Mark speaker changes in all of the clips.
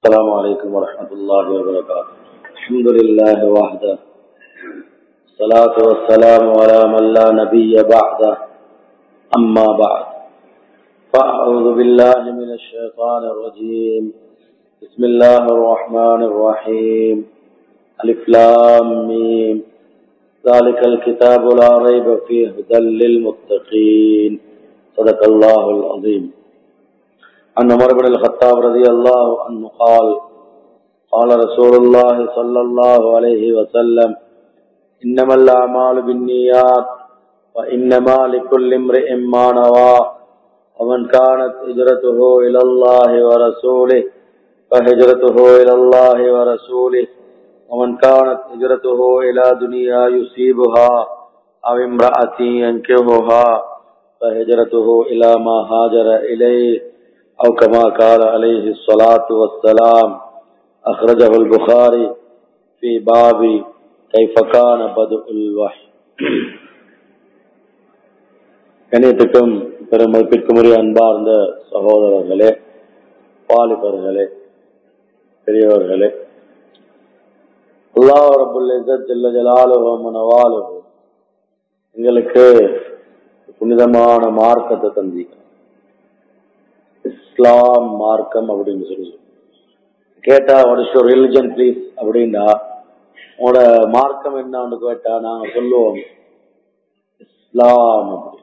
Speaker 1: السلام عليكم ورحمة الله وبركاته الحمد لله وحده الصلاة والسلام على من لا نبي بعده أما بعد فأعوذ بالله من الشيطان الرجيم بسم الله الرحمن الرحيم ألف لام ميم ذلك الكتاب لا ريب فيه هدى للمتقين صدق الله العظيم عن عمر بن الخطاب رضي الله عنه قال قال رسول الله صلى الله عليه وسلم إنما الأعمال بالنيات وإنما لكل امرئ ما نوى ومن كانت هجرته إلى الله ورسوله فهجرته إلى الله ورسوله ومن كانت هجرته إلى دنيا يصيبها أو امرأة ينكهها فهجرته إلى ما هاجر إليه أو كما قال عليه الصلاة والسلام أخرجه البخاري في باب كيف كان بدء الوحي கணியத்துக்கும் பெருமதிப்பிற்குரிய அன்பார்ந்த சகோதரர்களே வாலிபர்களே பெரியவர்களே அல்லாஹ் ரபுல் இஸ்ஸத் ஜல்ல ஜலாலுஹு மனவாலுஹு எங்களுக்கு புனிதமான மார்க்கத்தை தந்தீங்க இஸ்லாம் மார்க்கம் அப்படின்னு சொல்லி கேட்டா what is your religion please அப்படின்னா உங்களோட மார்க்கம் என்னன்னு கேட்டா நாங்க சொல்லுவோம் இஸ்லாம் அப்படி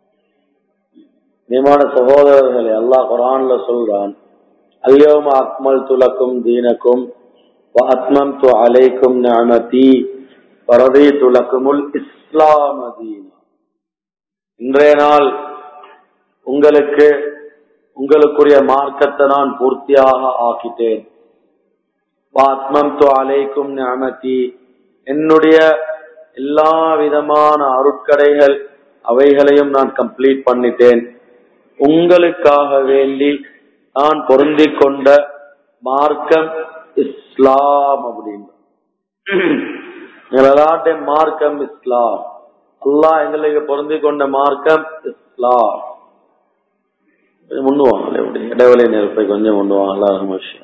Speaker 1: நியமான சகோதரர்களை அல்லாஹ் குரான்ல சொல்றான் அல்யோம அக்மல் துலக்கும் தீனக்கும் அத்மம் து அலைக்கும் நியமதி பரதி துலக்குமுல் இஸ்லாம் தீனா இன்றைய நாள் உங்களுக்கு உங்களுக்குரிய மார்க்கத்தை நான் பூர்த்தியாக ஆக்கிட்டேன் ஆத்மம் து அலைக்கும் நியமதி என்னுடைய எல்லா விதமான அருட்கடைகள் அவைகளையும் நான் கம்ப்ளீட் பண்ணிட்டேன் உங்களுக்காக வேண்டி நான் பொருந்திக் கொண்ட மார்க்கம் இஸ்லாம் அப்படின்னு எல்லாட்ட மார்க்கம் இஸ்லாம் அல்லாஹ் எங்களுக்கு பொருந்திக் கொண்ட மார்க்கம் இஸ்லாம் முன்னுவாங்களே இப்படி இடைவெளி நெருப்பை கொஞ்சம் முன்னுவாங்களா விஷயம்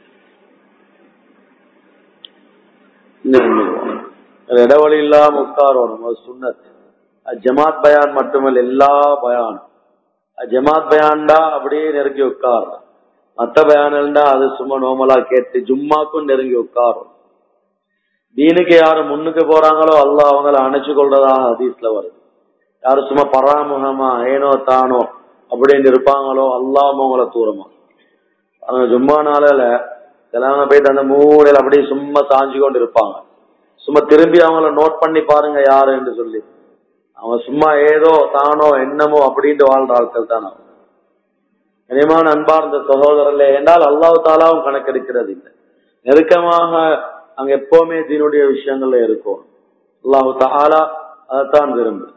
Speaker 1: இடைவெளி இல்லாம உட்காரணும் அது சுண்ணத் ஜமாத் பயான் மட்டுமல்ல எல்லா பயானும் ஜமாத் பயான்டா அப்படியே நெருங்கி உட்காரணும் மத்த பயானல்டா அது சும்மா நோமலா கேட்டு ஜும்மாக்கும் நெருங்கி உட்காரும் தீனுக்கு யாரு முன்னுக்கு போறாங்களோ அல்ல அவங்கள அணைச்சு கொள்றதாக ஹதீஸ்ல வருது யாரு சும்மா பராமுகமா ஏனோ தானோ அப்படின்னு இருப்பாங்களோ அல்லாம அவங்கள தூரமா அவங்க ஜும்மா நாளில சிலவங்க போயிட்டு அந்த மூலையில அப்படியே சும்மா சாஞ்சு கொண்டு இருப்பாங்க சும்மா திரும்பி அவங்கள நோட் பண்ணி பாருங்க யாருன்னு சொல்லி அவன் சும்மா ஏதோ தானோ என்னமோ அப்படின்ட்டு வாழ்ற ஆட்கள் தான் அவன் கனிமான அன்பார்ந்த சகோதரர்ல என்றால் அல்லாஹு தாலாவும் கணக்கெடுக்கிறது இல்லை நெருக்கமாக அங்க எப்பவுமே தீனுடைய விஷயங்கள்ல இருக்கும் அல்லாஹு தாலா அதைத்தான் விரும்பு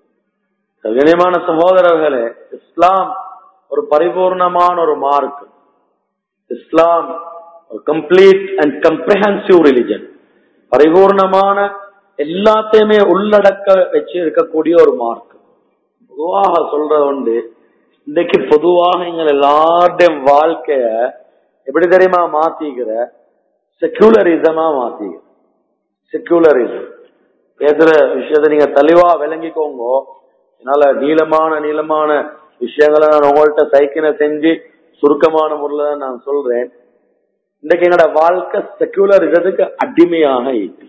Speaker 1: கனிமான சகோதரர்களே இஸ்லாம் ஒரு பரிபூர்ணமான ஒரு மார்க் இஸ்லாம் ஒரு கம்ப்ளீட் அண்ட் கம்ப்ரஹென்சிவ் ரிலிஜன் பரிபூர்ணமான எல்லாத்தையுமே உள்ளடக்க வச்சு இருக்கக்கூடிய ஒரு மார்க் பொதுவாக சொல்றது உண்டு இன்னைக்கு பொதுவாக எங்கள் எல்லாருடைய வாழ்க்கைய எப்படி தெரியுமா மாத்திக்கிற செக்யூலரிசமா மாத்திக்கிற செக்யூலரிசம் பேசுற விஷயத்த நீங்க தெளிவா விளங்கிக்கோங்க என்னால நீளமான நீளமான விஷயங்களை நான் உங்கள்கிட்ட சைக்கினை செஞ்சு சுருக்கமான முறையில நான் சொல்றேன் இன்றைக்கு எங்களோட வாழ்க்கை செக்யூலரிசத்துக்கு அடிமையாக இருக்கு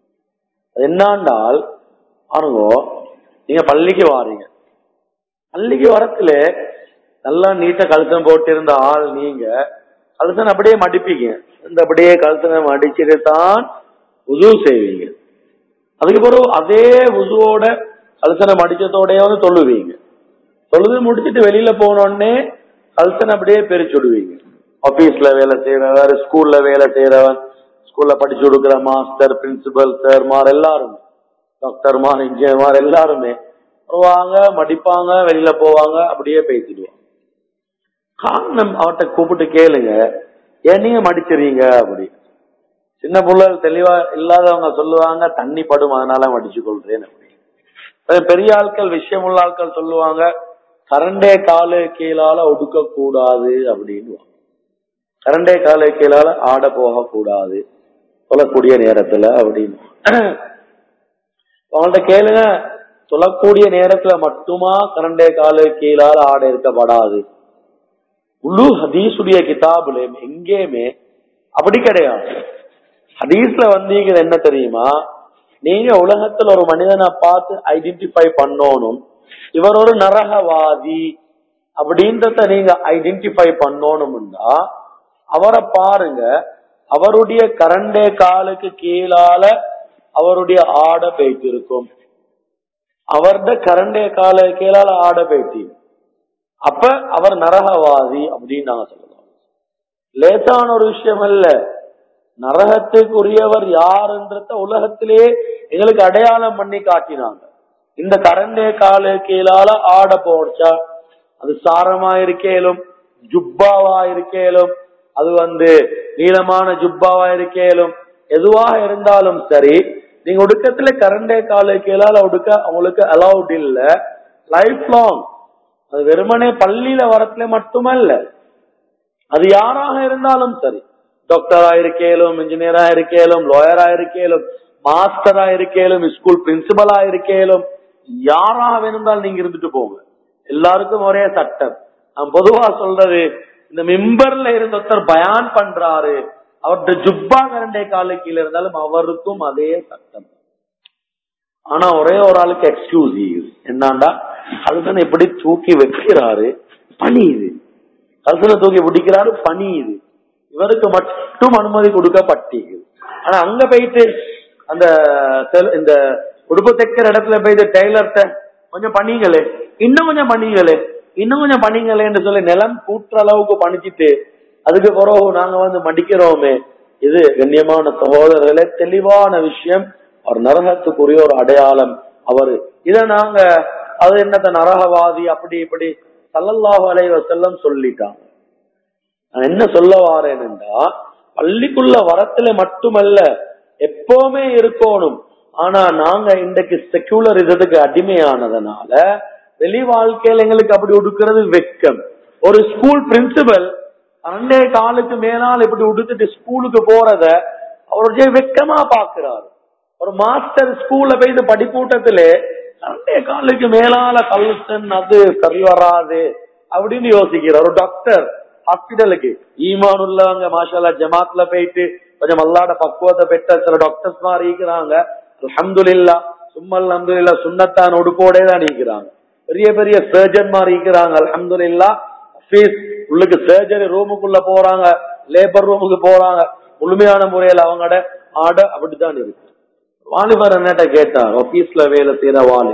Speaker 1: என்னாண்டால் பாருங்க நீங்க பள்ளிக்கு வாரீங்க பள்ளிக்கு வரத்துல நல்லா நீட்ட கழுத்தம் போட்டு இருந்த ஆள் நீங்க கழுத்தனை அப்படியே மடிப்பீங்க இந்த அப்படியே கழுத்தனை மடிச்சுட்டு தான் உது செய்வீங்க அதுக்கு பிறகு அதே உதுவோட கழுத்தனை மடிச்சதோடய வந்து தொழுவீங்க தொழுது முடிச்சுட்டு வெளியில போனோடனே கழுத்தனை அப்படியே பிரிச்சுடுவீங்க ஆபீஸ்ல வேலை செய்யறவர் ஸ்கூல்ல வேலை செய்யறவன் ஸ்கூல்ல படிச்சு கொடுக்குற மாஸ்டர் பிரின்சிபல் சார்மார் எல்லாரும் டாக்டர்மார் இன்ஜினியர்மார் எல்லாருமே வருவாங்க மடிப்பாங்க வெளியில போவாங்க அப்படியே பேசிடுவாங்க காரணம் அவட்ட கூப்பிட்டு கேளுங்க ஏன் நீங்க மடிச்சிருவீங்க அப்படி சின்ன பிள்ளைகள் தெளிவா இல்லாதவங்க சொல்லுவாங்க தண்ணி படும் அதனால மடிச்சு கொள்றேன் அப்படி பெரிய ஆட்கள் விஷயமுள்ள ஆட்கள் சொல்லுவாங்க கரண்டே காலு கீழால ஒடுக்க கூடாது அப்படின்னு கரண்டே காலை கீழால ஆட போக கூடாது சொல்லக்கூடிய நேரத்துல அப்படின்னு அவங்கள்ட்ட கேளுங்க சொல்லக்கூடிய நேரத்துல மட்டுமா கரண்டே காலை கீழால ஆட இருக்கப்படாது முழு ஹதீஸுடைய கிதாபுல எங்கேயுமே அப்படி கிடையாது ஹதீஸ்ல வந்தீங்க என்ன தெரியுமா நீங்க உலகத்துல ஒரு மனிதனை பார்த்து ஐடென்டிஃபை பண்ணணும் இவர் ஒரு நரகவாதி அப்படின்றத நீங்க ஐடென்டிஃபை பண்ணணும்னா அவரை பாருங்க அவருடைய கரண்டே காலுக்கு கீழால அவருடைய ஆட போயிட்டு இருக்கும் அவருடைய கரண்டே கால கீழால ஆட போயிட்டு அப்ப அவர் நரகவாதி அப்படின்னு நாங்க சொல்லலாம் லேசான ஒரு விஷயம் அல்ல நரகத்துக்குரியவர் யாருன்றத உலகத்திலே எங்களுக்கு அடையாளம் பண்ணி காட்டினாங்க இந்த கரண்டே கால கீழால ஆட போச்சா அது சாரமா இருக்கேலும் ஜுப்பாவா இருக்கேலும் அது வந்து நீளமான ஜுப்பாவா இருக்கேலும் எதுவாக இருந்தாலும் சரி நீங்க ஒடுக்கத்துல கரண்டே கால கீழால ஒடுக்க அவங்களுக்கு அலௌட் இல்ல லைஃப் லாங் அது வெறுமனே பள்ளியில வரத்துல மட்டுமல்ல அது யாராக இருந்தாலும் சரி டாக்டரா இருக்கேலும் இன்ஜினியரா இருக்கேலும் லாயரா இருக்கேலும் மாஸ்டரா இருக்கேலும் ஸ்கூல் பிரின்சிபலா இருக்கேலும் யாராக வேணும்னாலும் நீங்க இருந்துட்டு போங்க எல்லாருக்கும் ஒரே சட்டம் நான் பொதுவா சொல்றது இந்த மிம்பர்ல இருந்த ஒருத்தர் பயான் பண்றாரு அவர்கிட்ட ஜுப்பா கரண்டே கால கீழே இருந்தாலும் அவருக்கும் அதே சட்டம் ஆனா ஒரே ஒரு ஆளுக்கு எக்ஸ்கியூஸ் என்னண்டா அதுதானே எப்படி தூக்கி வைக்கிறாரு பனி இது கல்சனை தூக்கி பிடிக்கிறாரு பனி இது இவருக்கு மட்டும் அனுமதி கொடுக்கப்பட்டிருக்குது ஆனா அங்க போயிட்டு அந்த செல்- இந்த உடுப்பு தைக்கிற இடத்துல போயிட்டு டெய்லர்ட்ட கொஞ்சம் பண்ணீங்களே இன்னும் கொஞ்சம் பண்ணீங்களே இன்னும் கொஞ்சம் பண்ணீங்களேன்னு சொல்லி நிலம் கூட்டுற அளவுக்கு பணிச்சிட்டு அதுக்கு பிறகு நாங்க வந்து மடிக்கிறோமே இது கண்ணியமான சகோதரர்களே தெளிவான விஷயம் அவர் நரகத்துக்குரிய ஒரு அடையாளம் அவரு இத நாங்க அது என்னத்த நரகவாதி அப்படி இப்படி சல்லல்லாஹு அலைஹி வஸல்லம் சொல்லிட்டாங்க நான் என்ன சொல்ல வாரேன்டா பள்ளிக்குள்ள வரத்துல மட்டுமல்ல எப்பவுமே இருக்கணும் ஆனா நாங்க இன்றைக்கு செக்குலரிசத்துக்கு அடிமையானதுனால வெளி வாழ்க்கையில எங்களுக்கு அப்படி உடுக்கிறது வெக்கம் ஒரு ஸ்கூல் பிரின்சிபல் அண்டே காலுக்கு மேலால் இப்படி உடுத்துட்டு ஸ்கூலுக்கு போறத அவருடைய வெக்கமா பாக்குறாரு ஒரு மாஸ்டர் ஸ்கூல்ல போய் இந்த படிக்கூட்டத்திலே அண்டே காலுக்கு மேலால கல்லுத்தன் அது சரி வராது அப்படின்னு யோசிக்கிறார் ஒரு டாக்டர் ஹாஸ்பிட்டலுக்கு ஈமான் உள்ளவங்க மாஷால்லா ஜமாத்ல போயிட்டு கொஞ்சம் அல்லாட பக்குவத்தை பெற்ற சில டாக்டர்ஸ் மாதிரி இருக்கிறாங்க அல்ஹம்துலில்லா சும்மா அல்ஹம்துலில்லா சுண்ணத்தான் உடுப்போடே தான் இருக்கிறாங்க பெரிய பெரிய சர்ஜன் மாதிரி இருக்கிறாங்க அல்ஹம்துலில்லா ஆபீஸ் உள்ளுக்கு சர்ஜரி ரூமுக்குள்ள போறாங்க லேபர் ரூமுக்கு போறாங்க முழுமையான முறையில் அவங்களோட ஆட அப்படித்தான் இருக்கு வாலிபர் என்னட்ட கேட்டார் ஆபீஸ்ல வேலை செய்யற வாலி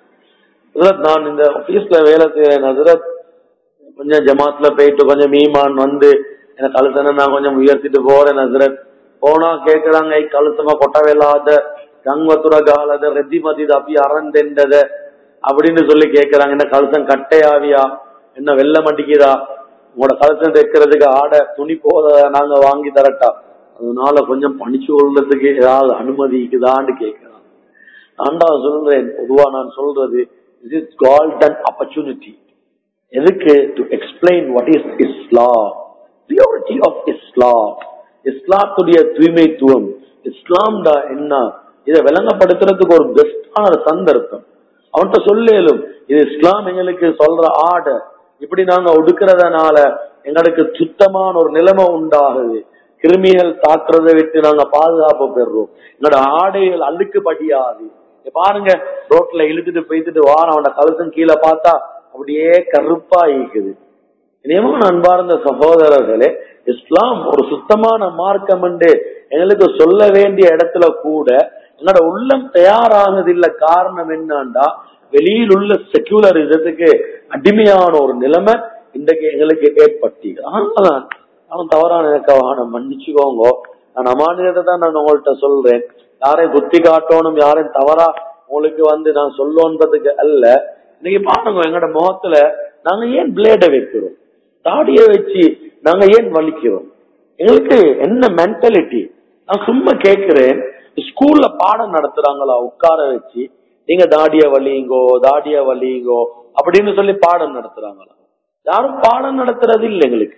Speaker 1: ஹசரத், நான் இந்த ஆபீஸ்ல வேலை செய்யறேன் ஹசரத் கொஞ்சம் ஜமாத்ல போயிட்டு கொஞ்சம் மீமான் வந்து எனக்கு கழுத்தனை நான் கொஞ்சம் உயர்த்திட்டு போறேன் ஹசரத் போனா கேக்குறாங்க "ஐ கழுத்தமா கொட்டவில்லாத கங்கத்துற காலத ரெத்தி மதித அப்பி அறந்தெண்டத அப்படின்னு சொல்லி கேக்குறாங்க என்ன கழுத்தம் கட்டையாவியா என்ன வெள்ள மாட்டிக்கிறா உங்களோட கழுத்தம் தைக்கிறதுக்கு ஆடை துணி போத நாங்க வாங்கி தரட்டா அதனால கொஞ்சம் பணிச்சு கொள்றதுக்கு ஏதாவது அனுமதி இருக்குதான்னு கேட்கிறாங்க நான் தான் சொல்றேன் பொதுவா நான் சொல்றது this is golden opportunity எதுக்கு to explain what is Islam purity of Islam இஸ்லாத்துடைய தூய்மைத்துவம் இஸ்லாம் தான் என்ன இதை விளங்கப்படுத்துறதுக்கு ஒரு பெஸ்டான சந்தர்ப்பம் அவன்கிட்ட சொல்லேலும் இது இஸ்லாம் எங்களுக்கு சொல்ற ஆர்டர் இப்படி நாங்க ஒடுக்கிறதுனால எங்களுக்கு சுத்தமான ஒரு நிலைமை உண்டாகுது கிருமிகள் தாக்குறதை விட்டு நாங்க பாதுகாப்பு பெறுறோம் எங்களோட ஆடைகள் அழுக்கு படியாது இங்க பாருங்க ரோட்ல இழுத்துட்டு போய்த்துட்டு வாரம் அவன கழுத்தும் கீழே பார்த்தா அப்படியே கருப்பா இருக்குது இனியமான அன்பார்ந்த சகோதரர்களே இஸ்லாம் ஒரு சுத்தமான மார்க்கம் என்று எங்களுக்கு சொல்ல வேண்டிய இடத்துல கூட என்னோட உள்ளம் தயாரானது இல்ல காரணம் என்னன்னா வெளியில் உள்ள செக்யூலரிசத்துக்கு அடிமையான ஒரு நிலைமை இன்றைக்கு எங்களுக்கு ஏற்பட்டு அதனாலதான் அவன் தவறான நினைக்கவான மன்னிச்சுக்கோங்க நான் அமானியத்தை தான் நான் உங்கள்கிட்ட சொல்றேன் யாரையும் குத்தி காட்டணும் யாரையும் தவறா உங்களுக்கு வந்து நான் சொல்லணுன்றதுக்கு அல்ல இன்னைக்கு பாருங்க எங்களோட முகத்துல நாங்க ஏன் பிளேட வைக்கிறோம் தாடிய வச்சு நாங்க ஏன் வலிக்கிறோம் எங்களுக்கு என்ன மென்டாலிட்டி நான் சும்மா கேக்குறேன் ஸ்கூல்ல பாடம் நடத்துறாங்களா உட்கார வச்சு நீங்க தாடிய வலிங்கோ தாடிய வலிங்கோ அப்படின்னு சொல்லி பாடம் நடத்துறாங்களா யாரும் பாடம் நடத்துறது இல்லை எங்களுக்கு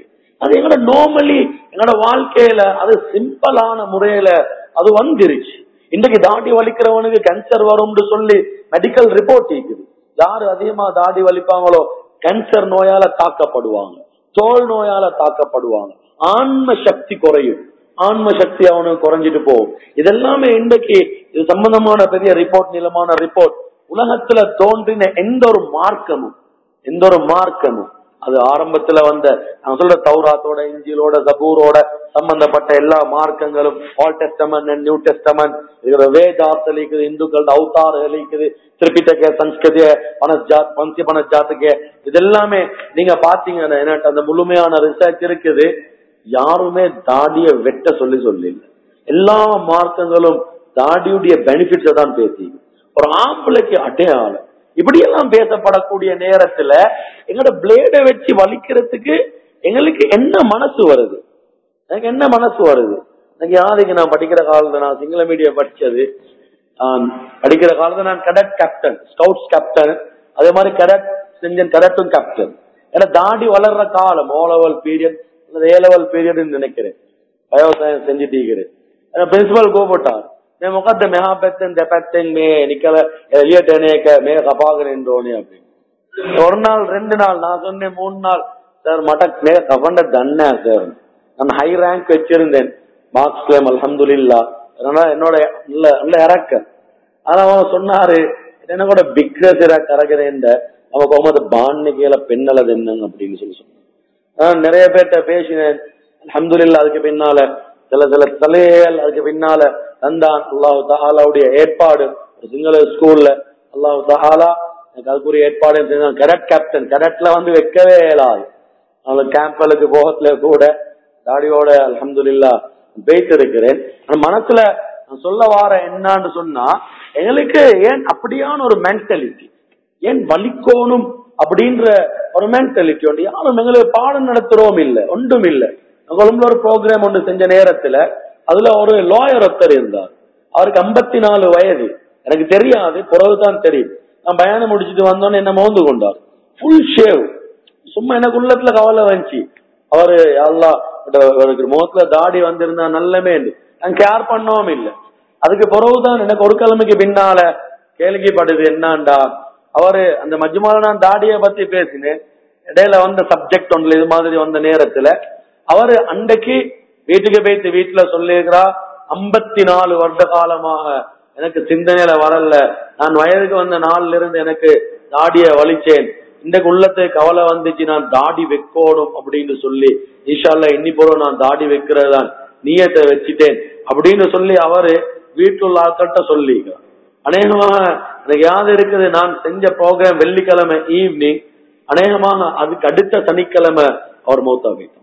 Speaker 1: அது எங்களோட நார்மலி எங்களோட வாழ்க்கையில அது சிம்பிளான முறையில அது வந்துருச்சு இன்றைக்கு தாடி வலிக்கிறவனுக்கு கேன்சர் வரும்னு சொல்லி மெடிக்கல் ரிப்போர்ட் இருக்குது யாரு அதிகமா தாடி வலிப்பாங்களோ கேன்சர் நோயால தாக்கப்படுவாங்க தோல் நோயால தாக்கப்படுவாங்க ஆன்ம சக்தி குறையும் ஆன்ம சக்தி அவனுக்கு குறைஞ்சிட்டு போகும் இதெல்லாமே இன்றைக்கு இது சம்பந்தமான பெரிய ரிப்போர்ட் நிலமான ரிப்போர்ட் உலகத்துல தோன்றின எந்த ஒரு மார்க்கமும் எந்த ஒரு மார்க்கமும் அது ஆரம்பத்துல வந்த நான் சொல்ற தௌராத்தோட இஞ்சிலோட ஜபூரோட சம்பந்தப்பட்ட எல்லா மார்க்கங்களும் old testament and new testament இதுல வேதார்த்தம் இருக்குது இந்துக்கள் அவதார்கள் இருக்குது திரிபிட்டக சன்ஸ்கிருதிய பனஜாத் பஞ்சி பனஜாத்துக்கு இது எல்லாமே நீங்க பாத்தீங்கன்னா என்ன அந்த முழுமையான ரிசர்ச் இருக்குது யாருமே தாடிய வெட்ட சொல்லி சொல்லி எல்லா மார்க்கங்களும் தாடியுடைய பெனிஃபிட்ஸை தான் பேசி ஒரு ஆம்பளைக்கு அடையாளம் இப்படியெல்லாம் பேசப்படக்கூடிய நேரத்துல எங்களோட பிளேடை வச்சு வலிக்கிறதுக்கு எங்களுக்கு என்ன மனசு வருது எனக்கு என்ன மனசு வருது எனக்கு யாருக்கு நான் படிக்கிற காலத்துல நான் சிங்கள மீடியம் படிச்சது ஆம், படிக்கிற காலத்துல நான் கடட் கேப்டன் ஸ்கவுட்ஸ் கேப்டன் அதே மாதிரி கடட் செஞ்சன் கடட்டும் கேப்டன் ஏன்னா தாடி வளர்ற காலம் O level period A level period நினைக்கிறேன் பயோ சயின்ஸ் செஞ்சுட்டு பிரின்சிபல் கோபட்டார் मैं मुकदम यहाँ पे देपत्तेंग में निकल एलियट का मैं கபாகரன் தோனி அப்படின்னு ஒரு நாள் ரெண்டு நாள் நான் சொன்னேன் மூணு நாள் சார் மட்ட மேல கபண்ட தண்ணா சார் நான் ஹை ரேங்க் வச்சிருந்தேன் மார்க்ஸ் கிளைம் அல்ஹம்துலில்லா அதனால என்னோட நல்ல நல்ல இறக்க ஆனா அவன் சொன்னாரு என்ன கூட பிக்ரசிரா கரகிறேன் நம்ம போகும்போது பான்னிக்கையில பெண்ணலது என்னங்க அப்படின்னு சொல்லி சொன்னான் நான் நிறைய பேர்கிட்ட பேசினேன் அல்ஹம்துலில்லா அதுக்கு பின்னால சில சில தலைகள் அதுக்கு பின்னால தந்தான் அல்லாஹு தாலாவுடைய ஏற்பாடு ஒரு சிங்கள ஸ்கூல்ல அல்லாஹு தாலா எனக்கு அதுக்குரிய ஏற்பாடு செஞ்சான் கரெக்ட் கேப்டன் கரெக்ட்ல வந்து வைக்கவே இயலாது அவங்க கேம்பலுக்கு போகத்துல கூட தாடியோட அல்ஹம்துலில்லா பேய்த்து இருக்கிறேன் ஆனா மனசுல நான் சொல்ல வார என்னன்னு சொன்னா எங்களுக்கு ஏன் அப்படியான ஒரு மென்டாலிட்டி ஏன் வலிக்கோணும் அப்படின்ற ஒரு மென்டாலிட்டி உண்டு யாரும் எங்களுக்கு பாடம் நடத்துறோம் இல்ல ஒன்றும் இல்ல கொழும்புல ஒரு ப்ரோக்ராம் ஒன்று செஞ்ச நேரத்துல அதுல ஒரு லாயர் ஒருத்தர் இருந்தார் அவருக்கு 54 நாலு வயது எனக்கு தெரியாது பிறகுதான் தெரியும் நான் பயணம் முடிச்சுட்டு வந்தோன்னு என்ன மோந்து கொண்டார் ஃபுல் ஷேவ் சும்மா எனக்கு உள்ளத்துல கவலை வந்துச்சு அவரு அல்லா அவருக்கு முகத்துல தாடி வந்திருந்தா நல்லமே நான் கேர் பண்ணவும் இல்லை அதுக்கு பிறகுதான் எனக்கு ஒரு கிழமைக்கு பின்னால கேள்விப்படுது என்னண்டா அவரு அந்த மஜ்மால நான் தாடிய பத்தி பேசினேன் இடையில வந்த சப்ஜெக்ட் ஒன்றுல இது மாதிரி வந்த நேரத்துல அவரு அன்றைக்கு வீட்டுக்கு போயிட்டு வீட்டுல சொல்லியிருக்கிறா ஐம்பத்தி நாலு வருட காலமாக எனக்கு சிந்தனையில வரல நான் வயதுக்கு வந்த நாள்ல இருந்து எனக்கு தாடிய வலிச்சேன் இன்றைக்கு உள்ளத்தை கவலை வந்துச்சு நான் தாடி வைக்கணும் அப்படின்னு சொல்லி ஈஷால்ல இன்னி போல நான் தாடி வைக்கிறதான் நீயத்தை வச்சுட்டேன் அப்படின்னு சொல்லி அவரு வீட்டுள்ள ஆட்கள்கிட்ட சொல்லி அநேகமாக எனக்கு யாது இருக்குது நான் செஞ்ச ப்ரோக்ராம் வெள்ளிக்கிழமை ஈவினிங் அநேகமாக அதுக்கு அடுத்த சனிக்கிழமை அவர் மௌத்தா வைத்தார்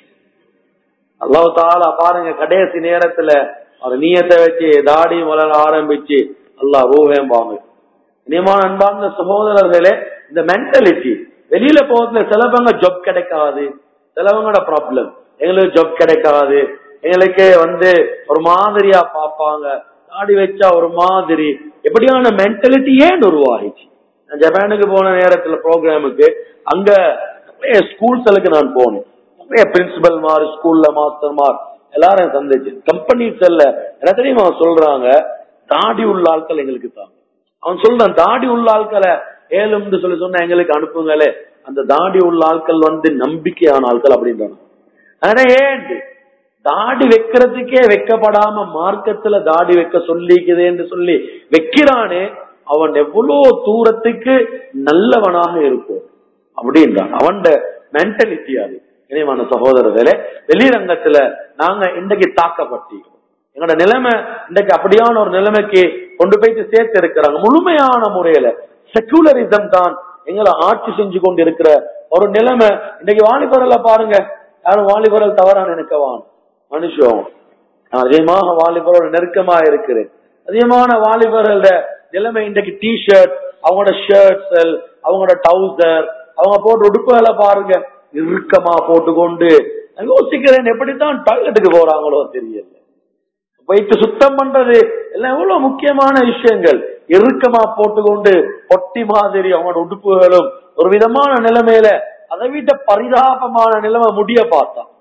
Speaker 1: அல்லாஹ் தாலா பாருங்க கடைசி நேரத்துல அவர் நீயத்தை வச்சு தாடி வளர ஆரம்பிச்சு அல்லாஹ் ரூஹேம் வாங்க இனிமான அன்பார்ந்த சகோதரர்களே இந்த மென்டாலிட்டி வெளியில போறதுல சிலவங்க ஜொப் கிடைக்காது சிலவங்களோட ப்ராப்ளம் எங்களுக்கு ஜொப் கிடைக்காது எங்களுக்கு வந்து ஒரு மாதிரியா பார்ப்பாங்க தாடி வச்சா ஒரு மாதிரி எப்படியான மென்டாலிட்டி ஏன் உருவாகிச்சு நான் ஜப்பானுக்கு போன நேரத்துல ப்ரோக்ராமுக்கு அங்க நிறைய ஸ்கூல்ஸ்களுக்கு நான் போனேன் நிறைய பிரின்சிபல் மார் ஸ்கூல்ல மாஸ்டர் மார் எல்லாரும் சந்திச்சு கம்பெனிஸ் எல்ல என்ன தெரியுமா அவன் சொல்றாங்க தாடி உள்ள ஆட்கள் எங்களுக்கு தாங்க அவன் சொல்றான் தாடி உள்ள ஆட்களை ஏழும்னு சொல்லி சொன்னா எங்களுக்கு அனுப்புங்களே அந்த தாடி உள்ள ஆட்கள் வந்து நம்பிக்கையான ஆட்கள் அப்படின்றாங்க ஆனா ஏன் தாடி வைக்கிறதுக்கே வைக்கப்படாம மார்க்கத்துல தாடி வைக்க சொல்லிக்குதேன்னு சொல்லி வைக்கிறானே அவன் எவ்வளவு தூரத்துக்கு நல்லவனாக இருக்கும் அப்படின்றான் அவன் மென்டாலிட்டி அது இணைவான சகோதரர்களே வெளிரங்கத்துல நாங்க இன்றைக்கு தாக்கப்பட்டிருக்கோம் எங்களோட நிலைமை இன்றைக்கு அப்படியான ஒரு நிலைமைக்கு கொண்டு போயிட்டு சேர்த்து இருக்கிறாங்க முழுமையான முறையில செக்குலரிசம் தான் எங்களை ஆட்சி செஞ்சு கொண்டு இருக்கிற ஒரு நிலைமை இன்னைக்கு வாலிபரல பாருங்க யாரும் வாலிபரல் தவறா நினைக்கவான் மனுஷன் நான் அதிகமாக வாலிபரோட நெருக்கமா இருக்கிறேன் அதிகமான வாலிபர்கள நிலைமை இன்றைக்கு டி ஷர்ட் அவங்களோட ஷர்ட்ஸ் அவங்களோட டவுசர் அவங்க போட்டு உடுப்புகளை பாருங்க இறுக்கமா போட்டுக்கொண்டு நான் யோசிக்கிறேன் எப்படித்தான் டாய்லெட்டுக்கு போறாங்களோ தெரியல வைத்து சுத்தம் பண்றது எல்லாம் எவ்வளவு முக்கியமான விஷயங்கள் இறுக்கமா போட்டுக்கொண்டு பொட்டி மாதிரி அவங்களோட உடுப்புகளும் ஒரு விதமான நிலைமையில அதை விட பரிதாபமான நிலைமை முடிய பார்த்தான்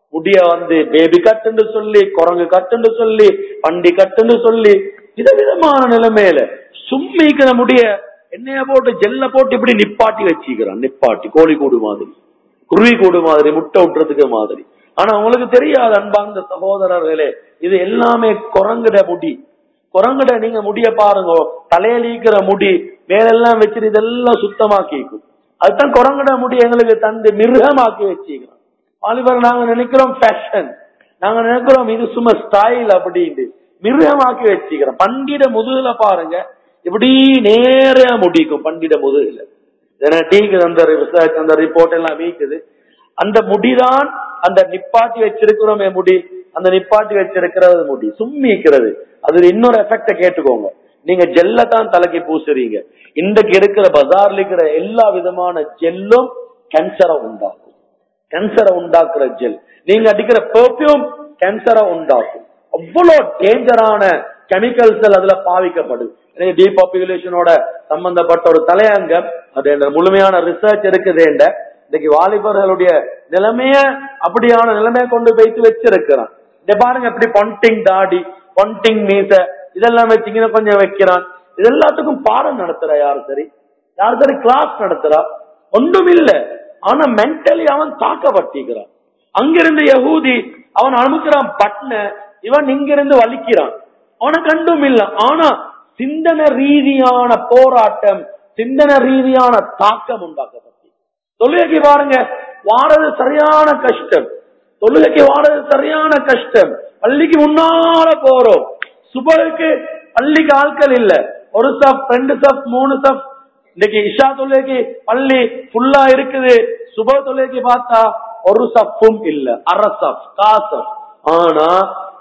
Speaker 1: முடிய வந்து பேபி கட்டுன்னு சொல்லி குரங்கு கட்டுன்னு சொல்லி பண்டி கட்டுன்னு சொல்லி விதவிதமான நிலைமையில சும்மிக்கிற முடிய எண்ணெய போட்டு ஜெல்ல போட்டு இப்படி நிப்பாட்டி வச்சுக்கிறான் நிப்பாட்டி கோழி கூடு மாதிரி குருவி கூடு மாதிரி முட்டை விட்டுறதுக்கு மாதிரி ஆனா உங்களுக்கு தெரியாது அன்பார்ந்த சகோதரர்களே இது எல்லாமே குரங்குட முடி குரங்குட நீங்க முடிய பாருங்க தலையலீக்கிற முடி மேலெல்லாம் வச்சுட்டு இதெல்லாம் சுத்தமாக்கிக்கும் அதுதான் குரங்குட முடி எங்களுக்கு தந்து மிருகமாக்கி வச்சுக்கிறோம் வாலிபர் நாங்க நினைக்கிறோம் ஃபேஷன் நாங்க நினைக்கிறோம் இது சும்மா ஸ்டைல் அப்படின்னு மிருகமாக்கி வச்சுக்கிறோம் பண்டிட முதுகுல பாருங்க இப்படி நேரா முடிக்கும் பண்டிட முதுகுல டீக்கு அந்த ரிசர்ச் அந்த ரிப்போர்ட் எல்லாம் வீக்குது அந்த முடிதான் அந்த நிப்பாட்டி வச்சிருக்கிறோமே முடி அந்த நிப்பாட்டி வச்சிருக்கிறது முடி சும்மிக்கிறது அது இன்னொரு எஃபெக்ட கேட்டுக்கோங்க நீங்க ஜெல்ல தான் தலைக்கு பூசுறீங்க இன்றைக்கு இருக்கிற பஜார்ல இருக்கிற எல்லா விதமான ஜெல்லும் கேன்சரை உண்டாக்கும் கேன்சரை உண்டாக்குற ஜெல் நீங்க அடிக்கிற பெர்ஃபியூம் கேன்சரை உண்டாக்கும் அவ்வளவு டேஞ்சரான கெமிக்கல்ஸ் அதுல பாவிக்கப்படுது எனக்கு டீபாப்புலேஷனோட சம்பந்தப்பட்ட ஒரு தலையங்கம் அது என்ற முழுமையான ரிசர்ச் இருக்குது என்ற இன்னைக்கு வாலிபர்களுடைய நிலைமைய அப்படியான நிலைமைய கொண்டு வைத்து வச்சிருக்கிறான் இந்த பாருங்க இப்படி பொண்டிங் தாடி பொண்டிங் மீச இதெல்லாம் வச்சீங்கன்னா கொஞ்சம் வைக்கிறான் இது எல்லாத்துக்கும் பாடம் நடத்துறா யாரு சரி யாரு சரி கிளாஸ் நடத்துறா ஒன்றும் இல்ல ஆனா மென்டலி அவன் தாக்கப்பட்டிருக்கிறான் அங்கிருந்து யகூதி அவன் அனுப்புகிறான் பட்ன இவன் இங்கிருந்து வலிக்கிறான் அவனை கண்டும் இல்ல ஆனா சிந்தன ரீதியான போராட்டம் சிந்தன ரீதியான தாக்கம் உண்டாக்கப்பட்டு தொழுகைக்கு பாருங்க வாரது சரியான கஷ்டம் தொழுகைக்கு வாரது சரியான கஷ்டம் பள்ளிக்கு முன்னால போறோம் சுபருக்கு பள்ளிக்கு ஆட்கள் இல்ல ஒரு சப் ரெண்டு சப் மூணு சப் இன்னைக்கு இஷா தொழுகைக்கு பள்ளி ஃபுல்லா இருக்குது சுப தொழுகைக்கு பார்த்தா ஒரு சப்பும் இல்ல அரை சப் காசப் ஆனா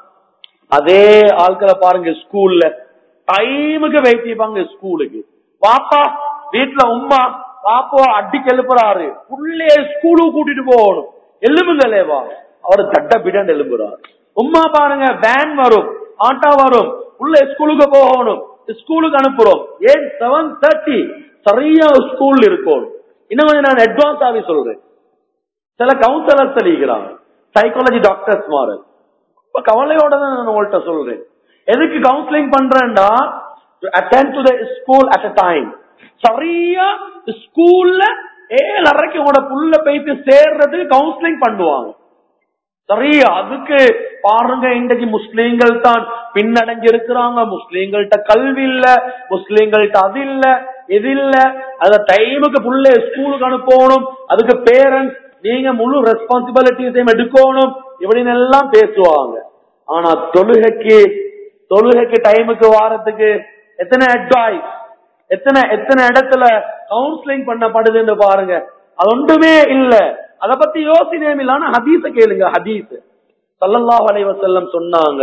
Speaker 1: அதே ஆட்களை பாருங்க ஸ்கூல்ல டைமுக்கு வைத்திருப்பாங்க ஸ்கூலுக்கு பாப்பா வீட்டுல உமா பாப்பா அடிக்கு எழுப்புறாரு உள்ளே ஸ்கூலுக்கு கூட்டிட்டு போகணும் எலும்புங்களேவா அவர் தட்ட பிடன் எழும்புறாரு உமா பாருங்க வேன் வரும் ஆட்டோ வரும் உள்ள ஸ்கூலுக்கு போகணும் ஸ்கூலுக்கு அனுப்புறோம் ஏன் செவன் தேர்ட்டி சரியா ஸ்கூல் இருக்கணும் இன்னும் கொஞ்சம் நான் அட்வான்ஸ் ஆகி சொல்றேன் சில கவுன்சிலர்ஸ் தெளிக்கிறாங்க சைக்காலஜி டாக்டர்ஸ் மாறு இப்ப கவலையோட தான் நான் உங்கள்கிட்ட சொல்றேன் எதுக்கு கவுன்சிலிங் பண்றேன்டா attend to the school at a time சரியா ஸ்கூல்ல ஏழரைக்கு உங்களோட புள்ள போயிட்டு சேர்றதுக்கு கவுன்சிலிங் பண்ணுவாங்க சரியா அதுக்கு பாருங்க இன்றைக்கு முஸ்லீம்கள் தான் பின்னடைஞ்சிருக்கிறாங்க முஸ்லீம்கள்ட்ட கல்வி இல்ல முஸ்லீம்கள்ட்ட அது இல்ல இது இல்ல அத டைமுக்கு புள்ள ஸ்கூலுக்கு அனுப்பணும் அதுக்கு பேரண்ட்ஸ் நீங்க முழு ரெஸ்பான்சிபிலிட்டிஸையும் எடுக்கணும் இப்படின்னு எல்லாம் பேசுவாங்க ஆனா தொழுகைக்கு தொழுகைக்கு டைமுக்கு வாரத்துக்கு எத்தனை அட்வைஸ் எத்தனை எத்தனை இடத்துல கவுன்சிலிங் பண்ணப்படுதுன்னு பாருங்க அது ஒன்றுமே இல்ல அத பத்தி யோசனை இல்ல ஆனா ஹதீஸ கேளுங்க ஹதீஸ் சல்லல்லாஹு அலைஹி வஸல்லம் சொன்னாங்க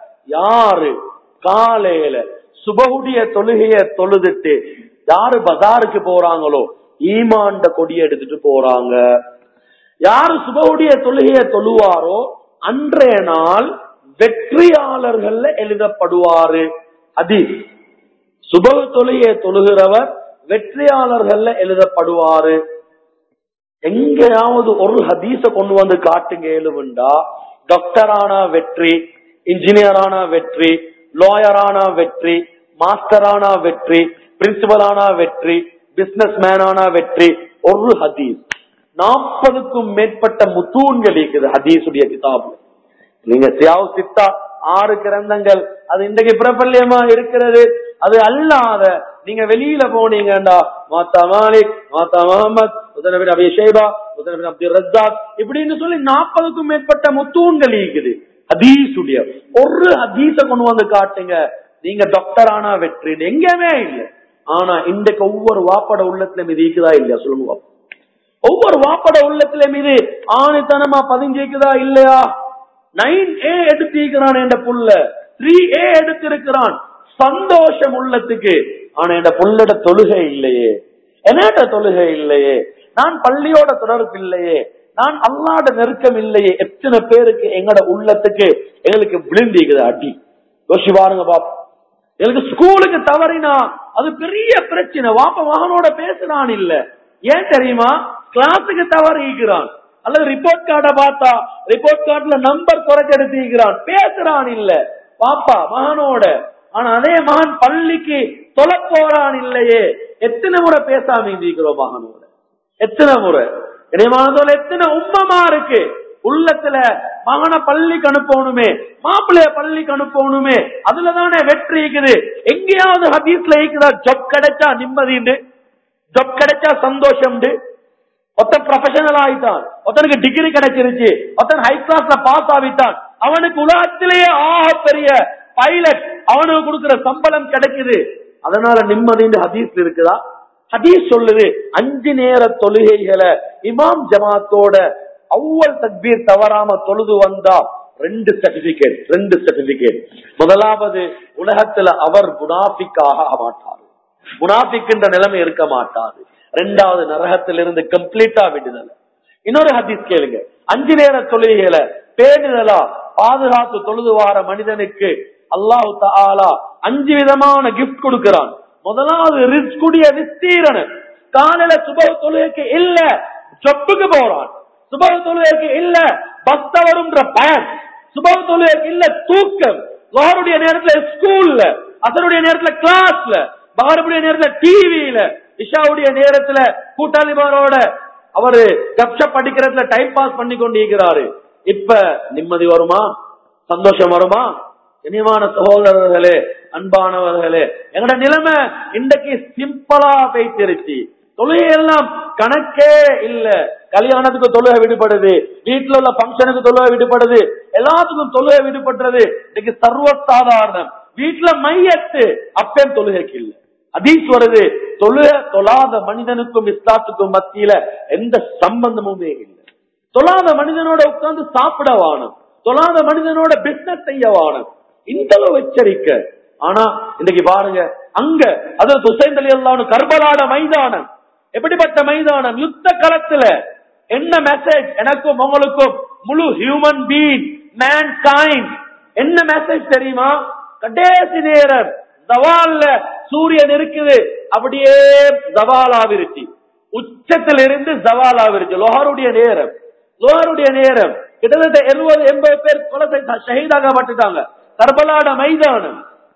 Speaker 1: யாரு காலையில சுபகுடைய தொழுகைய தொழுதுட்டு யாரு பஜாருக்கு போறாங்களோ ஈமாண்ட கொடியை எடுத்துட்டு போறாங்க யாரு சுபகுடைய தொழுகைய தொழுவாரோ அன்றைய நாள் வெற்றியாளர்கள்ல எழுதப்படுவாரு ஹதீஸ் சுப தொழுகையை தொழுகிறவர் வெற்றியாளர்கள்ல எழுதப்படுவாரு எங்கேயாவது ஒரு ஹதீஸ கொண்டு வந்து காட்டுங்க எழுவுண்டா டாக்டரானா வெற்றி இன்ஜினியரானா வெற்றி லாயரானா வெற்றி மாஸ்டரானா வெற்றி பிரின்சிபலானா வெற்றி பிசினஸ் மேனானா வெற்றி ஒரு ஹதீஸ் நாற்பதுக்கும் மேற்பட்ட முத்தூன்கள் இருக்குது ஹதீஸுடைய கிதாபு நீங்க சியாவு சித்தா ஆறு கிரந்தங்கள் அது இன்றைக்கு பிரபல்யமா இருக்கிறது அது அல்லாத நீங்க வெளியில போனீங்கடா மாத்தா மாலிக் மாத்தா முகமது முதலபின் அபி ஷேபா முதலபின் அப்துல் ரஜாக் இப்படின்னு சொல்லி நாற்பதுக்கும் மேற்பட்ட முத்தூன்கள் இருக்குது ஹதீஸுடைய ஒரு ஹதீஸ கொண்டு வந்து காட்டுங்க நீங்க டாக்டர் ஆனா வெற்றி எங்கேயுமே இல்லை ஆனா இன்றைக்கு ஒவ்வொரு வாப்பட உள்ளத்துல மீது இருக்குதா இல்லையா சொல்லுங்க பாப்போம். ஒவ்வொரு வாப்பட உள்ளத்துல மீது ஆணித்தனமா பதிஞ்சிக்குதா இல்லையா நைன் ஏ எடுத்திருக்கிறான் என்ற புள்ள த்ரீ ஏ எடுத்திருக்கிறான் சந்தோஷம் உள்ளத்துக்கு ஆனா என் புள்ளோட தொழுகை இல்லையே என்னோட தொழுகை இல்லையே நான் பள்ளியோட தொடர்பு இல்லையே நான் அல்லாட நெருக்கம் இல்லையே எத்தனை பேருக்கு எங்கட உள்ளத்துக்கு எங்களுக்கு விழுந்திக்குது அடி யோசி பாருங்க பாப்போம் எனக்கு ஸ்கூலுக்கு தவறினா அது பெரிய பிரச்சனை வாப்ப மகனோட பேசுறான் இல்ல ஏன் தெரியுமா கிளாஸுக்கு தவறிக்கிறான் அல்லது ரிப்போர்ட் கார்டை பார்த்தா ரிப்போர்ட் கார்டுல நம்பர் குறைச்செடுத்திருக்கிறான் பேசுறான் இல்ல பாப்பா மகனோட ஆனா அதே மகன் பள்ளிக்கு தொலை போறான் இல்லையே எத்தனை முறை பேசாம இருக்கிறோம் மகனோட எத்தனை முறை இணையமானதோட எத்தனை உம்மமா இருக்கு உள்ளத்துல மகனை பள்ளிக்கு அனுப்பணுமே மாப்பிள்ளைய பள்ளிக்கு அனுப்பணுமே அதுலதானே வெற்றி இருக்குது எங்கேயாவது ஹதீஸ்ல இருக்குதா ஜப் கிடைச்சா நிம்மதி ஜப் கிடைச்சா சந்தோஷம் ஒருத்தன் ப்ரொஃபஷனல் ஆயிட்டான் ஒருத்தனுக்கு டிகிரி கிடைச்சிருச்சு ஒருத்தன் ஹை கிளாஸ்ல பாஸ் ஆகிட்டான் அவனுக்கு உலகத்திலேயே ஆக பெரிய பைலட் அவனுக்கு கொடுக்கிற சம்பளம் கிடைக்குது அதனால நிம்மதின்னு ஹதீஸ் இருக்குதா ஹதீஸ் சொல்லுது அஞ்சு நேர தொழுகைகளை இமாம் ஜமாத்தோட அவ்வள் தக்பீர் தவறாம தொழுது வந்தா ரெண்டு சர்டிபிகேட் ரெண்டு சர்டிபிகேட் முதலாவது உலகத்துல அவர் முனாஃபிக்காக மாட்டார் முனாஃபிக்கின்ற நிலைமை இருக்க மாட்டாது ரெண்டாவது நரகத்திலிருந்து கம்ப்ளீட்டா விடுதலை இன்னொரு ஹதீஸ் கேளுங்க அஞ்சு நேர தொழுகைகளை பேணுதலா பாதுகாத்து தொழுது வார மனிதனுக்கு அல்லாஹு தாலா அஞ்சு விதமான கிஃப்ட் கொடுக்கிறான் முதலாவது ரிஸ்குடைய விஸ்தீரன் காலையில சுப தொழுகைக்கு இல்ல சொப்புக்கு போறான் சுப தொழுகைக்கு இல்ல பஸ் வரும்ன்ற பயன் சுப தொழுகைக்கு இல்ல தூக்கம் லோருடைய நேரத்துல ஸ்கூல்ல அசருடைய நேரத்துல கிளாஸ்ல பகருடைய நேரத்துல டிவியில இஷாவுடைய நேரத்துல கூட்டாளிமாரோட அவரு கப்ஷப் படிக்கிறதுல டைம் பாஸ் பண்ணி கொண்டிருக்கிறாரு இப்ப நிம்மதி வருமா சந்தோஷம் வருமா இனிமான சகோதரர்களே அன்பானவர்களே எங்கட நிலைமை இன்றைக்கு சிம்பிளா பேசிருச்சு தொழுகையெல்லாம் கணக்கே இல்ல கல்யாணத்துக்கு தொழுகை விடுபடுது வீட்டுல உள்ள பங்கனுக்கு தொழுகை விடுபடுது எல்லாத்துக்கும் தொழுகை விடுபடுறது இன்னைக்கு சர்வசாதாரணம் வீட்டுல மையத்து அப்பேன் தொழுகைக்கு இல்ல அதீஸ் வருது தொழுக தொழாத மனிதனுக்கும் இஸ்லாத்துக்கும் மத்தியில எந்த சம்பந்தமுமே இல்லை தொழாத மனிதனோட உட்கார்ந்து சாப்பிட வாணும் தொழாத மனிதனோட பிசினஸ் செய்ய வாணும் இந்த அளவு எச்சரிக்கை ஆனா இன்னைக்கு பாருங்க அங்க அது துசைன் அலி அல்லான்னு கர்பலான மைதானம் எப்படிப்பட்ட மைதானம் யுத்த களத்துல என்ன மெசேஜ் எனக்கும் உங்களுக்கும் முழு ஹியூமன் பீங் மேன் கைண்ட் என்ன மெசேஜ் தெரியுமா கடைசி நேரம் சவால்ல சூரியன் இருக்குது அப்படியே சவாலாவிருச்சு உச்சத்தில் இருந்து சவாலாவிருச்சு லோஹருடைய நேரம் லோஹருடைய நேரம் கிட்டத்தட்ட எழுபது எண்பது பேர் கொலை ஷஹீதாகப்பட்டுட்டாங்க கர்பலாட மைதானம்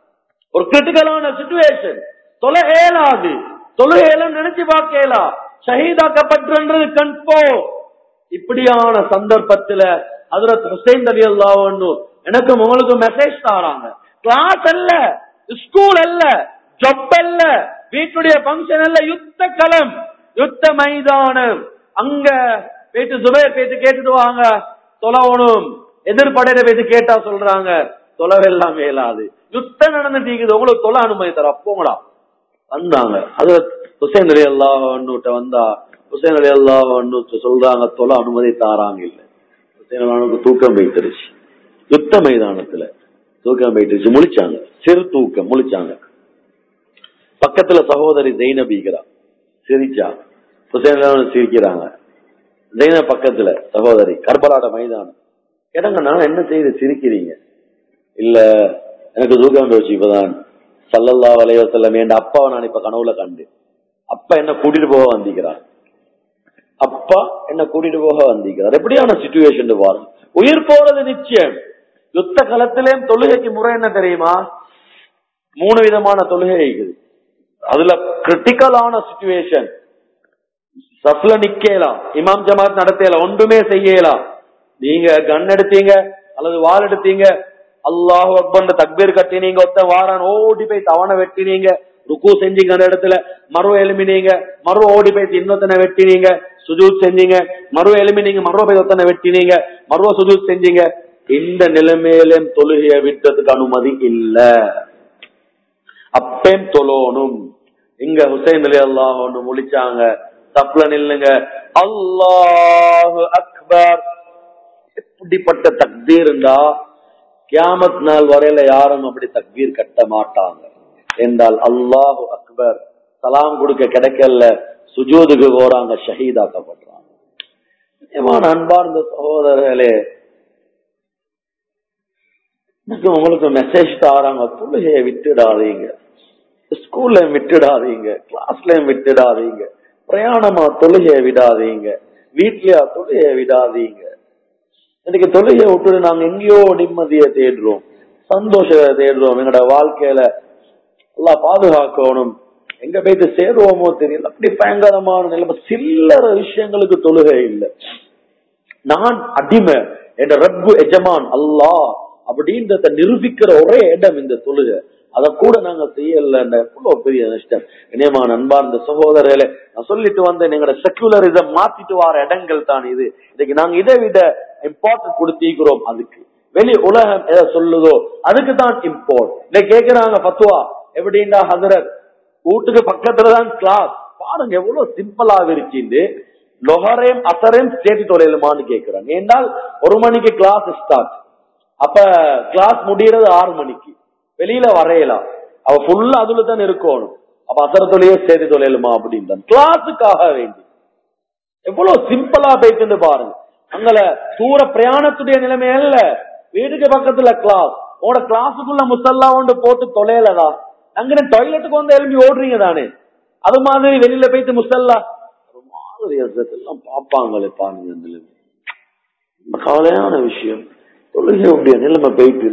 Speaker 1: ஒரு கிரிட்டிக்கலான சுச்சுவேஷன் தொலை ஏலாது தொழுகையெல்லாம் நினைச்சு பார்க்கலாம் ஷஹீதாக்கப்பட்டுன்றது கன்ஃபார்ம் இப்படியான சந்தர்ப்பத்துல ஹசரத் ஹுசைன் அலி அல்லாஹ் எனக்கும் உங்களுக்கு மெசேஜ் தாராங்க கிளாஸ் அல்ல ஸ்கூல் அல்ல ஜப் அல்ல வீட்டுடைய பங்கன் அல்ல யுத்த களம் யுத்த மைதானம் அங்க போயிட்டு சுபேர் போயிட்டு கேட்டுட்டு வாங்க தொலைவணும் எதிர்படையில போயிட்டு கேட்டா சொல்றாங்க தொலைவெல்லாம் மேலாது யுத்தம் நடந்துட்டு உங்களுக்கு தொலை அனுமதி தர போங்கடா வந்தாங்க அது ஹுசைன் அலி அல்லாஹ்ட்ட வந்தா ஹுசைன் அலி அல்லாஹ் சொல்றாங்க தொலை அனுமதி தாராங்க இல்ல ஹுசைன் அல்லாஹ்வுக்கு தூக்கம் வைத்திருச்சு யுத்த மைதானத்துல தூக்கம் வைத்திருச்சு முழிச்சாங்க சிறு தூக்கம் முழிச்சாங்க பக்கத்துல சகோதரி ஜெயினபிகிறா சிரிச்சா ஹுசைன் அல்லாஹ் சிரிக்கிறாங்க ஜெயின பக்கத்துல சகோதரி கர்பலாட மைதானம் கேட்டாங்க நான் என்ன செய்து சிரிக்கிறீங்க இல்ல எனக்கு தூக்கம் போச்சு இப்பதான் சல்லல்லா வலைவசல்லம் என் அப்பாவை நான் இப்ப கனவுல கண்டு அப்பா என்ன கூட்டிட்டு போக வந்திக்கிறார் அப்பா என்ன கூட்டிட்டு போக வந்திக்கிறார் எப்படியான சுச்சுவேஷன் பாருங்க உயிர் போறது நிச்சயம் யுத்த களத்திலேயும் தொழுகைக்கு முறை என்ன தெரியுமா மூணு விதமான தொழுகை இருக்குது அதுல கிரிட்டிக்கலான சுச்சுவேஷன் சஃப்ல நிக்கலாம் இமாம் ஜமாத் நடத்தலாம் ஒன்றுமே செய்யலாம் நீங்க கன் எடுத்தீங்க அல்லது வால் எடுத்தீங்க அல்லாஹ் அக்பர் தக்பீர் கட்டினீங்க ஒத்த வாரான் ஓடி போய் தவணை வெட்டினீங்க ருக்கு செஞ்சீங்க அந்த இடத்துல மறுவ எலுமினீங்க மறுவ ஓடி போய் இன்னொத்தனை வெட்டினீங்க சுஜூத் செஞ்சீங்க மறுவ எலுமினீங்க மறுவ போய் ஒத்தனை வெட்டினீங்க மறுவ சுஜூத் செஞ்சீங்க இந்த நிலைமையிலும் தொழுகைய விட்டதுக்கு அனுமதி இல்ல அப்பேம் தொழணும் இங்க ஹுசைன் அலி அல்லாஹ் ஒண்ணு முழிச்சாங்க தப்புல நில்லுங்க அல்லாஹு அக்பர் எப்படிப்பட்ட தக்பீர் இருந்தா கியாமத் நாள் வரையில யாரும் அப்படி தக்பீர் கட்ட மாட்டாங்க என்றால் அல்லாஹு அக்பர் சலாம் கொடுக்க கிடைக்கல சுஜூதுக்கு போறாங்க ஷஹீதாக்கப்படுறாங்க அன்பார்ந்த சகோதரர்களே எனக்கு உங்களுக்கு மெசேஜ் தாராங்க தொழுகையை விட்டுடாதீங்க ஸ்கூல்ல விட்டுடாதீங்க கிளாஸ்ல விட்டுடாதீங்க பிரயாணமா தொழுகையை விடாதீங்க வீட்லயா தொழுகையை விடாதீங்க இன்னைக்கு தொழுகையை விட்டு நாங்க எங்கேயோ நிம்மதியை தேடுறோம் சந்தோஷத்தை தேடுறோம் எங்களோட வாழ்க்கையில எல்லாம் பாதுகாக்கணும் எங்க போயிட்டு சேருவோமோ தெரியல அப்படி பயங்கரமான நிலைமை சில்லற விஷயங்களுக்கு தொழுகை இல்லை நான் அடிமை என்ற ரப்பு எஜமான் அல்லாஹ் அப்படின்றத நிரூபிக்கிற ஒரே இடம் இந்த தொழுகை அத கூட நாங்க செய்யல எவ்வளவு பெரிய நஷ்டம் இனியமான அன்பார்ந்த சகோதரர்களே நான் சொல்லிட்டு வந்தேன் எங்களோட செக்குலரிசம் மாத்திட்டு வர இடங்கள் தான் இது இன்னைக்கு நாங்க இதை விட இம்பார்ட்டன்ட் கொடுத்திருக்கிறோம் அதுக்கு வெளி உலகம் எதை சொல்லுதோ அதுக்கு தான் இம்போர்ட் இன்னைக்கு கேக்குறாங்க பத்துவா எப்படின்னா ஹசரத் வீட்டுக்கு பக்கத்துலதான் கிளாஸ் பாருங்க எவ்வளவு சிம்பிளா இருக்குது லொஹரையும் அசரையும் சேர்த்து தொழிலுமான்னு கேட்கிறாங்க ஏன்னால் ஒரு மணிக்கு கிளாஸ் ஸ்டார்ட் அப்ப கிளாஸ் முடியறது ஆறு மணிக்கு வெளியில வரையலாம் அவ ஃபுல்லா அதுல தான் இருக்கணும் அப்ப அசர தொழிலே சேர்த்து தொழிலுமா அப்படின்னு கிளாஸுக்காக வேண்டி எவ்வளவு சிம்பிளா போயிட்டு பாருங்க அங்கல தூர பிரயாணத்துடைய நிலைமை அல்ல வீட்டுக்கு பக்கத்துல கிளாஸ் உங்களோட கிளாஸுக்குள்ள முசல்லா ஒன்று போட்டு தொலைலதா அங்க டாய்லெட்டுக்கு வந்து எழுப்பி ஓடுறீங்க தானே அது மாதிரி வெளியில போயிட்டு முசல்லா ஒரு மாதிரி எல்லாம் பார்ப்பாங்களே பாருங்க அந்த நிலைமை ரொம்ப கவலையான விஷயம் தொழுகையுடைய நிலைமை போயிட்டு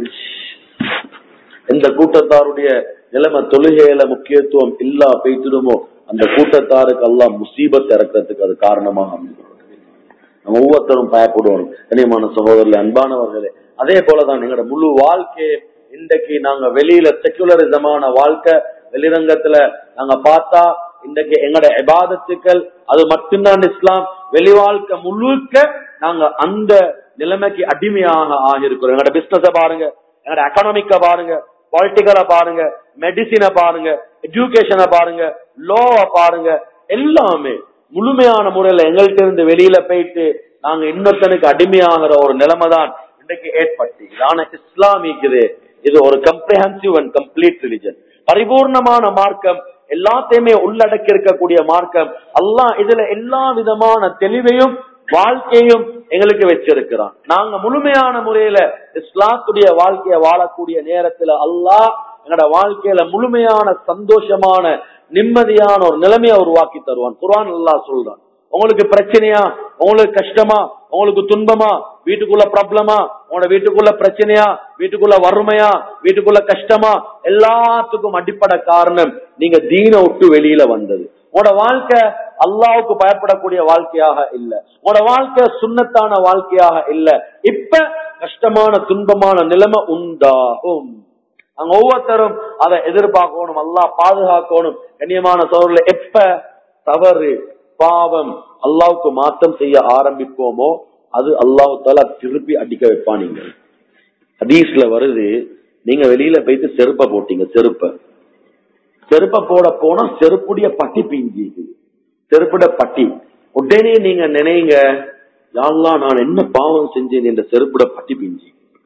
Speaker 1: எந்த கூட்டத்தாருடைய நிலைமை தொழுகையில முக்கியத்துவம் இல்லா போயிட்டுடுமோ அந்த கூட்டத்தாருக்கு எல்லாம் முசீபத் இறக்கிறதுக்கு அது காரணமாக அமைகிறது நம்ம ஒவ்வொருத்தரும் பயப்படுவோம் கனியமான சகோதரர்களே அன்பானவர்களே அதே போலதான் எங்களோட முழு வாழ்க்கையை இன்றைக்கு நாங்க வெளியில செக்குலரிசமான வாழ்க்கை வெளிரங்கத்துல நாங்க பார்த்தா இன்றைக்கு எங்களோட எபாதத்துக்கள் அது மட்டும்தான் இஸ்லாம் வெளி வாழ்க்கை முழுக்க நாங்க அந்த நிலைமைக்கு அடிமையாக ஆகியிருக்கிறோம் எங்களோட பிசினஸ பாருங்க எங்களோட எக்கனாமிக்க பாருங்க பொலிட்டிக்கலை பாருங்க மெடிசினை பாருங்க எஜுகேஷனை பாருங்க லோவை பாருங்க எல்லாமே முழுமையான முறையில எங்கள்கிட்ட இருந்து வெளியில போயிட்டு நாங்க இன்னொருத்தனுக்கு அடிமையாகிற ஒரு நிலைமை தான் இன்றைக்கு ஏற்பட்டு ஆனா இஸ்லாமிக்குது இது ஒரு கம்ப்ரிஹென்சிவ் அண்ட் கம்ப்ளீட் ரிலிஜன் பரிபூர்ணமான மார்க்கம் எல்லாத்தையுமே உள்ளடக்கி இருக்கக்கூடிய மார்க்கம் அல்லாஹ் இதுல எல்லா விதமான தெளிவையும் வாழ்க்கையும் எங்களுக்கு வச்சிருக்கிறான் நாங்க முழுமையான முறையில இஸ்லாத்துடைய வாழ்க்கைய வாழக்கூடிய நேரத்துல அல்லாஹ் எங்களோட வாழ்க்கையில முழுமையான சந்தோஷமான நிம்மதியான ஒரு நிலைமையை உருவாக்கி தருவான் குரான் அல்லா சொல்றான் உங்களுக்கு பிரச்சனையா உங்களுக்கு கஷ்டமா உங்களுக்கு துன்பமா வீட்டுக்குள்ள ப்ராப்ளமா உங்களோட வீட்டுக்குள்ள பிரச்சனையா வீட்டுக்குள்ள வறுமையா வீட்டுக்குள்ள கஷ்டமா எல்லாத்துக்கும் அடிப்படை காரணம் நீங்க தீன விட்டு வெளியில வந்தது உங்களோட வாழ்க்கை அல்லாவுக்கு பயப்படக்கூடிய வாழ்க்கையாக இல்ல உங்களோட வாழ்க்கை சுண்ணத்தான வாழ்க்கையாக இல்ல இப்ப கஷ்டமான துன்பமான நிலைமை உண்டாகும் அங்க ஒவ்வொருத்தரும் அதை எதிர்பார்க்கணும் அல்லா பாதுகாக்கணும் கண்ணியமான சோழர்ல எப்ப தவறு பாவம் அல்லாவுக்கு மாற்றம் செய்ய ஆரம்பிப்போமோ அது அல்லாஹு தாலா திருப்பி அடிக்க வைப்பானீங்க ஹதீஸ்ல வருது நீங்க வெளியில போயிட்டு செருப்ப போட்டீங்க செருப்ப செருப்ப போட போனா செருப்புடைய பட்டி பிஞ்சிது செருப்புட பட்டி உடனே நீங்க நினைங்க யாழ்லாம் நான் என்ன பாவம் செஞ்சேன் என்ற செருப்புட பட்டி பிஞ்சி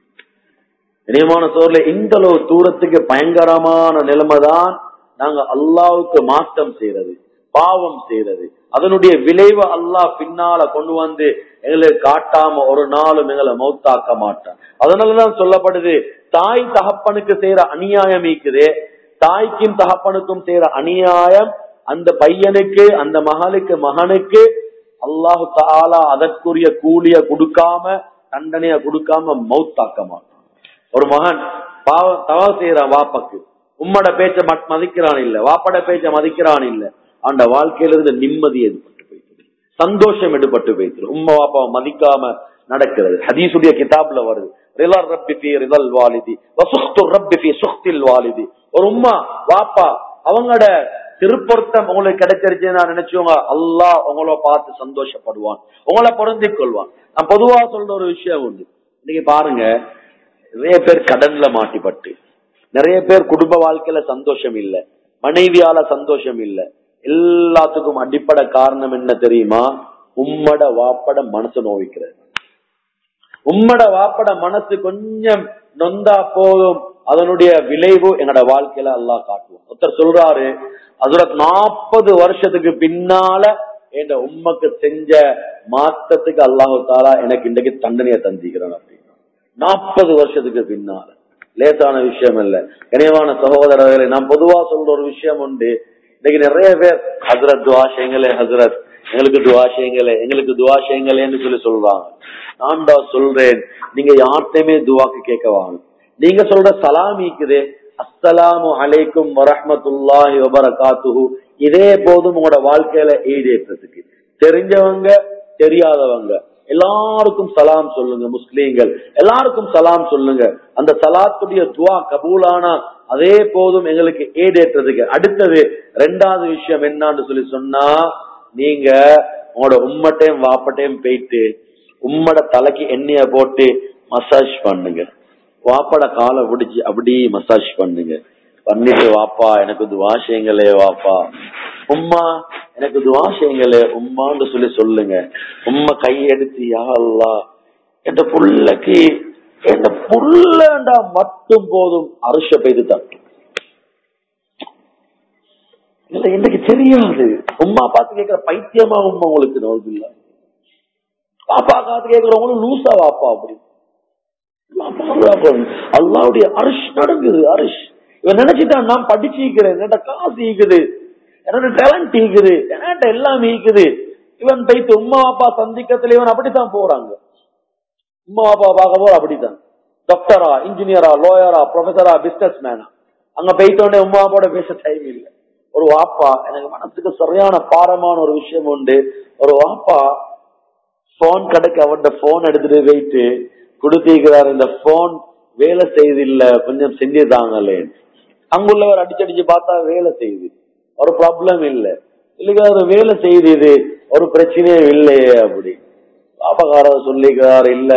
Speaker 1: இனியமான சோர்ல இந்த அளவு தூரத்துக்கு பயங்கரமான நிலைமை தான் நாங்க அல்லாவுக்கு மாற்றம் செய்யறது பாவம் செய்யறது அதனுடைய விளைவு அல்லாஹ் பின்னால கொண்டு வந்து எங்களுக்கு காட்டாம ஒரு நாளும் எங்களை மௌத்தாக்க மாட்டான் அதனாலதான் சொல்லப்படுது தாய் தகப்பனுக்கு செய்யற அநியாயம் இருக்குதே தாய்க்கும் தகப்பனுக்கும் செய்யற அநியாயம் அந்த பையனுக்கு அந்த மகளுக்கு மகனுக்கு அல்லாஹு தாலா அதற்குரிய கூலிய கொடுக்காம தண்டனைய கொடுக்காம மௌத்தாக்க மாட்டான் ஒரு மகன் பாவ தவா செய்யறான் வாப்பக்கு உம்மட பேச்ச மதிக்கிறான் இல்ல வாப்பட பேச்ச மதிக்கிறான் இல்ல அந்த வாழ்க்கையிலிருந்து நிம்மதி ஏற்பட்டு போயிட்டு சந்தோஷம் எடுபட்டு போயிட்டு உம்ம வாப்பாவை மதிக்காம நடக்கிறது ஹதீசுடைய கிதாப்ல வருது ரிலர் ரப்பி ஃபி ரிதல் வாலிதி வசுக்து ரப்பி ஃபி சுக்தில் வாலிதி ஒரு உம்மா வாப்பா அவங்களோட திருப்பொருத்தம் உங்களுக்கு கிடைச்சிருச்சு நான் நினைச்சவங்க அல்லாஹ் உங்கள பார்த்து சந்தோஷப்படுவான் உங்களை பொருந்திக் கொள்வான் நான் பொதுவா சொல்ற ஒரு விஷயம் உண்டு இன்னைக்கு பாருங்க நிறைய பேர் கடன்ல மாட்டிப்பட்டு நிறைய பேர் குடும்ப வாழ்க்கையில சந்தோஷம் இல்ல மனைவியால சந்தோஷம் இல்ல எல்லாத்துக்கும் அடிப்படை காரணம் என்ன தெரியுமா உம்மட வாப்பட மனசு நோவிக்கிறது உம்மட வாப்பட மனசு கொஞ்சம் நொந்தா போதும் அதனுடைய விளைவு என்னோட வாழ்க்கையில எல்லாம் காட்டுவோம் ஒருத்தர் சொல்றாரு அதோட நாற்பது வருஷத்துக்கு பின்னால என் உம்மக்கு செஞ்ச மாற்றத்துக்கு அல்லாஹு தாலா எனக்கு இன்றைக்கு தண்டனையை தந்திக்கிறான் அப்படின்னா நாற்பது வருஷத்துக்கு பின்னால லேசான விஷயம் இல்ல கனியமான சகோதரர்களை நான் பொதுவா சொல்ற ஒரு விஷயம் உண்டு இன்னைக்கு நிறைய பேர் ஹசரத் துவா செய்யுங்களே ஹசரத் எங்களுக்கு துவா செய்யுங்களே எங்களுக்கு துவா செய்யுங்களேன்னு சொல்லி சொல்றாங்க நான் தான் சொல்றேன் நீங்க யார்கிட்டயுமே துவாக்கு கேட்க வாங்க நீங்க சொல்ற சலாம் இருக்குது அஸ்ஸலாமு அலைக்கும் வரஹ்மத்துல்லாஹி வபரகாத்துஹு இதே போதும் உங்களோட வாழ்க்கையில ஈடேற்றத்துக்கு தெரிஞ்சவங்க தெரியாதவங்க எல்லாருக்கும் சலாம் சொல்லுங்க முஸ்லீம்கள் எல்லாருக்கும் சலாம் சொல்லுங்க அந்த சலாத்துடைய துவா கபூலானா அதே போதும் எங்களுக்கு ஈடேற்றதுக்கு அடுத்தது ரெண்டாவது விஷயம் என்னன்னு சொல்லி சொன்னா நீங்க உங்களோட உம்மட்டையும் வாப்பட்டையும் போயிட்டு உம்மட தலைக்கு எண்ணெய போட்டு மசாஜ் பண்ணுங்க வாப்பட காலை பிடிச்சு அப்படி மசாஜ் பண்ணுங்க பண்ணிட்டு வாப்பா எனக்கு துவா செய்யுங்களே வாப்பா உம்மா எனக்கு துவா செய்யுங்களே உம்மான்னு சொல்லி சொல்லுங்க உம்மா கையெடுத்து யா அல்லாஹ் என் புள்ளைக்கு என் புள்ளண்டா மட்டும் போதும் அரிச பெய்து தட்டும் இல்ல எனக்கு தெரியாது உம்மா பார்த்து கேட்கிற பைத்தியமா உம்மா உங்களுக்கு நோக்கில்ல பாப்பா காத்து கேட்கிறவங்களும் லூசா வாப்பா அப்படி அல்லாவுடைய அரிஷ் நடக்குது அரிஷ் இவன் நினைச்சிட்டான் நான் படிச்சிருக்கிறேன் என்கிட்ட காசு ஈக்குது என்னோட டேலண்ட் ஈக்குது என்கிட்ட எல்லாம் ஈக்குது இவன் போயிட்டு உம்மா அப்பா சந்திக்கத்துல இவன் அப்படித்தான் போறாங்க உம்மா அப்பா பார்க்க போற அப்படித்தான் டாக்டரா இன்ஜினியரா லோயரா ப்ரொஃபஸரா பிசினஸ் மேனா அங்க போயிட்டோடனே உம்மா அப்பாவோட பேச டைம் இல்லை ஒரு வாப்பா எனக்கு மனசுக்கு சரியான பாரமான ஒரு விஷயம் உண்டு ஒரு வாப்பா போன் கடைக்கு அவன்கிட்ட போன் எடுத்துட்டு போயிட்டு கொடுத்திருக்கிறார் இந்த போன் வேலை செய்து இல்ல கொஞ்சம் செஞ்சுதாங்களே அங்குள்ளவர் அடிச்சடிச்சு பார்த்தா வேலை செய்யுது ஒரு ப்ராப்ளம் இல்ல இல்லைங்க அது வேலை செய்யுது இது ஒரு பிரச்சனையே இல்லையே அப்படி பாப்பக்காரர் சொல்லிக்கிறார் இல்ல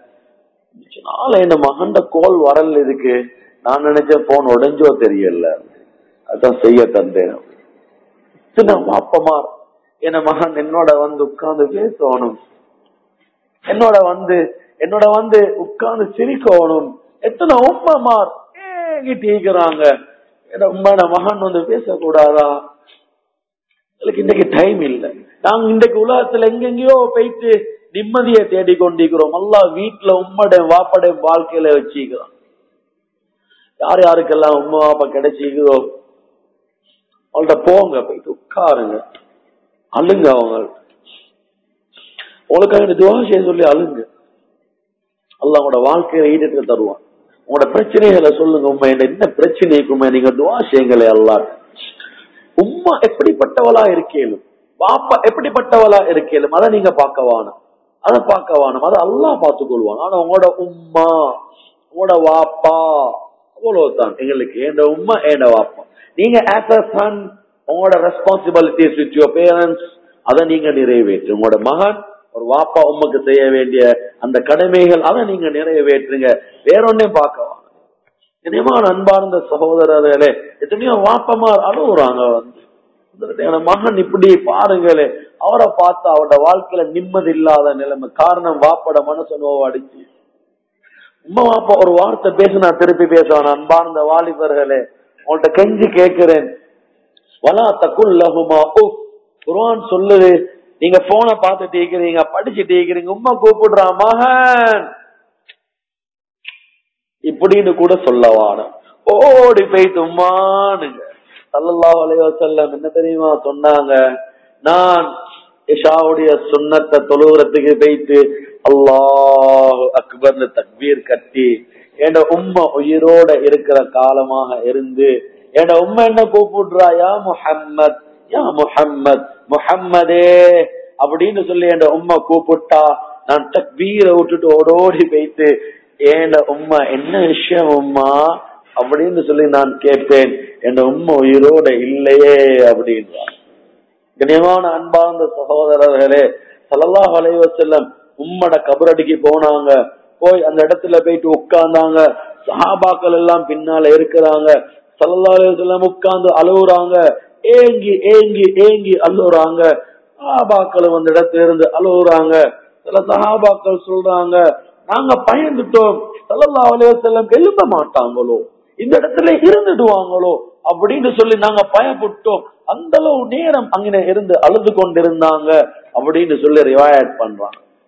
Speaker 1: நாளை இந்த மகண்ட கோல் வரல இதுக்கு நான் நினைச்சேன் போன் உடைஞ்சோ தெரியல அதான் செய்ய தந்தேன் இத்தனை அப்பமார் என் மகன் என்னோட வந்து உட்கார்ந்து பேசணும் என்னோட வந்து என்னோட வந்து உட்கார்ந்து சிரிக்கணும் எத்தனை உண்மைமார் ஏங்கிட்டீங்கிறாங்க உண்மையான மகன் வந்து பேசக்கூடாதா எனக்கு இன்னைக்கு டைம் இல்லை நாங்க இன்றைக்கு உலகத்துல எங்கெங்கயோ போயிட்டு நிம்மதியை தேடி கொண்டிருக்கிறோம் அல்லா வீட்டுல உம்மடைய வாப்படைய வாழ்க்கையில வச்சுக்கிறோம் யார் யாருக்கெல்லாம் உண்மை வாப்பா கிடைச்சிக்கிறோ அவங்கள்ட்ட போங்க போயிட்டு உட்காருங்க அழுங்க அவங்க உங்களுக்காக துவா செய்ய சொல்லி அழுங்க அல்ல உங்களோட வாழ்க்கையில ஈடுட்டு தருவான் உங்களோட பிரச்சனைகளை சொல்லுங்க உண்மை என்ன பிரச்சனைக்குமே நீங்க துவா செய்யுங்களே அல்லா உம்மா எப்படிப்பட்டவளா இருக்கேலும் பாப்பா எப்படிப்பட்டவளா இருக்கேலும் அதை நீங்க பார்க்க வாணும் அதை பார்க்க வாணும் அதை அல்லா பார்த்துக் கொள்வான் ஆனா உங்களோட உம்மா உங்களோட வாப்பா அவ்வளவுதான் எங்களுக்கு ஏண்ட உம்மா ஏண்ட வாப்பா நீங்க ஆஸ் அ சன் உங்களோட ரெஸ்பான்சிபிலிட்டிஸ் வித் யுவர் பேரண்ட்ஸ் அதை நீங்க நிறைவேற்று உங்களோட மகன் ஒரு வாப்பா உமக்கு செய்ய வேண்டிய அந்த கடமைகள் அதை நீங்க நிறைவேற்றுங்க வேற ஒன்னையும் பார்க்க இனிமான அன்பார்ந்த சகோதரர்களே எத்தனையோ வாப்பமார் அழுகுறாங்க வந்து என் மகன் இப்படி பாருங்களே அவரை பார்த்தா அவரோட வாழ்க்கையில நிம்மதி இல்லாத நிலைமை காரணம் வாப்போட மனசு நோவடிச்சு உம்மா வாப்பா ஒரு வார்த்தை பேசினா திருப்பி பேசுவான் அன்பார்ந்த வாலிபர்களே உங்கள்ட்ட கெஞ்சி கேட்கிறேன் வலா தக்குல்லஹுமா உஃப் குர்ஆன் சொல்லுது நீங்க போனை பார்த்துட்டு இருக்கிறீங்க படிச்சுட்டு இருக்கிறீங்க உம்மா கூப்பிடுறா மகன் இப்படின்னு கூட சொல்லவான ஓடி போயிட்டு உம்மானுங்க சல்லல்லாஹு அலைஹி வஸல்லம் என்ன தெரியுமா சொன்னாங்க நான் இஷாவுடைய சுண்ணத்தை தொழுகிறதுக்கு போயிட்டு அல்லாஹ் அக்பர்னு தக்பீர் கட்டி என் உம்மா உயிரோட இருக்கிற காலமாக இருந்து என் உம்மா என்ன கூப்பிடுறா யா முஹம்மத் யா முஹம்மத் முஹம்மதே அப்படின்னு சொல்லி என் உம்மா கூப்பிட்டா நான் தக்பீரை விட்டுட்டு ஓடோடி போயிட்டு ஏண்ட உம்மா என்ன விஷயம் உம்மா அப்படின்னு சொல்லி நான் கேட்பேன் என் உம்மா உயிரோட இல்லையே அப்படின்றான் கண்ணியமான அன்பார்ந்த சகோதரர்களே சல்லல்லாஹு அலைஹி வஸல்லம் உம்மட கபரடிக்கு போனாங்க போய் அந்த இடத்துல போயிட்டு உட்கார்ந்தாங்க சஹாபாக்கள் எல்லாம் பின்னால இருக்கிறாங்க சல்லல்லாஹு அலைஹி வஸல்லம் உட்கார்ந்து அழுகுறாங்க ஏங்கி ஏங்கி ஏங்கி அழுகுறாங்க சஹாபாக்கள் அந்த இடத்துல இருந்து அழுகுறாங்க சில சஹாபாக்கள் சொல்றாங்க நாங்க பயந்துட்டோம் சல்லல்லாஹு அலைஹி வஸல்லம் எழும்ப மாட்டாங்களோ இந்த இடத்துல இருந்துடுவாங்களோ அப்படின்னு சொல்லி நாங்க பயப்பட்டோம் அந்த அளவு நேரம் அங்கே இருந்து அழுது கொண்டிருந்தாங்க அப்படின்னு சொல்லி ரிவாயத் பண்றாங்க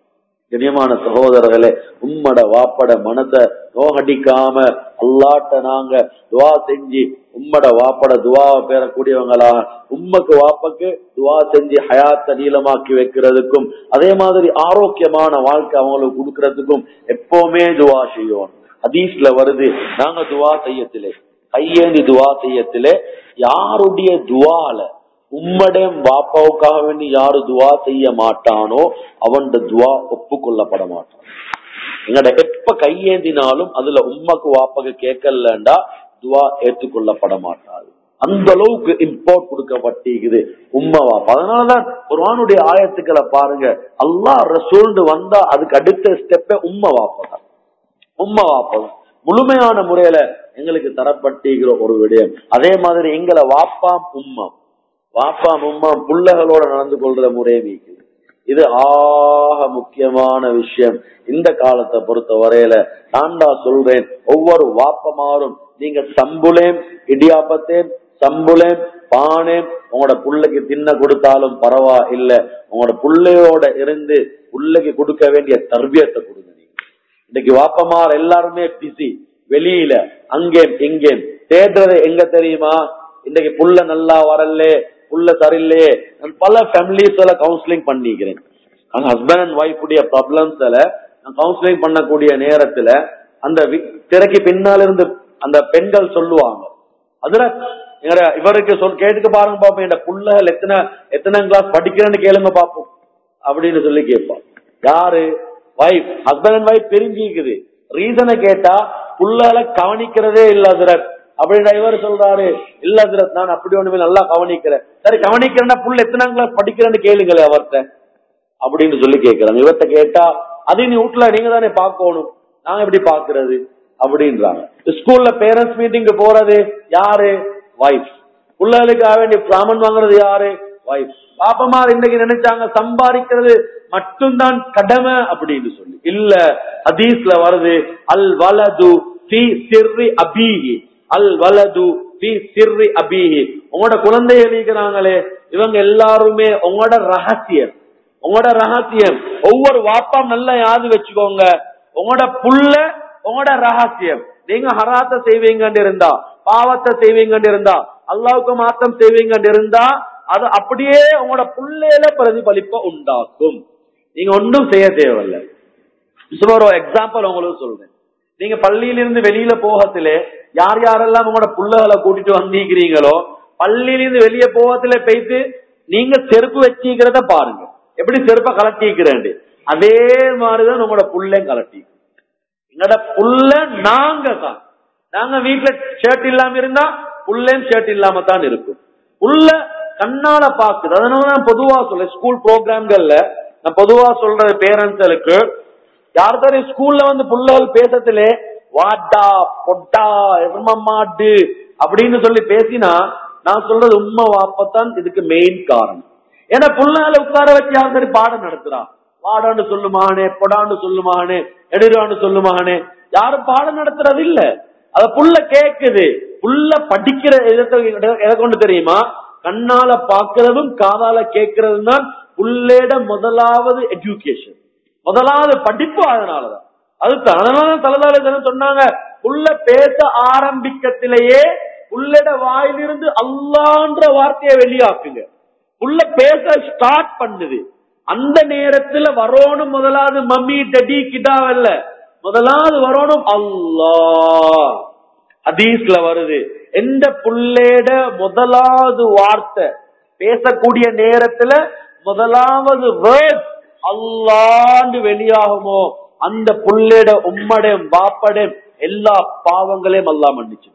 Speaker 1: கண்ணியமான சகோதரர்களே உம்மட வாப்பட மனத்தை நோகடிக்காம அல்லாட்ட நாங்க துவா செஞ்சு உம்மட வாப்பட துவாவை பெறக்கூடியவங்களா உம்மக்கு வாப்பக்கு துவா செஞ்சு ஹயாத்த நீளமாக்கி வைக்கிறதுக்கும் அதே மாதிரி ஆரோக்கியமான வாழ்க்கை அவங்களுக்கு கொடுக்கறதுக்கும் எப்பவுமே துவா செய்யணும் ஹதீஸ்ல வருது நாங்க துவா செய்யத்திலே கையேந்தி துவா செய்யத்திலே யாருடைய துவால உம்மடையும் பாப்பாவுக்காக வேண்டி யாரு துவா செய்ய மாட்டானோ அவன் துவா ஒப்புக்கொள்ளப்பட மாட்டான் எங்கட எப்ப கையேந்தினாலும் அதுல உம்மக்கு வாப்பக கேட்கலண்டா துவா ஏற்றுக்கொள்ளப்பட மாட்டாது அந்த அளவுக்கு இம்போர்ட் கொடுக்கப்பட்டிருக்குது உம்மா வாப்பா அதனாலதான் குர்ஆனுடைய ஆயத்துக்களை பாருங்க அல்லாஹ் ரசூல்னு வந்தா அதுக்கு அடுத்த ஸ்டெப்பே உம்மா வாப்பா தான் உம்மா வாப்பா தான் முழுமையான முறையில எங்களுக்கு தரப்பட்டிருக்கிற ஒரு விடயம் அதே மாதிரி எங்களை வாப்பாம் உம்மா வாப்பாம் உம்மாம் புள்ளகளோட நடந்து கொள்ற முறையும் இருக்குது இது ஆக முக்கியமான விஷயம் இந்த காலத்தை பொறுத்த வரையில நான் தான் சொல்றேன் ஒவ்வொரு வாப்பமாரும் நீங்க சம்புலேம் இடியாப்பத்தேன் சம்புலேம் பானேம் உங்களோட புள்ளைக்கு தின்ன கொடுத்தாலும் பரவா இல்ல உங்களோட புள்ளையோட இருந்து புள்ளைக்கு கொடுக்க வேண்டிய தர்பியத்தை கொடுங்க நீங்க இன்னைக்கு வாப்பமார் எல்லாருமே பிஸி வெளியில அங்கேம் இங்கேம் தேடுறது எங்க தெரியுமா இன்னைக்கு புள்ள நல்லா வரல புள்ள சரியில்லையே நான் பல ஃபேமிலிஸ்ல கவுன்சிலிங் பண்ணிக்கிறேன் ஆனா ஹஸ்பண்ட் அண்ட் ஒய்ஃப் உடைய ப்ராப்ளம்ஸ்ல நான் கவுன்சிலிங் பண்ணக்கூடிய நேரத்துல அந்த வி- திரைக்கு பின்னால இருந்து அந்த பெண்கள் சொல்லுவாங்க அதுல எங்கட இவருக்கு சொல் கேட்டுக்க பாருங்க பாப்போம் என் புள்ளகள் எத்தனை எத்தனை கிளாஸ் படிக்கிறேன்னு கேளுங்க பாப்போம் அப்படின்னு சொல்லி கேட்பான் யாரு வைஃப் ஹஸ்பண்ட் அண்ட் ஒய்ஃப் தெரிஞ்சிக்குது ரீசனை கேட்டா புள்ளகளை கவனிக்கிறதே இல்ல ஹசரத் அப்படின்னா இவர் சொல்றாரு இல்ல ஹசரத் நான் அப்படி ஒண்ணுமே நல்லா கவனிக்கிறேன் சரி கவனிக்கிறேன்னா புள்ள எத்தனை கிளாஸ் படிக்கிறேன்னு கேளுங்களே அவர்கிட்ட அப்படின்னு சொல்லி கேக்குறாங்க இவர்கிட்ட கேட்டா அது நீ வீட்டுல நீங்க தானே பார்க்கணும் நாங்க எப்படி பாக்குறது அப்படின்றாங்க ஸ்கூல்ல பேரண்ட்ஸ் மீட்டிங்க்கு போறது யாரு வைஃப் பிள்ளைகளுக்காக வேண்டிய பிராமன் வாங்குறது யாரு வைஃப் பாப்பமார் இன்னைக்கு நினைச்சாங்க சம்பாதிக்கிறது மட்டும்தான் கடமை அப்படின்னு சொல்லி இல்ல ஹதீஸ்ல வருது அல் வலது ஃபி சிர்ரி அபீஹி அல் வலது ஃபி சிர்ரி அபீஹி உங்களோட குழந்தைகள் இருக்கிறாங்களே இவங்க எல்லாருமே உங்களோட ரகசியம் உங்களோட ரகசியம் ஒவ்வொரு வாப்பாம் நல்லா யாது வச்சுக்கோங்க உங்களோட புள்ள உங்களோட ரகசியம் நீங்க ஹராத்த செய்வீங்கன்னு இருந்தா பாவத்தை செய்வீங்கன்னு இருந்தா அல்லாவுக்கு மாத்தம் செய்வீங்கன்னு இருந்தா அது அப்படியே உங்களோட புள்ளையில பிரதிபலிப்ப உண்டாக்கும் நீங்க ஒன்றும் செய்ய தேவையில்லை சும்மா ஒரு எக்ஸாம்பிள் உங்களுக்கு சொல்றேன் நீங்க பள்ளியிலிருந்து வெளியில போகத்திலே யார் யாரெல்லாம் உங்களோட புள்ளைகளை கூட்டிட்டு வந்திருக்கிறீங்களோ பள்ளியிலிருந்து வெளியே போகத்துல போயிட்டு நீங்க செருப்பு வச்சிக்கிறத பாருங்க எப்படி செருப்பை கலட்டிக்கிறேன் அதே மாதிரிதான் உங்களோட புள்ளையும் கலட்டி எங்களோட புள்ள நாங்க தான் நாங்க வீட்டுல ஷர்ட் இல்லாம இருந்தா புள்ளையும் ஷர்ட் இல்லாம தான் இருக்கும் புள்ள கண்ணால பாக்குது அதனால நான் பொதுவா சொல்ல ஸ்கூல் ப்ரோக்ராம்கள்ல நான் பொதுவா சொல்ற பேரண்ட்ஸுக்கு யார் தெரியும் ஸ்கூல்ல வந்து புள்ளைகள் பேசத்திலே வாட்டா பொட்டா எருமமாடு அப்படின்னு சொல்லி பேசினா நான் சொல்றது உண்மை வாப்பத்தான் இதுக்கு மெயின் காரணம் ஏன்னா புள்ளைகளை உட்கார வச்சு யார் சரி பாடம் நடத்துறா வாடான்னு சொல்லுமானே பொடான்னு சொல்லுமானே எடுறான்னு சொல்லுமானே யாரும் பாடம் நடத்துறது இல்ல அத புள்ள கேக்குது புள்ள படிக்கிற எதை எதை கொண்டு தெரியுமா கண்ணால பாக்குறதும் காதால கேட்கறதும் தான் புள்ளேட முதலாவது எஜுகேஷன் முதலாவது படிப்பு அதனாலதான் அதுதான் அதனாலதான் தலதால சொன்னாங்க புள்ள பேச ஆரம்பிக்கத்திலேயே புள்ளட வாயிலிருந்து அல்லான்ற வார்த்தையை வெளியாக்குங்க புள்ள பேச ஸ்டார்ட் பண்ணுது அந்த நேரத்துல வரணும் முதலாவது மம்மி டடி கிட்டாவல்ல முதலாவது வரணும் அல்லாஹ் ஹதீஸ்ல வருது எந்த புள்ளேட முதலாவது வார்த்தை பேசக்கூடிய நேரத்துல முதலாவது வேர்ட் அல்லாண்டு வெளியாகுமோ அந்த புள்ளேட உம்மடையும் பாப்படையும் எல்லா பாவங்களையும் அல்லா மன்னிச்சுக்குவான்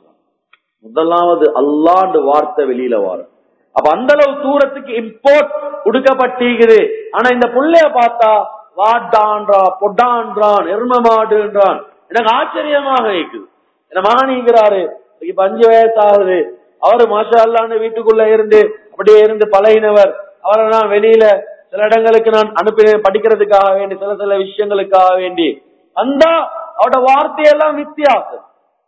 Speaker 1: முதலாவது அல்லாண்டு வார்த்தை வெளியில வரும் அப்ப அந்த அளவு தூரத்துக்கு இம்போர்ட் கொடுக்கப்பட்டிருக்குது ஆனா இந்த புள்ளைய பார்த்தா வாட்டான்றா பொட்டான்றான் எரும மாடுன்றான் எனக்கு ஆச்சரியமாக இருக்குது என்ன மகானிங்கிறாரு இப்ப அஞ்சு வயசு ஆகுது அவரு மாஷா அல்லான்னு வீட்டுக்குள்ள இருந்து அப்படியே இருந்து பழகினவர் அவரை நான் வெளியில சில இடங்களுக்கு நான் அனுப்பினேன் படிக்கிறதுக்காக வேண்டி சில சில விஷயங்களுக்காக வேண்டி அந்த அவட வார்த்தையெல்லாம் வித்தியாசம்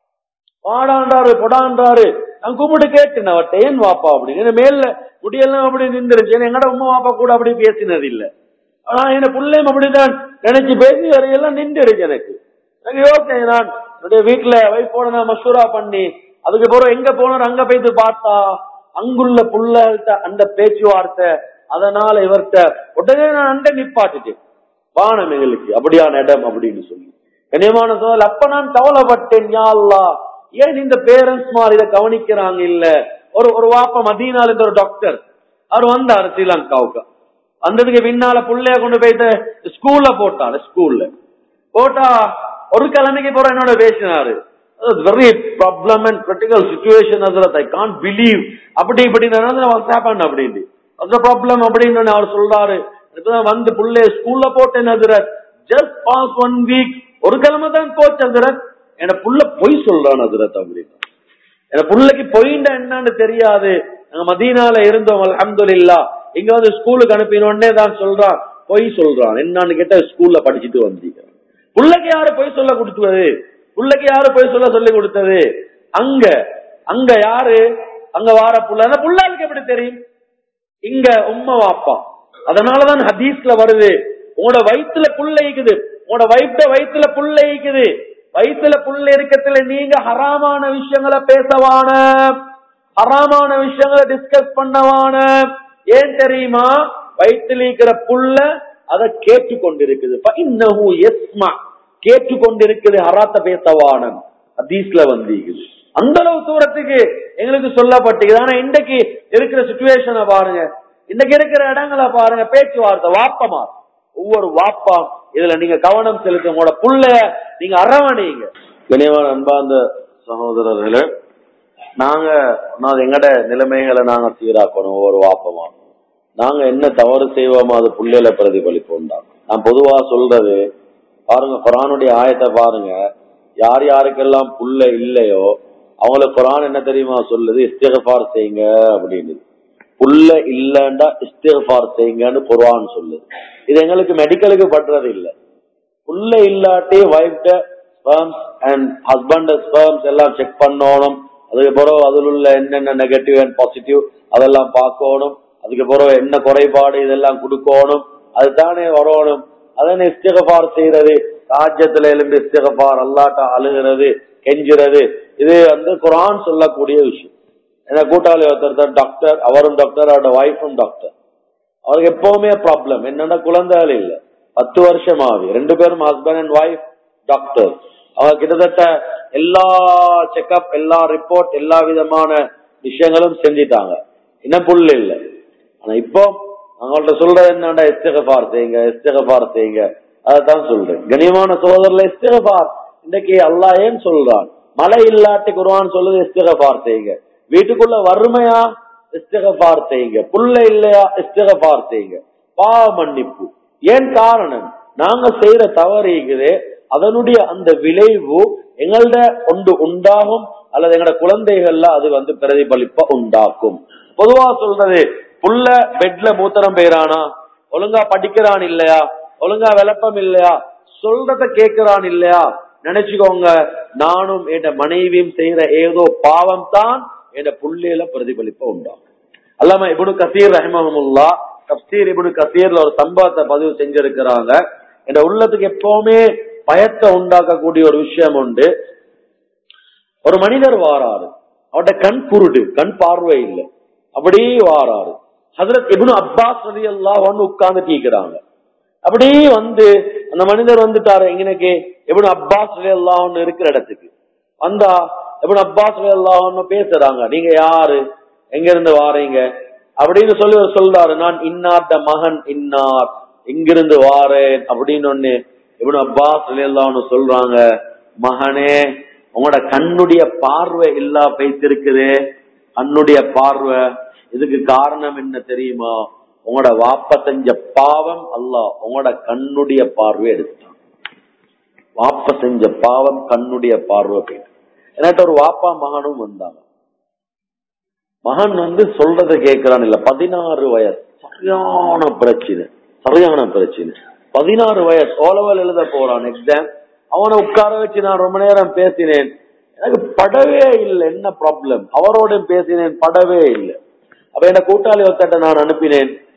Speaker 1: பாடான்றாரு பொடான்றாரு நான் கும்பிட்டு கேட்டேன் அவர்கிட்ட ஏன் வாப்பா அப்படின்னு மேல முடியெல்லாம் அப்படி நின்றுச்சு எங்கட உமா வாப்பா கூட அப்படி பேசினது இல்ல ஆனா என் பிள்ளையும் அப்படிதான் நினைச்சு பேசி வரையெல்லாம் நின்று இருக்கு எனக்கு எனக்கு யோசனை நான் என்னுடைய வீட்டுல வைஃபோட நான் மசூரா பண்ணி அதுக்கு பிறகு எங்க போனோம் அங்க போயிட்டு பார்த்தா அங்குள்ள புள்ளள்கிட்ட அந்த பேச்சுவார்த்தை அதனால இவர்கிட்ட உடனே நான் அண்டை நிப்பாட்டிட்டேன் வானம் எங்களுக்கு அப்படியான இடம் அப்படின்னு சொல்லி கனியமான சோதல் அப்ப நான் கவலைப்பட்டேன் யா அல்லாஹ் ஏன் இந்த பேரண்ட்ஸ் மாதிரி இதை கவனிக்கிறாங்க இல்ல ஒரு ஒரு வாப்ப மதீனால இருந்த ஒரு டாக்டர் அவர் வந்தாரு ஸ்ரீலங்காவுக்கு வந்ததுக்கு பின்னால புள்ளைய கொண்டு போயிட்டு ஸ்கூல்ல போட்டாரு ஸ்கூல்ல போட்டா ஒரு கிழமைக்கு போற என்னோட பேசினாரு very problem and critical situation I can't believe அப்படி இப்படி வாட்ஸ் ஹேப்பன் அப்படின்ட்டு அந்த ப்ராப்ளம் அப்படின்னு அவர் சொல்றாரு இப்பதான் வந்து புள்ளைய ஸ்கூல்ல போட்டேன் அதிரத் ஜஸ்ட் பாஸ் ஒன் வீக் ஒரு கிழமை தான் போச்சு அதிரத் என் புள்ள பொய் சொல்றான் அதிரத் அப்படின்னு என் புள்ளைக்கு பொய்ண்டா என்னன்னு தெரியாது நாங்க மதீனால இருந்தோம் அல்ஹம்துலில்லா இங்க வந்து ஸ்கூலுக்கு அனுப்பினோடனே தான் சொல்றான் பொய் சொல்றான் என்னன்னு கேட்டா ஸ்கூல்ல படிச்சுட்டு வந்தீங்க புள்ளைக்கு யாரு பொய் சொல்ல கொடுத்தது புள்ளைக்கு யாரு பொய் சொல்ல சொல்லி கொடுத்தது அங்க அங்க யாரு அங்க வார புள்ள அந்த புள்ளாளுக்கு எப்படி தெரியும் இங்க உம்மா வாப்பா அதனாலதான் ஹதீஸ்ல வருது உங்களோட வயிற்றுல புள்ள இருக்குது உங்களோட வயிற்ற வயிற்றுல புள்ள இருக்குது வயிற்றுல புள்ள இருக்கத்துல நீங்க ஹராமான விஷயங்களை பேசவான ஹராமான விஷயங்களை டிஸ்கஸ் பண்ணவான ஏன் தெரியுமா வயிற்றுல இருக்கிற புள்ள அதை கேட்டு கொண்டிருக்குது இன்னஹு எஸ்மா கேட்டு கொண்டிருக்குது ஹராத்த பேசவான ஹதீஸ்ல வந்தீங்குது அந்த அளவு தூரத்துக்கு எங்களுக்கு சொல்லப்பட்டிருக்கு ஆனா இன்றைக்கு இருக்கிற சுச்சுவேஷனை பாருங்க இன்னைக்கு இருக்கிற இடங்களை பாருங்க பேச்சுவார்த்தை வாப்பமா ஒவ்வொரு வாப்பா இதுல நீங்க கவனம் செலுத்த உங்களோட புள்ளைய நீங்க அரவணைங்க கனியமான அன்பார்ந்த சகோதரர்களே நாங்க ஒன்னாவது எங்கட நிலைமைகளை நாங்க சீராக்கணும் ஒவ்வொரு வாப்பமா நாங்க என்ன தவறு செய்வோமோ அது புள்ளையில பிரதிபலிப்போம் தான் நான் பொதுவா சொல்றது பாருங்க குரானுடைய ஆயத்தை பாருங்க யார் யாருக்கெல்லாம் புள்ள இல்லையோ அவங்களுக்கு குரான் என்ன தெரியுமா சொல்லுது இஸ்திகபார் செய்யுங்க அப்படின்னு புள்ள இல்லண்டா இஸ்திகபார் செய்யுங்கன்னு குரான் சொல்லுது இது எங்களுக்கு மெடிக்கலுக்கு பண்றது இல்ல புள்ள இல்லாட்டி வைஃப்ட ஸ்பெர்ம்ஸ் அண்ட் ஹஸ்பண்ட் ஸ்பெர்ம்ஸ் எல்லாம் செக் பண்ணணும் அதுக்கு பிறகு அதில் உள்ள என்னென்ன நெகட்டிவ் அண்ட் பாசிட்டிவ் அதெல்லாம் பார்க்கணும் அதுக்கு பிறகு என்ன குறைபாடு இதெல்லாம் கொடுக்கணும் அதுதானே வரணும் அதனை இஸ்திகபார் செய்யறது ராஜ்யத்துல எழுந்து இஸ்திகபார் அல்லாட்ட அழுகிறது கெஞ்சுறது இது வந்து குரான் சொல்லக்கூடிய விஷயம் ஏன்னா கூட்டாளி ஒருத்தர் டாக்டர் அவரும் டாக்டர் அவரோட ஒய்ஃபும் டாக்டர் அவருக்கு எப்பவுமே ப்ராப்ளம் என்னன்னா குழந்தைகள் இல்ல பத்து வருஷம் ஆகுது ரெண்டு பேரும் ஹஸ்பண்ட் அண்ட் ஒய்ஃப் டாக்டர் அவங்க கிட்டத்தட்ட எல்லா செக்அப் எல்லா ரிப்போர்ட் எல்லா விதமான விஷயங்களும் செஞ்சிட்டாங்க இன்னும் புல் இல்ல ஆனா இப்போ அவங்கள்ட்ட சொல்றது என்னடா இஸ்திகபார் செய்யுங்க இஸ்திகபார் செய்யுங்க அதான் சொல்றேன் கனியமான சோதரில் இஸ்திகபார் இன்னைக்கு அல்லாஹ் ஏன் சொல்றான் மழை இல்லாட்டி குருவான் சொல்லுது இஸ்திகபார் செய்யுங்க வீட்டுக்குள்ள வறுமையா இஸ்திகபார் செய்யுங்க புள்ள இல்லையா இஸ்திகபார் செய்யுங்க பாவ மன்னிப்பு ஏன் காரணம் நாங்க செய்யற தவறு இருக்குது அதனுடைய அந்த விளைவு எங்கள்ட ஒன்று உண்டாகும் அல்லது எங்களோட குழந்தைகள்ல அது வந்து பிரதிபலிப்ப உண்டாக்கும் பொதுவா சொல்றது புள்ள பெட்ல மூத்திரம் பெயரானா ஒழுங்கா படிக்கிறான் இல்லையா ஒழுங்கா விளப்பம் இல்லையா சொல்றத கேட்கிறான் இல்லையா நினைச்சுக்கோங்க நானும் என் மனைவியும் செய்யற ஏதோ பாவம் தான் என் புள்ளையில பிரதிபலிப்ப உண்டாகும் அல்லாம இபுனு கசீர் ரஹிமஹமுல்லா தப்சீர் இபுனு கசீர்ல ஒரு சம்பவத்தை பதிவு செஞ்சிருக்கிறாங்க என் உள்ளத்துக்கு எப்பவுமே பயத்தை உண்டாக்கக்கூடிய ஒரு விஷயம் உண்டு ஒரு மனிதர் வாராரு அவட கண் குருடு கண் பார்வை இல்லை அப்படியே வாராரு ஹசரத் இபுனு அப்பாஸ் ரதி எல்லாம் ஒன்னு உட்கார்ந்து தீக்கிறாங்க அப்படியே வந்து அந்த மனிதர் வந்துட்டாரு எங்கனக்கு இபுனு அப்பாஸ் ரதி எல்லாம் ஒன்னு இருக்கிற இடத்துக்கு வந்தா இபுனு அப்பாஸ் ரதி எல்லாம் ஒன்னு பேசுறாங்க நீங்க யாரு எங்க இருந்து வாரீங்க அப்படின்னு சொல்லி அவர் சொல்றாரு நான் இன்னார்ட மகன் இன்னார் இங்கிருந்து வாரேன் அப்படின்னு ஒன்னு இவனு அப்பாஸ் எல்லாம் சொல்றாங்க மகனே உங்களோட கண்ணுடைய பார்வை இல்லா பைத்திருக்குது கண்ணுடைய பார்வை இதுக்கு காரணம் என்ன தெரியுமா உங்களோட வாப்ப செஞ்ச பாவம் அல்ல உங்களோட கண்ணுடைய பார்வை எடுத்துட்டான் வாப்ப செஞ்ச பாவம் கண்ணுடைய பார்வை போயிட்டு என்கிட்ட ஒரு வாப்பா மகனும் வந்தாங்க மகன் வந்து சொல்றத கேட்கிறான் இல்ல பதினாறு வயசு சரியான பிரச்சனை சரியான பிரச்சனை பதினாறு வயசு ஓலவல் எழுத போறான் எக்ஸாம் அவனை உட்கார வச்சு நான் ரொம்ப நேரம் பேசினேன் எனக்கு படவே இல்லை என்ன ப்ராப்ளம் அவரோட பேசினேன் படவே இல்லை அப்ப என்ன கூட்டாளி ஒருத்தட்ட நான் அனுப்பினேன்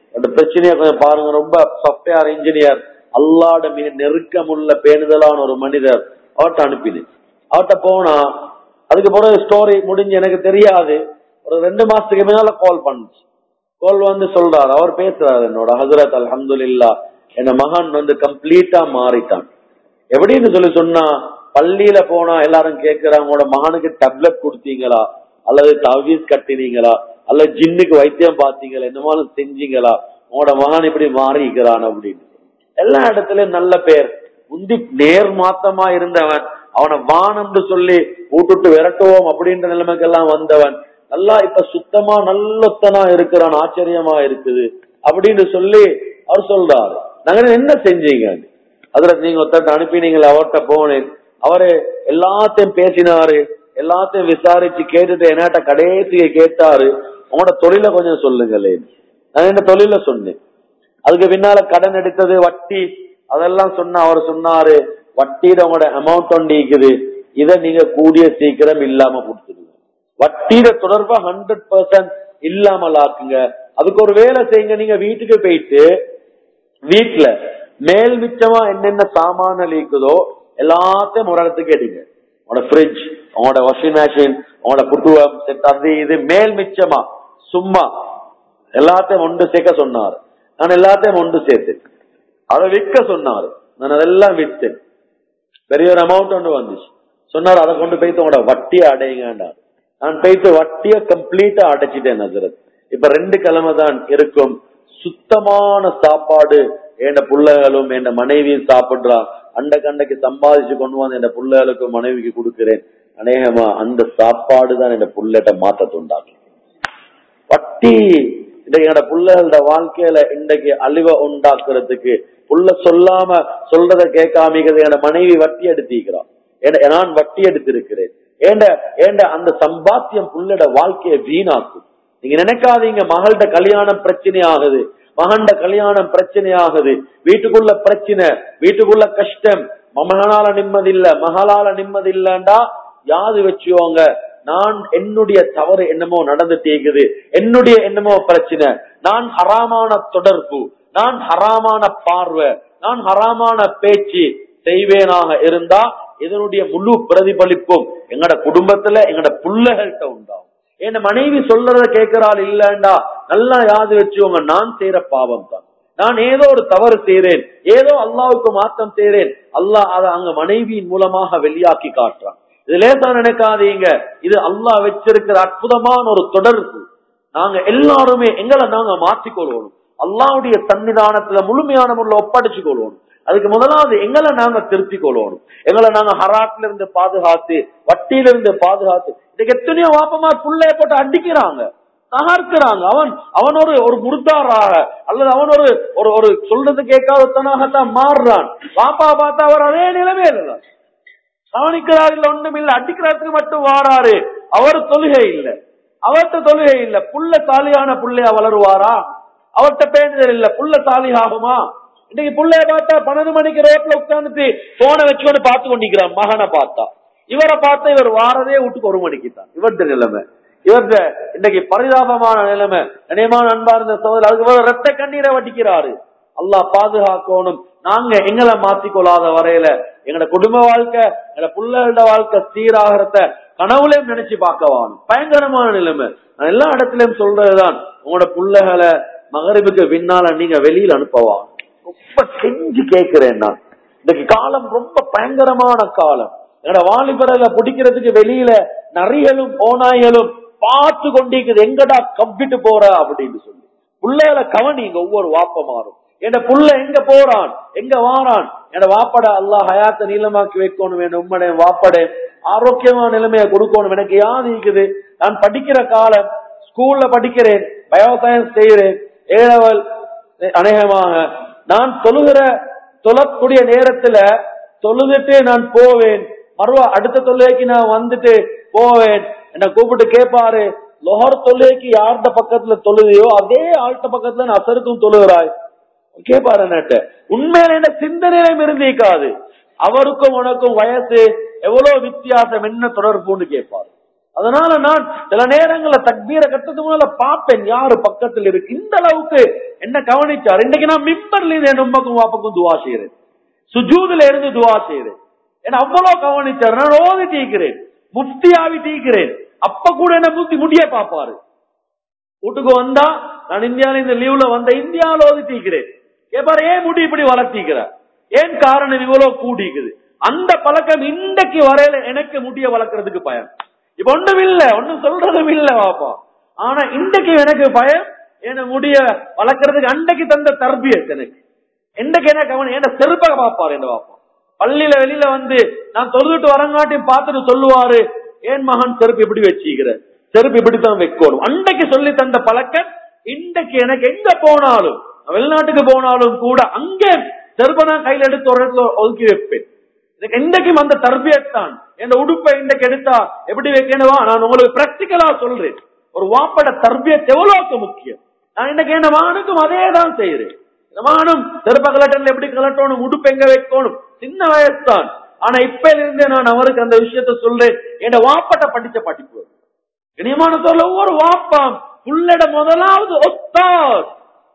Speaker 1: அந்த பிரச்சனையை கொஞ்சம் பாருங்க ரொம்ப சாஃப்ட்வேர் இன்ஜினியர் அல்லாட மிக நெருக்கமுள்ள பேணுதலான ஒரு மனிதர் அவர்கிட்ட அனுப்பினேன் அவர்கிட்ட போனா அதுக்கு பிறகு ஸ்டோரி முடிஞ்சு எனக்கு தெரியாது ஒரு ரெண்டு மாசத்துக்கு முன்னால கால் பண்ணுச்சு கால் வந்து சொல்றாரு அவர் பேசுறாரு என்னோட ஹசரத் அல்ஹம்துலில்லா என் மகன் வந்து கம்ப்ளீட்டா மாறிட்டான் எப்படின்னு சொல்லி சொன்னா பள்ளியில போனா எல்லாரும் கேக்குறாங்க உங்களோட மகனுக்கு டேப்லெட் கொடுத்தீங்களா அல்லது தவீஸ் கட்டினீங்களா அல்லது ஜின்னுக்கு வைத்தியம் பார்த்தீங்களா என்னமாலும் செஞ்சீங்களா உங்களோட மகன் இப்படி மாறிக்கிறான் அப்படின்னு எல்லா இடத்துலயும் நல்ல பேர் முந்தி நேர் மாத்தமா இருந்தவன் அவனை வானம்னு சொல்லி கூட்டுட்டு விரட்டுவோம் அப்படின்ற நிலைமைக்கெல்லாம் வந்தவன் நல்லா இப்ப சுத்தமா நல்லத்தனா இருக்கிறான் ஆச்சரியமா இருக்குது அப்படின்னு சொல்லி அவர் சொல்றாரு நாங்க என்ன செஞ்சீங்க அதுல நீங்க ஒருத்தட்ட அனுப்பினீங்களா அவர்கிட்ட போனேன் அவரு எல்லாத்தையும் பேசினாரு எல்லாத்தையும் விசாரிச்சு கேட்டுட்டு என்னாட்ட கடைசியை கேட்டாரு உங்களோட தொழில கொஞ்சம் சொல்லுங்களே நான் என்ன தொழில சொன்னேன் அதுக்கு பின்னால கடன் எடுத்தது வட்டி அதெல்லாம் சொன்ன அவர் சொன்னாரு வட்டியில உங்களோட அமௌண்ட் ஒன்று இருக்குது இதை நீங்க கூடிய சீக்கிரம் இல்லாம கொடுத்துருங்க வட்டியில தொடர்பா ஹண்ட்ரட் பர்சன்ட் இல்லாமல் ஆக்குங்க அதுக்கு ஒரு வேலை செய்யுங்க நீங்க வீட்டுக்கு போயிட்டு வீட்டுல மேல் மிச்சமா என்னென்ன சாமான இருக்குதோ எல்லாத்தையும் ஒரு இடத்துக்கு எடுங்க உங்களோட ஃப்ரிட்ஜ் உங்களோட வாஷிங் மிஷின் உங்களோட குட்டுவம் செட் அது இது மேல் மிச்சமா சும்மா எல்லாத்தையும் ஒன்று சேர்க்க சொன்னார் நான் எல்லாத்தையும் ஒன்று சேர்த்தேன் அதை விற்க சொன்னார் நான் அதெல்லாம் விற்றேன் பெரிய ஒரு அமௌண்ட் ஒன்று வந்துச்சு சொன்னார் அதை கொண்டு போயிட்டு உங்களோட வட்டியை அடையுங்கன்றார் நான் போயிட்டு வட்டியை கம்ப்ளீட்டா அடைச்சிட்டேன் நசரத் இப்ப ரெண்டு கிழமை தான் இருக்கும் சுத்தமான சாப்பாடு என் பிள்ளைகளும் என் மனைவியும் சாப்பிடுறா அண்ட கண்டைக்கு சம்பாதிச்சு கொண்டு வந்து என் பிள்ளைகளுக்கும் மனைவிக்கு கொடுக்கிறேன் அநேகமா அந்த சாப்பாடு தான் என் புள்ளட்ட மாற்றத்தை உண்டாக்கி வட்டி இன்றைக்கு என்னோட பிள்ளைகளோட வாழ்க்கையில இன்றைக்கு அழிவை உண்டாக்குறதுக்கு புள்ள சொல்லாம சொல்றத கேட்காமிக்கிறது என்னோட மனைவி வட்டி எடுத்திருக்கிறான் நான் வட்டி எடுத்திருக்கிறேன் ஏண்ட ஏண்ட அந்த சம்பாத்தியம் புள்ளட வாழ்க்கையை வீணாக்கும் நீங்க நினைக்காதீங்க மகள்கிட்ட கல்யாணம் பிரச்சனை ஆகுது மகண்ட கல்யாணம் பிரச்சனை ஆகுது வீட்டுக்குள்ள பிரச்சனை வீட்டுக்குள்ள கஷ்டம் மகனால நிம்மதி இல்ல மகளால நிம்மதி இல்லண்டா யாது வச்சுவோங்க நான் என்னுடைய தவறு என்னமோ நடந்துட்டு இருக்குது என்னுடைய என்னமோ பிரச்சனை நான் ஹராமான தொடர்பு நான் ஹராமான பார்வை நான் ஹராமான பேச்சு செய்வேனாக இருந்தா இதனுடைய முழு பிரதிபலிப்பும் எங்கட குடும்பத்துல எங்கட புள்ளைகள்கிட்ட உண்டாகும் என் மனைவி சொல்றத கேட்கிறாள் இல்லண்டா நல்லா யாது வச்சுவோங்க நான் செய்யற பாவம் தான் நான் ஏதோ ஒரு தவறு செய்யறேன் ஏதோ அல்லாவுக்கு மாற்றம் செய்யறேன் அல்லாஹ் அதை அங்க மனைவியின் மூலமாக வெளியாக்கி காட்டுறான் இது லேசா நினைக்காதீங்க இது அல்லாஹ் வச்சிருக்கிற அற்புதமான ஒரு தொடர்பு நாங்க எல்லாருமே எங்களை நாங்க மாற்றிக்கொள்வோம் அல்லாவுடைய சன்னிதானத்துல முழுமையான முறையில் ஒப்படைச்சு கொள்வோம் அதுக்கு முதலாவது எங்களை நாங்க திருத்திக் கொள்ளணும் எங்களை நாங்க ஹராட்ல இருந்து பாதுகாத்து வட்டியில இருந்து பாதுகாத்து இதுக்கு எத்தனையோ வாப்பமா புள்ளைய போட்டு அடிக்கிறாங்க தகர்க்கிறாங்க அவன் அவன் ஒரு ஒரு முர்தாராக அல்லது அவன் ஒரு ஒரு ஒரு சொல்றது கேட்காதத்தனாகத்தான் மாறுறான் பாப்பா பார்த்தா அவர் அதே நிலைமையில தான் கவனிக்கிறார் இல்ல ஒண்ணும் இல்ல அடிக்கிறதுக்கு மட்டும் வாராரு அவர் தொழுகை இல்ல அவர்கிட்ட தொழுகை இல்ல புள்ள சாலியான புள்ளையா வளருவாரா அவர்கிட்ட பேணுதல் இல்ல புள்ள சாலி ஆகுமா இன்னைக்கு புள்ளைய பார்த்தா பன்னெண்டு மணிக்கு ரோட்ல உட்காந்துட்டு போனை வச்சுக்கொண்டு பார்த்து கொண்டிருக்கிறான் மகனை பார்த்தா இவரை பார்த்தா இவர் வாரதே வீட்டுக்கு ஒரு மணிக்கு தான் இவர்த நிலைமை இவர்த இன்னைக்கு பரிதாபமான நிலைமை நினைமான அன்பார்ந்த சோதரர் அதுக்கு ரத்த கண்ணீரை வட்டிக்கிறாரு அல்லாஹ் பாதுகாக்கணும் நாங்க எங்களை மாத்திக்கொள்ளாத வரையில எங்கட குடும்ப வாழ்க்கை எங்கட பிள்ளைகளோட வாழ்க்கை சீராகிறத கனவுலையும் நினைச்சு பார்க்கவான் பயங்கரமான நிலைமை நான் எல்லா இடத்துலயும் சொல்றதுதான் உங்களோட பிள்ளைகளை மகரிபுக்கு பின்னால நீங்க வெளியில அனுப்பவான் ரொம்ப செஞ்சு கேட்கிறேன் நான் இன்னைக்கு காலம் ரொம்ப பயங்கரமான காலம் என்னோட வாலிபரல பிடிக்கிறதுக்கு வெளியில நரிகளும் ஓநாய்களும் பார்த்து கொண்டிருக்குது எங்கடா கம்பிட்டு போற அப்படின்னு சொல்லி பிள்ளைகளை கவனிங்க ஒவ்வொரு வாப்ப மாறும் என் புள்ள எங்க போறான் எங்க வாரான் என் வாப்பட அல்லாஹ் ஹயாத்த நீளமாக்கி வைக்கணும் என் உம்மனே வாப்படே ஆரோக்கியமான நிலைமையை கொடுக்கணும் எனக்கு யாது இருக்குது நான் படிக்கிற காலம் ஸ்கூல்ல படிக்கிறேன் பயோசயன்ஸ் செய்கிறேன் ஏழவல் அநேகமாக நான் தொழுகிற தொழக்கூடிய நேரத்துல தொழுதுட்டு நான் போவேன் மறுவா அடுத்த தொழுகைக்கு நான் வந்துட்டு போவேன் என்ன கூப்பிட்டு கேட்பாரு லொஹர் தொழுகைக்கு யார்கிட்ட பக்கத்துல தொழுதையோ அதே ஆள்கிட்ட பக்கத்துல நான் அசருக்கும் தொழுகிறாய் கேட்பாரு என்னட்ட உண்மையில என்ன சிந்தனையிலும் இருந்திருக்காது அவருக்கும் உனக்கும் வயசு எவ்வளவு வித்தியாசம் என்ன தொடர்புன்னு கேட்பாரு அதனால நான் சில நேரங்கள்ல தக்பீர கட்டத்து முதல்ல பார்ப்பேன் யாரு பக்கத்தில் இருக்கு இந்த அளவுக்கு என்ன கவனிச்சார் இன்னைக்கு நான் மிம்பர்ல இருந்து என் உம்மக்கும் வாப்பக்கும் துவா செய்யறேன் சுஜூதுல இருந்து துவா செய்யறேன் என்ன அவ்வளவு கவனிச்சார் நான் ஓதி தீக்கிறேன் முஃப்தியாவி தீக்கிறேன் அப்ப கூட என்ன முத்தி முடிய பாப்பாரு வீட்டுக்கு வந்தா நான் இந்தியால இந்த லீவ்ல வந்த இந்தியாவில ஓதி தீக்கிறேன் கேப்பாரு ஏன் முடி இப்படி வளர்த்திக்கிற ஏன் காரணம் இவ்வளவு கூடிக்குது அந்த பழக்கம் இன்றைக்கு வரையில எனக்கு முடிய வளர்க்கறதுக்கு பயம் இப்ப ஒண்ணும் இல்ல ஒண்ணும் சொல்றதும் இல்ல பாப்பா ஆனா இன்றைக்கு எனக்கு பயம் என்ன முடிய வளர்க்கறதுக்கு அன்றைக்கு தந்த தர்பியத் எனக்கு இன்றைக்கு என்ன கவனம் என்ன செருப்பாக பாப்பாரு என்ன பாப்பா பள்ளியில வெளியில வந்து நான் தொழுதுட்டு வரங்காட்டியும் பார்த்துட்டு சொல்லுவாரு ஏன் மகன் செருப்பு இப்படி வச்சுக்கிற செருப்பு இப்படித்தான் வைக்கணும் அன்றைக்கு சொல்லி தந்த பழக்கம் இன்றைக்கு எனக்கு எங்க போனாலும் நான் வெளிநாட்டுக்கு போனாலும் கூட அங்கே செருப்பை நான் கையில எடுத்து ஒரு இடத்துல ஒதுக்கி வைப்பேன் எனக்கு இன்றைக்கும் அந்த தர்பியத்தான் என் உடுப்பை இன்றைக்கு எடுத்தா எப்படி வைக்கணுவா நான் உங்களுக்கு பிராக்டிக்கலா சொல்றேன் ஒரு வாப்பட தர்பியத் எவ்வளவுக்கு முக்கியம் நான் இன்னைக்கு என்ன மகனுக்கும் அதே தான் செய்யறேன் இந்த மகனும் செருப்ப கலட்டல் எப்படி கலட்டணும் உடுப்பு எங்க வைக்கணும் சின்ன வயசு தான் ஆனா இப்ப இருந்தே நான் அவருக்கு அந்த விஷயத்த சொல்றேன் என் வாப்பட்ட படிச்ச படிப்பு இனியமான சொல்ல ஒவ்வொரு வாப்பாம் புள்ளட முதலாவது ஒஸ்தாத்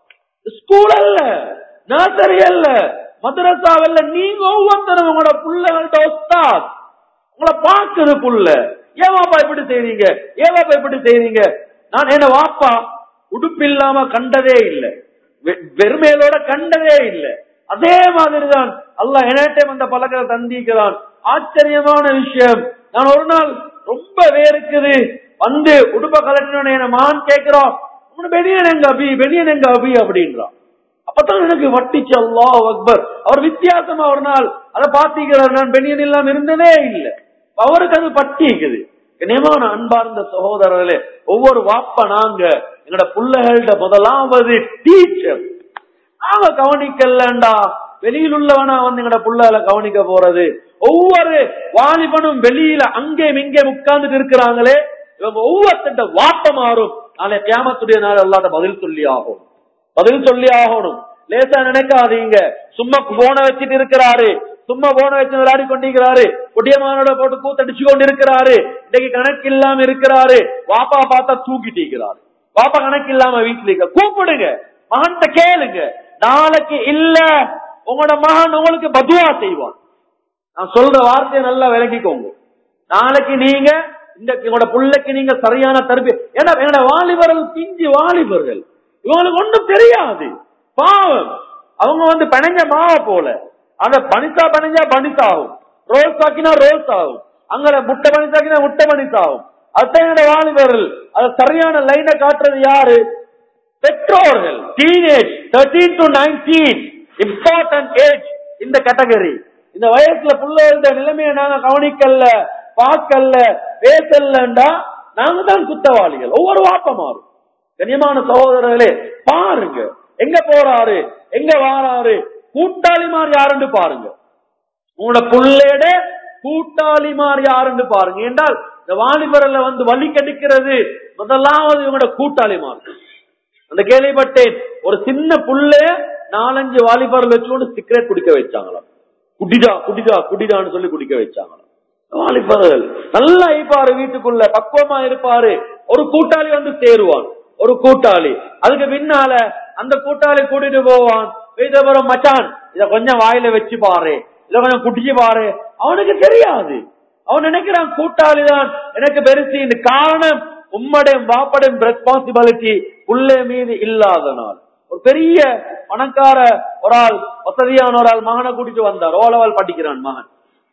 Speaker 1: ஸ்கூல் அல்ல நர்சரி அல்ல மதரசாவல்ல நீங்க ஒவ்வொருத்தரும் உங்களோட புள்ளைகள்ட்ட ஒஸ்தாத் உங்களை பாக்குது புள்ள ஏன் வாப்பா இப்படி செய்றீங்க ஏன் வாப்பா இப்படி செய்றீங்க நான் என்ன வாப்பா உடுப்பு இல்லாம கண்டதே இல்லை வெ- வெறுமையிலோட கண்டதே இல்லை அதே மாதிரிதான் அல்லாஹ் எனட்டையும் அந்த பழக்கத்தை தந்திக்கிறான் ஆச்சரியமான விஷயம் நான் ஒரு நாள் ரொம்ப வேறுக்குது வந்து உடுப்ப கலட்டினோட என மகான் கேட்கிறான் உன்னோட பெனியன் எங்க அபி பெனியன் எங்க அபி அப்படின்றான் அப்பதான் எனக்கு வட்டிச்சு அல்லாஹ் அக்பர் அவர் வித்தியாசமா ஒரு நாள் அதை பாத்தீங்கிறார் நான் பெனியன் இல்லாம இருந்ததே இல்லை அவருக்கு அது பட்டிக்குது கண்ணியமான அன்பார்ந்த சகோதரர்களே ஒவ்வொரு வாப்ப நாங்க எங்களோட பிள்ளைகள்ட முதலாவது டீச்சர் நாங்க கவனிக்கலண்டா வெளியில் உள்ளவனா வந்து எங்கட புள்ளைகளை கவனிக்க போறது ஒவ்வொரு வாலிபனும் வெளியில அங்கேயும் இங்கே உட்கார்ந்துட்டு இருக்கிறாங்களே இவங்க ஒவ்வொருத்த வாப்ப மாறும் நாளை கியாமத்துடைய நாள் அல்லாத பதில் சொல்லி ஆகும் பதில் சொல்லி ஆகணும் லேசா நினைக்காதீங்க சும்மா போன வச்சுட்டு இருக்கிறாரு சும்மா போன வச்சு விளையாடி கொண்டிருக்கிறாரு குட்டியமானோட போட்டு கூத்தடிச்சு கொண்டு இருக்கிறாரு இன்னைக்கு கணக்கு இல்லாம இருக்கிறாரு வாப்பா பார்த்தா தூக்கிட்டு இருக்கிறாரு வாப்பா கணக்கு இல்லாம வீட்டுல இருக்க கூப்பிடுங்க மகன்கிட்ட கேளுங்க நாளைக்கு இல்ல உங்களோட மகன் உங்களுக்கு பதுவா செய்வான் நான் சொல்ற வார்த்தையை நல்லா விளங்கிக்கோங்க நாளைக்கு நீங்க இந்த உங்களோட புள்ளைக்கு நீங்க சரியான தருப்பி ஏன்னா எங்களோட வாலிபர்கள் பிஞ்சு வாலிபர்கள் இவங்களுக்கு ஒண்ணும் தெரியாது பாவம் அவங்க வந்து பனைஞ்ச மாவை போல அந்த பனிசா பனிஞ்சா பனிசா ஆகும் ரோஸ் ஆக்கினா ரோஸ் ஆகும் அங்க முட்டை பனிசாக்கினா முட்டை பனிசா ஆகும் அதுதான் என்னோட வாலிபர்கள் அது சரியான லைனை காட்டுறது யாரு பெற்றோர்கள் teenage thirteen to nineteen important age இந்த கேட்டகரி இந்த வயசுல புள்ளைகள நிலைமையை நாங்க கவனிக்கல பார்க்கல பேசலண்டா நாங்க தான் குத்தவாளிகள் ஒவ்வொரு வாப்ப மாறும் கண்ணியமான சகோதரர்களே பாருங்க எங்க போறாரு எங்க வாராரு கூட்டாளிமார் யாருன்னு பாருங்க உங்களோட புள்ளையோட கூட்டாளிமார் யாருன்னு பாருங்க என்றால் இந்த வாலிபரல்ல வந்து வழி கெடுக்கிறது முதலாவது இவங்களோட கூட்டாளிமார் அந்த கேள்விப்பட்டேன் ஒரு சின்ன புள்ளைய நாலஞ்சு வாலிபர்கள் வச்சுக்கொண்டு சிகரெட் குடிக்க வச்சாங்களாம் குடிடா குடிடா குடிடான்னு சொல்லி குடிக்க வச்சாங்களாம் வாலிபர்கள் நல்லா இருப்பாரு வீட்டுக்குள்ள பக்குவமா இருப்பாரு ஒரு கூட்டாளி வந்து சேருவான் ஒரு கூட்டாளி அதுக்கு பின்னால அந்த கூட்டாளி கூட்டிட்டு போவான் வீட்டுப்புறம் மச்சான் இத கொஞ்சம் வாயில வச்சு பாரு இத கொஞ்சம் குடிச்சு பாரு அவனுக்கு தெரியாது அவன் நினைக்கிறான் கூட்டாளி தான் எனக்கு பெருசு இந்த காரணம் உம்மடையும் வாப்படையும் ரெஸ்பான்சிபிலிட்டி உள்ளே மீது இல்லாதனால் ஒரு பெரிய பணக்கார ஒரு ஆள் வசதியான ஒரு ஆள் மகனை கூட்டிட்டு வந்தார் ஓலவால் படிக்கிறான் மகன்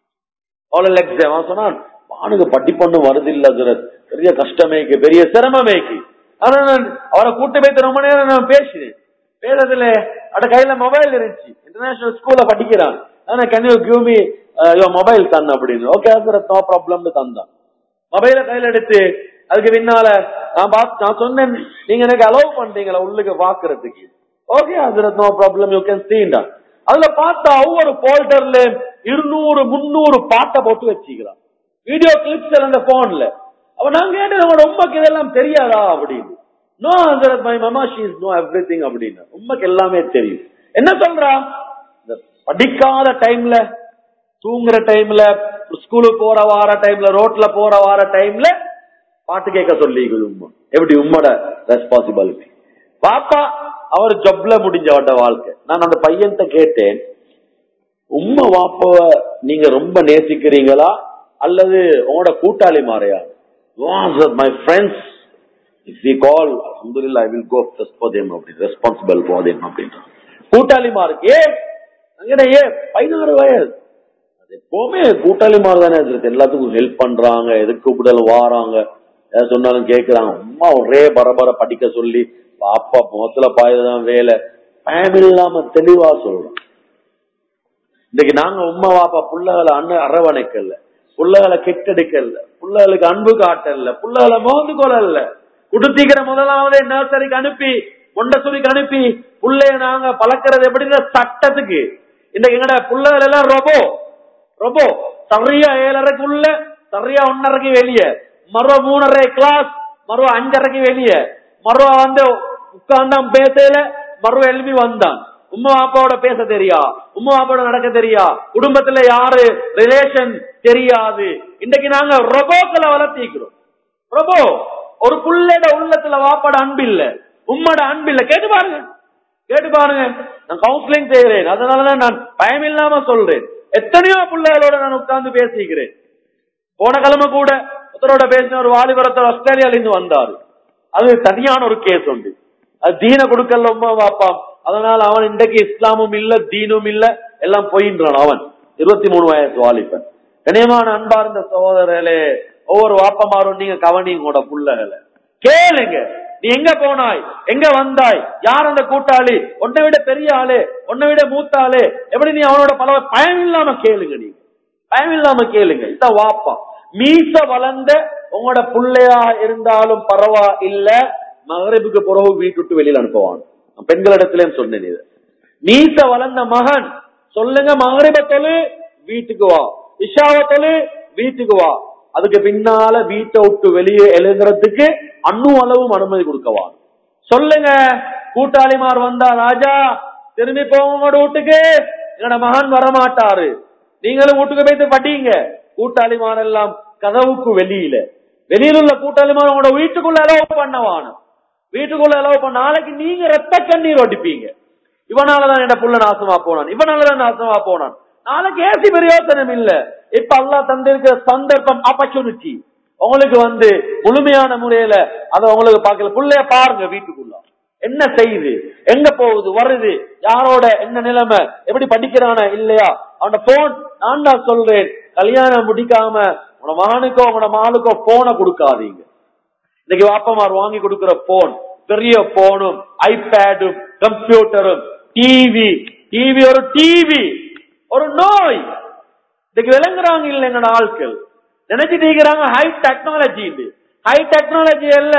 Speaker 1: ஓலல் எக்ஸாம் அவன் சொன்னான் அவனுக்கு படிப்பொண்ணு வருது இல்ல ஹஜ்ரத். பெரிய கஷ்டமேக்கு பெரிய சிரமமேக்கு ஆனா நான் அவரை கூட்டு போயிட்டு ரொம்ப நேரம் நான் பேசினேன் பேசுறதுல அட கையில மொபைல் இருந்துச்சு இன்டர்நேஷனல் ஸ்கூல்ல படிக்கிறான் ஆனா can you give me mobile தன் அப்படின்னு ஓகே ஹஜ்ரத் நோ ப்ராப்ளம் தந்தான் மொபைல கையில எடுத்து அதுக்கு பின்னால நான் பார்த்து நான் சொன்னேன் நீங்க எனக்கு அலோவ் பண்றீங்களா உள்ளுக்கு பாக்குறதுக்கு ஓகே ஹசரத் நோ ப்ராப்ளம் யூ கேன் சீண்டா அதுல பார்த்தா ஒவ்வொரு போல்டர்ல இருநூறு முன்னூறு பாட்டை போட்டு வச்சுக்கிறான் வீடியோ கிளிப்ஸ் அந்த போன்ல அப்ப நான் கேட்டேன் உங்களோட உண்மைக்கு இதெல்லாம் தெரியாதா அப்படின்னு நோ ஹசரத் my mama she is no everything அப்படின்னு உண்மைக்கு எல்லாமே தெரியும் என்ன சொல்றா இந்த படிக்காத டைம்ல தூங்குற டைம்ல ஸ்கூலுக்கு போற வார டைம்ல ரோட்ல போற வார டைம்ல பாட்டு கேட்க சொல்லி உம்மா எப்படி உம்மோட ரெஸ்பான்சிபிலிட்டி பாப்பா அவர் ஜப்ல முடிஞ்சவட்ட வாழ்க்கை நான் அந்த பையன்கிட்ட கேட்டேன் உம்மா வாப்பவ நீங்க ரொம்ப நேசிக்கிறீங்களா அல்லது உங்களோட கூட்டாளி மாறையா my friends if we call அல்ஹம்துலில்லாஹ் I will go first for them அப்படி ரெஸ்பான்சிபிள் ஃபார் தேம் அப்படின்றான் கூட்டாளி மாறு ஏ அங்கட ஏ பதினாறு வயசு அது எப்பவுமே கூட்டாளி மாறு தானே இருக்கு எல்லாத்துக்கும் ஹெல்ப் பண்றாங்க எதுக்கு கூப்பிடல வாராங்க ஏதாவது சொன்னாலும் கேக்குறாங்க அம்மா ஒரே பரபர படிக்க சொல்லி அப்பா முகத்துல பாயதான் வேலை பயம் இல்லாம தெளிவா சொல்றோம் இன்னைக்கு நாங்க உம்மா வாப்பா புள்ளகளை அண்ணன் அரவணைக்கல புள்ளகளை கெட்டெடுக்கல புள்ளகளுக்கு அன்பு காட்டல புள்ளகளை மோந்து கொள்ளல குடுத்திக்கிற முதலாவது நர்சரிக்கு அனுப்பி மொண்டசுரிக்கு அனுப்பி புள்ளைய நாங்க பழக்கிறது எப்படின்னா சட்டத்துக்கு இன்னைக்கு எங்கட புள்ளகள் எல்லாம் ரொபோ ரொபோ சரியா ஏழரைக்குள்ள சரியா ஒன்னரைக்கு வெளியே மறுவ மூணரை கிளாஸ் மறுவ அஞ்சரைக்கு வெளியே மறுவ வந்து உட்கார்ந்தான் பேசல மறுவ எழுப்பி வந்தான் உம்மா அப்பாவோட பேச தெரியா உம்மா அப்பாவோட நடக்க தெரியா குடும்பத்துல யாரு ரிலேஷன் தெரியாது இன்னைக்கு நாங்க ரொபோக்களை வளர்த்திக்கிறோம் ரொபோ ஒரு புள்ளையோட உள்ளத்துல வாப்பாட அன்பு இல்ல உம்மோட அன்பு இல்ல கேட்டு பாருங்க கேட்டு பாருங்க நான் கவுன்சிலிங் செய்கிறேன் அதனாலதான் நான் பயம் இல்லாம சொல்றேன் எத்தனையோ பிள்ளைகளோட நான் உட்கார்ந்து பேசிக்கிறேன் போன கிழமை கூட ஒருத்தரோட பேசின ஒரு வாலிபரத்தர் ஆஸ்திரேலியால இருந்து வந்தாரு அது தனியான ஒரு கேஸ் உண்டு அது தீன கொடுக்கல உமா வாப்பா அதனால அவன் இன்றைக்கு இஸ்லாமும் இல்ல தீனும் இல்ல எல்லாம் போயின்றான் அவன் இருபத்தி மூணு வயசு வாலிபன் கனியமான அன்பார்ந்த சகோதரர்களே ஒவ்வொரு வாப்பமாரும் நீங்க கவனிங்க உங்களோட புள்ளகளை கேளுங்க நீ எங்க போனாய் எங்க வந்தாய் யார் அந்த கூட்டாளி உன்னை விட பெரிய ஆளு உன்னை விட மூத்த ஆளு எப்படி நீ அவனோட பல பயம் இல்லாம கேளுங்க நீங்க பயம் இல்லாம கேளுங்க இதான் வாப்பா மீச வளர்ந்த உங்களோட புள்ளையா இருந்தாலும் பரவா இல்ல மகரிபுக்கு பிறகு வீட்டு விட்டு வெளியில அனுப்புவான் நான் பெண்களிடத்திலேயும் சொன்னேன் இது மீச வளர்ந்த மகன் சொல்லுங்க மகரிப தொழு வீட்டுக்கு வா இஷாவ தொழு வீட்டுக்கு வா அதுக்கு பின்னால வீட்டை விட்டு வெளியே எழுதுறதுக்கு அண்ணு அளவும் அனுமதி கொடுக்கவா சொல்லுங்க கூட்டாளிமார் வந்தா ராஜா திரும்பி போங்க வீட்டுக்கு என்னோட மகன் வரமாட்டாரு நீங்களும் வீட்டுக்கு போயிட்டு படிங்க கூட்டாளிமார் எல்லாம் கதவுக்கு வெளியில வெளியில உள்ள கூட்டாளிமார் உங்களோட வீட்டுக்குள்ள அலோவ் பண்ணவான வீட்டுக்குள்ள அலோவ் பண்ண நாளைக்கு நீங்க ரத்த கண்ணீர் ஒடிப்பீங்க இவனாலதான் என்ன புள்ள நாசமா போனான் இவனாலதான் நாசமா போனான் நாளைக்கு ஏசி பிரயோசனம் இல்ல இப்ப அல்லாஹ் தந்திருக்கிற சந்தர்ப்பம் ஆப்பர்ச்சுனிட்டி உங்களுக்கு வந்து முழுமையான முறையில அத உங்களுக்கு பார்க்கல புள்ளைய பாருங்க வீட்டுக்குள்ள என்ன செய்யுது எங்க போகுது வருது யாரோட என்ன நிலைமை எப்படி படிக்கிறானா இல்லையா அவன போன் நான் தான் சொல்றேன் கல்யாணம் முடிக்காம உன மகனுக்கோ உன மகளுக்கோ போனை கொடுக்காதீங்க இன்னைக்கு வாப்பமார் வாங்கி கொடுக்கிற போன் பெரிய போனும் ஐபேடும் கம்ப்யூட்டரும் டிவி டிவி ஒரு டிவி ஒரு நோய் இன்னைக்கு விளங்குறாங்க இல்ல எங்கட ஆட்கள் நினைச்சிட்டு இருக்கிறாங்க ஹை டெக்னாலஜி இது ஹை டெக்னாலஜி அல்ல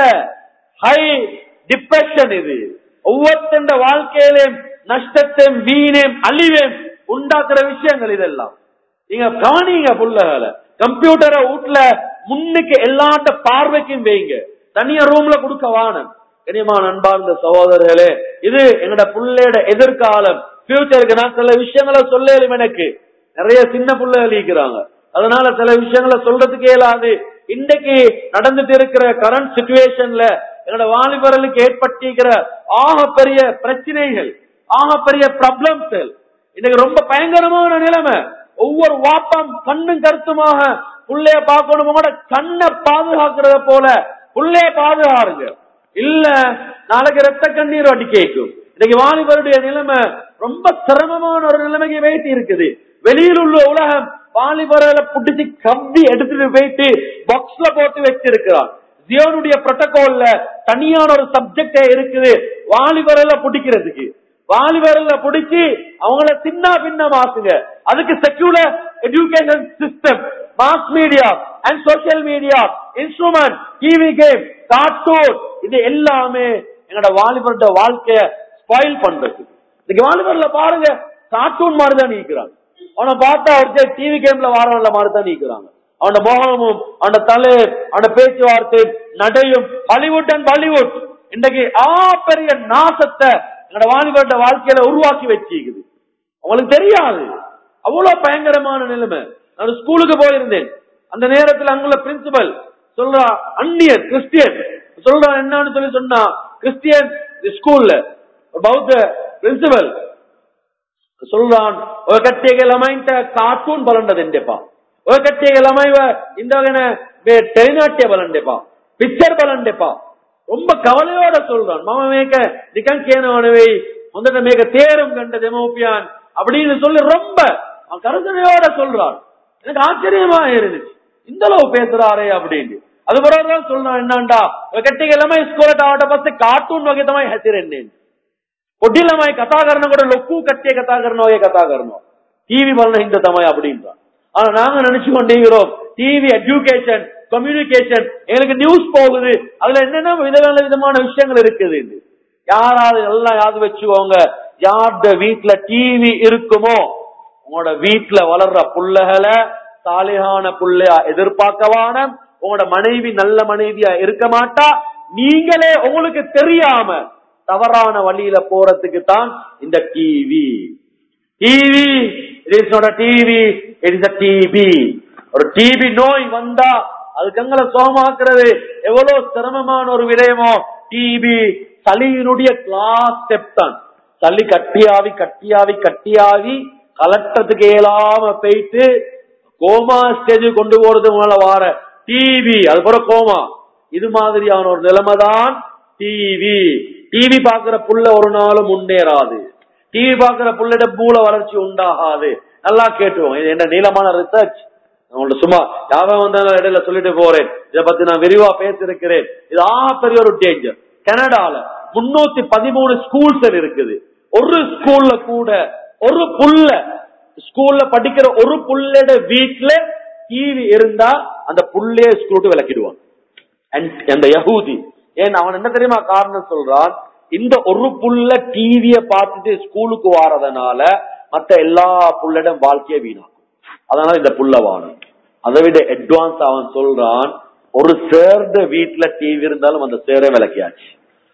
Speaker 1: ஹை டிப்ரெஷன் இது ஒவ்வொருத்தண்ட வாழ்க்கையிலும் நஷ்டத்தையும் வீணையும் அழிவையும் உண்டாக்குற விஷயங்கள் இதெல்லாம் நீங்க கவனிங்க புள்ளகளை கம்ப்யூட்டரை வீட்டுல முன்னுக்கு எல்லாட்ட பார்வைக்கும் வைங்க தனியா ரூம்ல கொடுக்க வானம் கனியமான அன்பார்ந்த சகோதரர்களே இது எங்கட புள்ளையோட எதிர்காலம் ஃபியூச்சருக்கு நான் சில விஷயங்களை சொல்லலும் எனக்கு நிறைய சின்ன புள்ளைகள் இருக்கிறாங்க அதனால சில விஷயங்களை சொல்றதுக்கு இயலாது இன்றைக்கு நடந்துட்டு இருக்கிற கரண்ட் சுச்சுவேஷன்ல என்னோட வாலிபர்களுக்கு ஏற்பட்டிருக்கிற ஆக பெரிய பிரச்சனைகள் ஆக பெரிய ப்ராப்ளம்ஸ் இன்னைக்கு ரொம்ப பயங்கரமான நிலைமை ஒவ்வொரு வாப்பம் கண்ணும் கருத்துமாக புள்ளைய பார்க்கணும் உங்களோட கண்ணை பாதுகாக்கிறத போல புள்ளைய பாதுகாருங்க இல்ல நாளைக்கு ரத்த கண்ணீர் அடி கேட்கும் இன்னைக்கு வாலிபருடைய நிலைமை ரொம்ப சிரமமான ஒரு நிலைமைக்கு வைத்து இருக்குது வெளியில் உள்ள உலகம் வாலிபர்களை புடிச்சு கம்பி எடுத்துட்டு போயிட்டு பாக்ஸ்ல போட்டு வச்சிருக்கிறான் ஜியோனுடைய புரோட்டோகால்ல தனியான ஒரு சப்ஜெக்டே இருக்குது வாலிபர்களை பிடிக்கிறதுக்கு வாலிபர்களை பிடிச்சி அவங்கள சின்ன பின்னமாக்குங்க அதுக்கு secular education system mass media and social media instrument TV game cartoon இது எல்லாமே எங்களோட வாலிபரோட வாழ்க்கைய ஸ்பாயில் பண்றது இன்னைக்கு வாலிபர்ல பாருங்க கார்ட்டூன் மாதிரி தான் நீக்கிறாங்க அவனை பார்த்தா அவருக்கு டிவி கேம்ல வாரவன்ல மாதிரி தான் நீக்கிறாங்க அவன முகமும் அவன தலை அவன பேச்சுவார்த்தை நடையும் ஹாலிவுட் அண்ட் பாலிவுட் இன்னைக்கு ஆ பெரிய நாசத்தை என்னோட வாலிபரோட வாழ்க்கையில உருவாக்கி வச்சிருக்குது அவங்களுக்கு தெரியாது அவ்வளவு பயங்கரமான நிலைமை நான் ஸ்கூலுக்கு போயிருந்தேன் அந்த நேரத்தில் அங்குள்ள பிரின்சிபல் சொல்றா அந்நியர் கிறிஸ்டியன் சொல்றான் என்னன்னு சொல்லி சொன்னா கிறிஸ்டியன் ஸ்கூல்ல ஒரு பௌத்த பிரின்சிபல் சொல்றான் ඔය කට්ටියගේ ළමයින්ට කාටුන් බලන්න දෙන්න එපා. ඔය කට්ටියගේ ළමයිව ඉඳගෙන මේ ටෙලිනාට්‍ය බලන්න එපා. පික්චර් බලන්න එපා. ரொம்ப கவலையோட சொல்றான் மாமா මේක නිකන් කියනව නෙවෙයි හොඳට මේක තේරුම් ගන්න දෙමෝපිயான் அப்படின்னு சொல்லி ரொம்ப அவன் கருத்தனையோட சொல்றான் எனக்கு ஆச்சரியமா இருந்துச்சு இந்த அளவு பேசுறாரே அப்படின்னு அது பிறகுதான் சொல்றான் என்னண்டா ඔය කට්ටියගේ ළමයි ඉස්කෝලේට ආවට පස්සේ කාටුන් වගේ තමයි හැසිරෙන්නේ. පොඩි ළමයි කතා කරනකොට ලොකු කට්ටිය කතා කරනවා වගේ කතා කරනවා. டிவி බලන හින්දා තමයි அப்படின்றான். ஆனா நாங்க நினைச்சு கொண்டிருக்கிறோம் டிவி எஜுகேஷன் கம்யூனிகேஷன் எங்களுக்கு நியூஸ் போகுது அதுல என்னென்ன விதமான விதமான விஷயங்கள் இருக்குது யாராவது எல்லாம் யாவது வச்சுக்கோங்க யார்ட வீட்டுல டிவி இருக்குமோ உங்களோட வீட்டுல வளர்ற புள்ளைகளை சாலிகான புள்ளையா எதிர்பார்க்கவான உங்களோட மனைவி நல்ல மனைவியா இருக்க மாட்டா நீங்களே உங்களுக்கு தெரியாம தவறான வழியில போறதுக்கு தான் இந்த TV TV it is not TV it is TB ஒரு டிபி நோய் வந்தா அதுக்கு எங்களை சோமாக்குறது எவ்வளவு சிரமமான ஒரு விடயமோ டிபி சளியினுடைய கிளாஸ் ஸ்டெப் தான் சளி கட்டியாவி கட்டியாவி கட்டியாவி கலட்டத்துக்கு இயலாம போயிட்டு கோமா ஸ்டேஜ் கொண்டு போறது மேல வார டிவி அது போல கோமா இது மாதிரியான ஒரு நிலைமை தான் டிவி டிவி பாக்குற புள்ள ஒரு நாளும் முன்னேறாது டிவி பாக்குற புள்ளிட மூல வளர்ச்சி உண்டாகாது நல்லா கேட்டுவோம் இது என்ன நீளமான ரிசர்ச் உங்கள்ட்ட சும்மா யாரும் வந்தாலும் இடையில சொல்லிட்டு போறேன் இதை பத்தி நான் விரிவா பேசிருக்கிறேன் இது ஆக பெரிய ஒரு டேஞ்சர் கனடால முன்னூத்தி பதிமூணு ஸ்கூல்ஸ் இருக்குது ஒரு ஸ்கூல்ல கூட ஒரு புள்ள ஸ்கூல்ல படிக்கிற ஒரு புள்ளோட வீட்ல டிவி இருந்தா அந்த புள்ளைய ஸ்கூலுக்கு விளக்கிடுவான் And- அந்த யகூதி ஏன் அவன் என்ன தெரியுமா காரணம் சொல்றான் இந்த ஒரு புள்ள டிவிய பார்த்துட்டு ஸ்கூலுக்கு வாரதுனால மத்த எல்லா புள்ளிடம் வாழ்க்கைய வீணாக்கும் அதனால இந்த புள்ள வாணும் அதை விட அட்வான்ஸ் அவன் சொல்றான் ஒரு சேர்ந்த வீட்டுல டிவி இருந்தாலும் அந்த சேரை விளக்கியாச்சு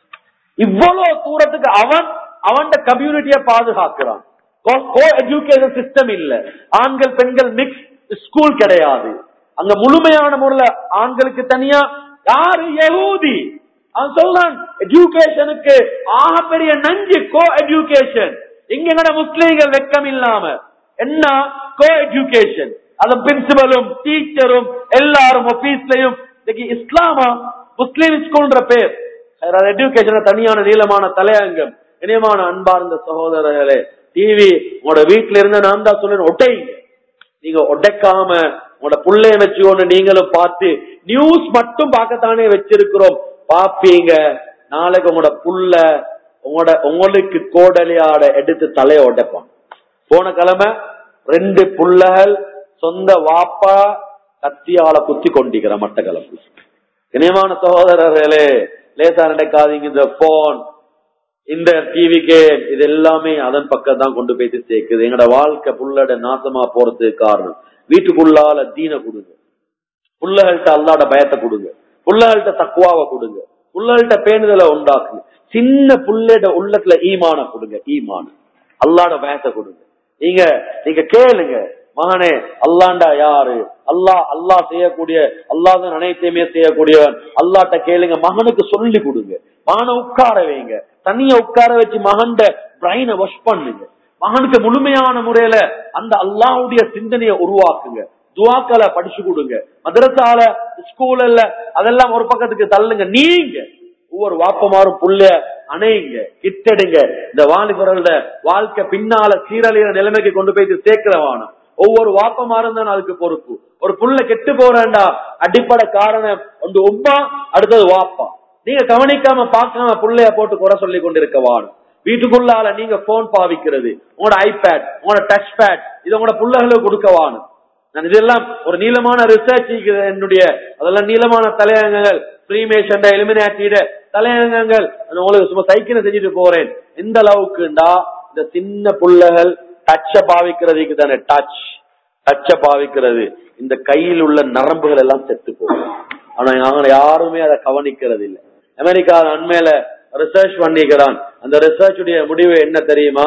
Speaker 1: இவ்வளவு தூரத்துக்கு அவன் அவன் கம்யூனிட்டிய பாதுகாக்கிறான் கோ எஜுகேஷன் சிஸ்டம் இல்ல ஆண்கள் பெண்கள் மிக்ஸ் ஸ்கூல் கிடையாது அங்க முழுமையான முறையில ஆண்களுக்கு தனியா யாரு யகூதி அவன் சொல்றான் எஜுகேஷனுக்கு ஆகப்பெரிய நஞ்சு கோ எஜுகேஷன் இங்க எங்கட முஸ்லீம்கள் வெக்கம் இல்லாம என்ன கோ எஜுகேஷன் அது பிரின்சிபலும் டீச்சரும் எல்லாரும் ஆபீஸ்லயும் இன்னைக்கு இஸ்லாமா முஸ்லீம் ஸ்கூல்ன்ற பேர் எஜுகேஷன் தனியான நீளமான தலையங்கம் இனியமான அன்பார்ந்த சகோதரர்களே டிவி உங்களோட வீட்டுல இருந்து நான் தான் சொல்றேன் ஒட்டைங்க நீங்க உடைக்காம உங்களோட புள்ளைய வச்சுக்கொண்டு நீங்களும் பார்த்து நியூஸ் மட்டும் பார்க்கத்தானே வச்சிருக்கிறோம் பாப்பீங்க நாளைக்கு உங்களோட புள்ள உங்களோட உங்களுக்கு கோடலியாட எடுத்து தலைய உடைப்பான் போன கிழமை ரெண்டு புள்ளகள் சொந்த வாப்பா கத்தியால குத்தி கொண்டிருக்கிற மட்ட கிளம்புல இனியமான சகோதரர்களே லேசா நடக்காதீங்க இந்த போன் இந்த டிவிக்கு இது எல்லாமே அதன் பக்கம் தான் கொண்டு போயிட்டு சேர்க்குது எங்கட வாழ்க்கை புள்ளட நாசமா போறதுக்கு காரணம் வீட்டுக்குள்ளால தீன கொடுங்க புள்ளகள்கிட்ட அல்லாட பயத்தை கொடுங்க புள்ளகள்கிட்ட தக்குவாவை கொடுங்க புள்ளகள்கிட்ட பேணுதலை உண்டாக்குங்க சின்ன புள்ளட உள்ளத்துல ஈமான கொடுங்க ஈமான அல்லாட பயத்தை கொடுங்க நீங்க நீங்க கேளுங்க மகனே அல்லாண்டா யாரு அல்லாஹ் அல்லாஹ் செய்யக்கூடிய அல்லாஹ் தான் அனைத்தையுமே செய்யக்கூடியவன் அல்லாட்ட கேளுங்க மகனுக்கு சொல்லி கொடுங்க மகனை உட்கார வைங்க தனியா உட்கார வச்சு மகன்ட பிரைனை வாஷ் பண்ணுங்க மகனுக்கு முழுமையான முறையில அந்த அல்லாஹ்வுடைய சிந்தனையை உருவாக்குங்க துவாக்களை படிச்சு கொடுங்க மதரசால ஸ்கூல்ல அதெல்லாம் ஒரு பக்கத்துக்கு தள்ளுங்க நீங்க ஒவ்வொரு வாப்பமாரும் புள்ள அணையுங்க கிட்டடுங்க இந்த வாலிபர்களோட வாழ்க்கை பின்னால சீரழிகிற நிலைமைக்கு கொண்டு போயிட்டு சேர்க்கிறவான ஒவ்வொரு வாப்பமாரும் தான் அதுக்கு பொறுப்பு ஒரு புள்ள கெட்டு போறேன்டா அடிப்படை காரணம் ஒன்று உப்பா அடுத்தது வாப்பா நீங்க கவனிக்காம பார்க்காம புள்ளைய போட்டு குறை சொல்லி கொண்டிருக்கவான் வீட்டுக்குள்ளால நீங்க போன் பாவிக்கிறது உங்களோட ஐபேட் உங்களோட டச் பேட் இது உங்களோட புள்ளைகளுக்கு கொடுக்கவானு நான் இதெல்லாம் ஒரு நீளமான ரிசர்ச் என்னுடைய அதெல்லாம் நீளமான தலையங்கங்கள் ஃப்ரீமேஷன் எலிமினாட்டிட தலையங்கங்கள் நான் உங்களுக்கு சும்மா சைக்கிளை செஞ்சுட்டு போறேன் எந்த அளவுக்குண்டா இந்த சின்ன புள்ளைகள் டச்ச பாவிக்கிறதுக்கு தானே டச் டச்ச பாவிக்கிறது இந்த கையில் உள்ள நரம்புகள் எல்லாம் செத்து போகும் ஆனா நாங்க யாருமே அதை கவனிக்கிறது இல்லை அமெரிக்கா அண்மையில ரிசர்ச் பண்ணிக்கிறான் அந்த ரிசர்ச் உடைய முடிவு என்ன தெரியுமா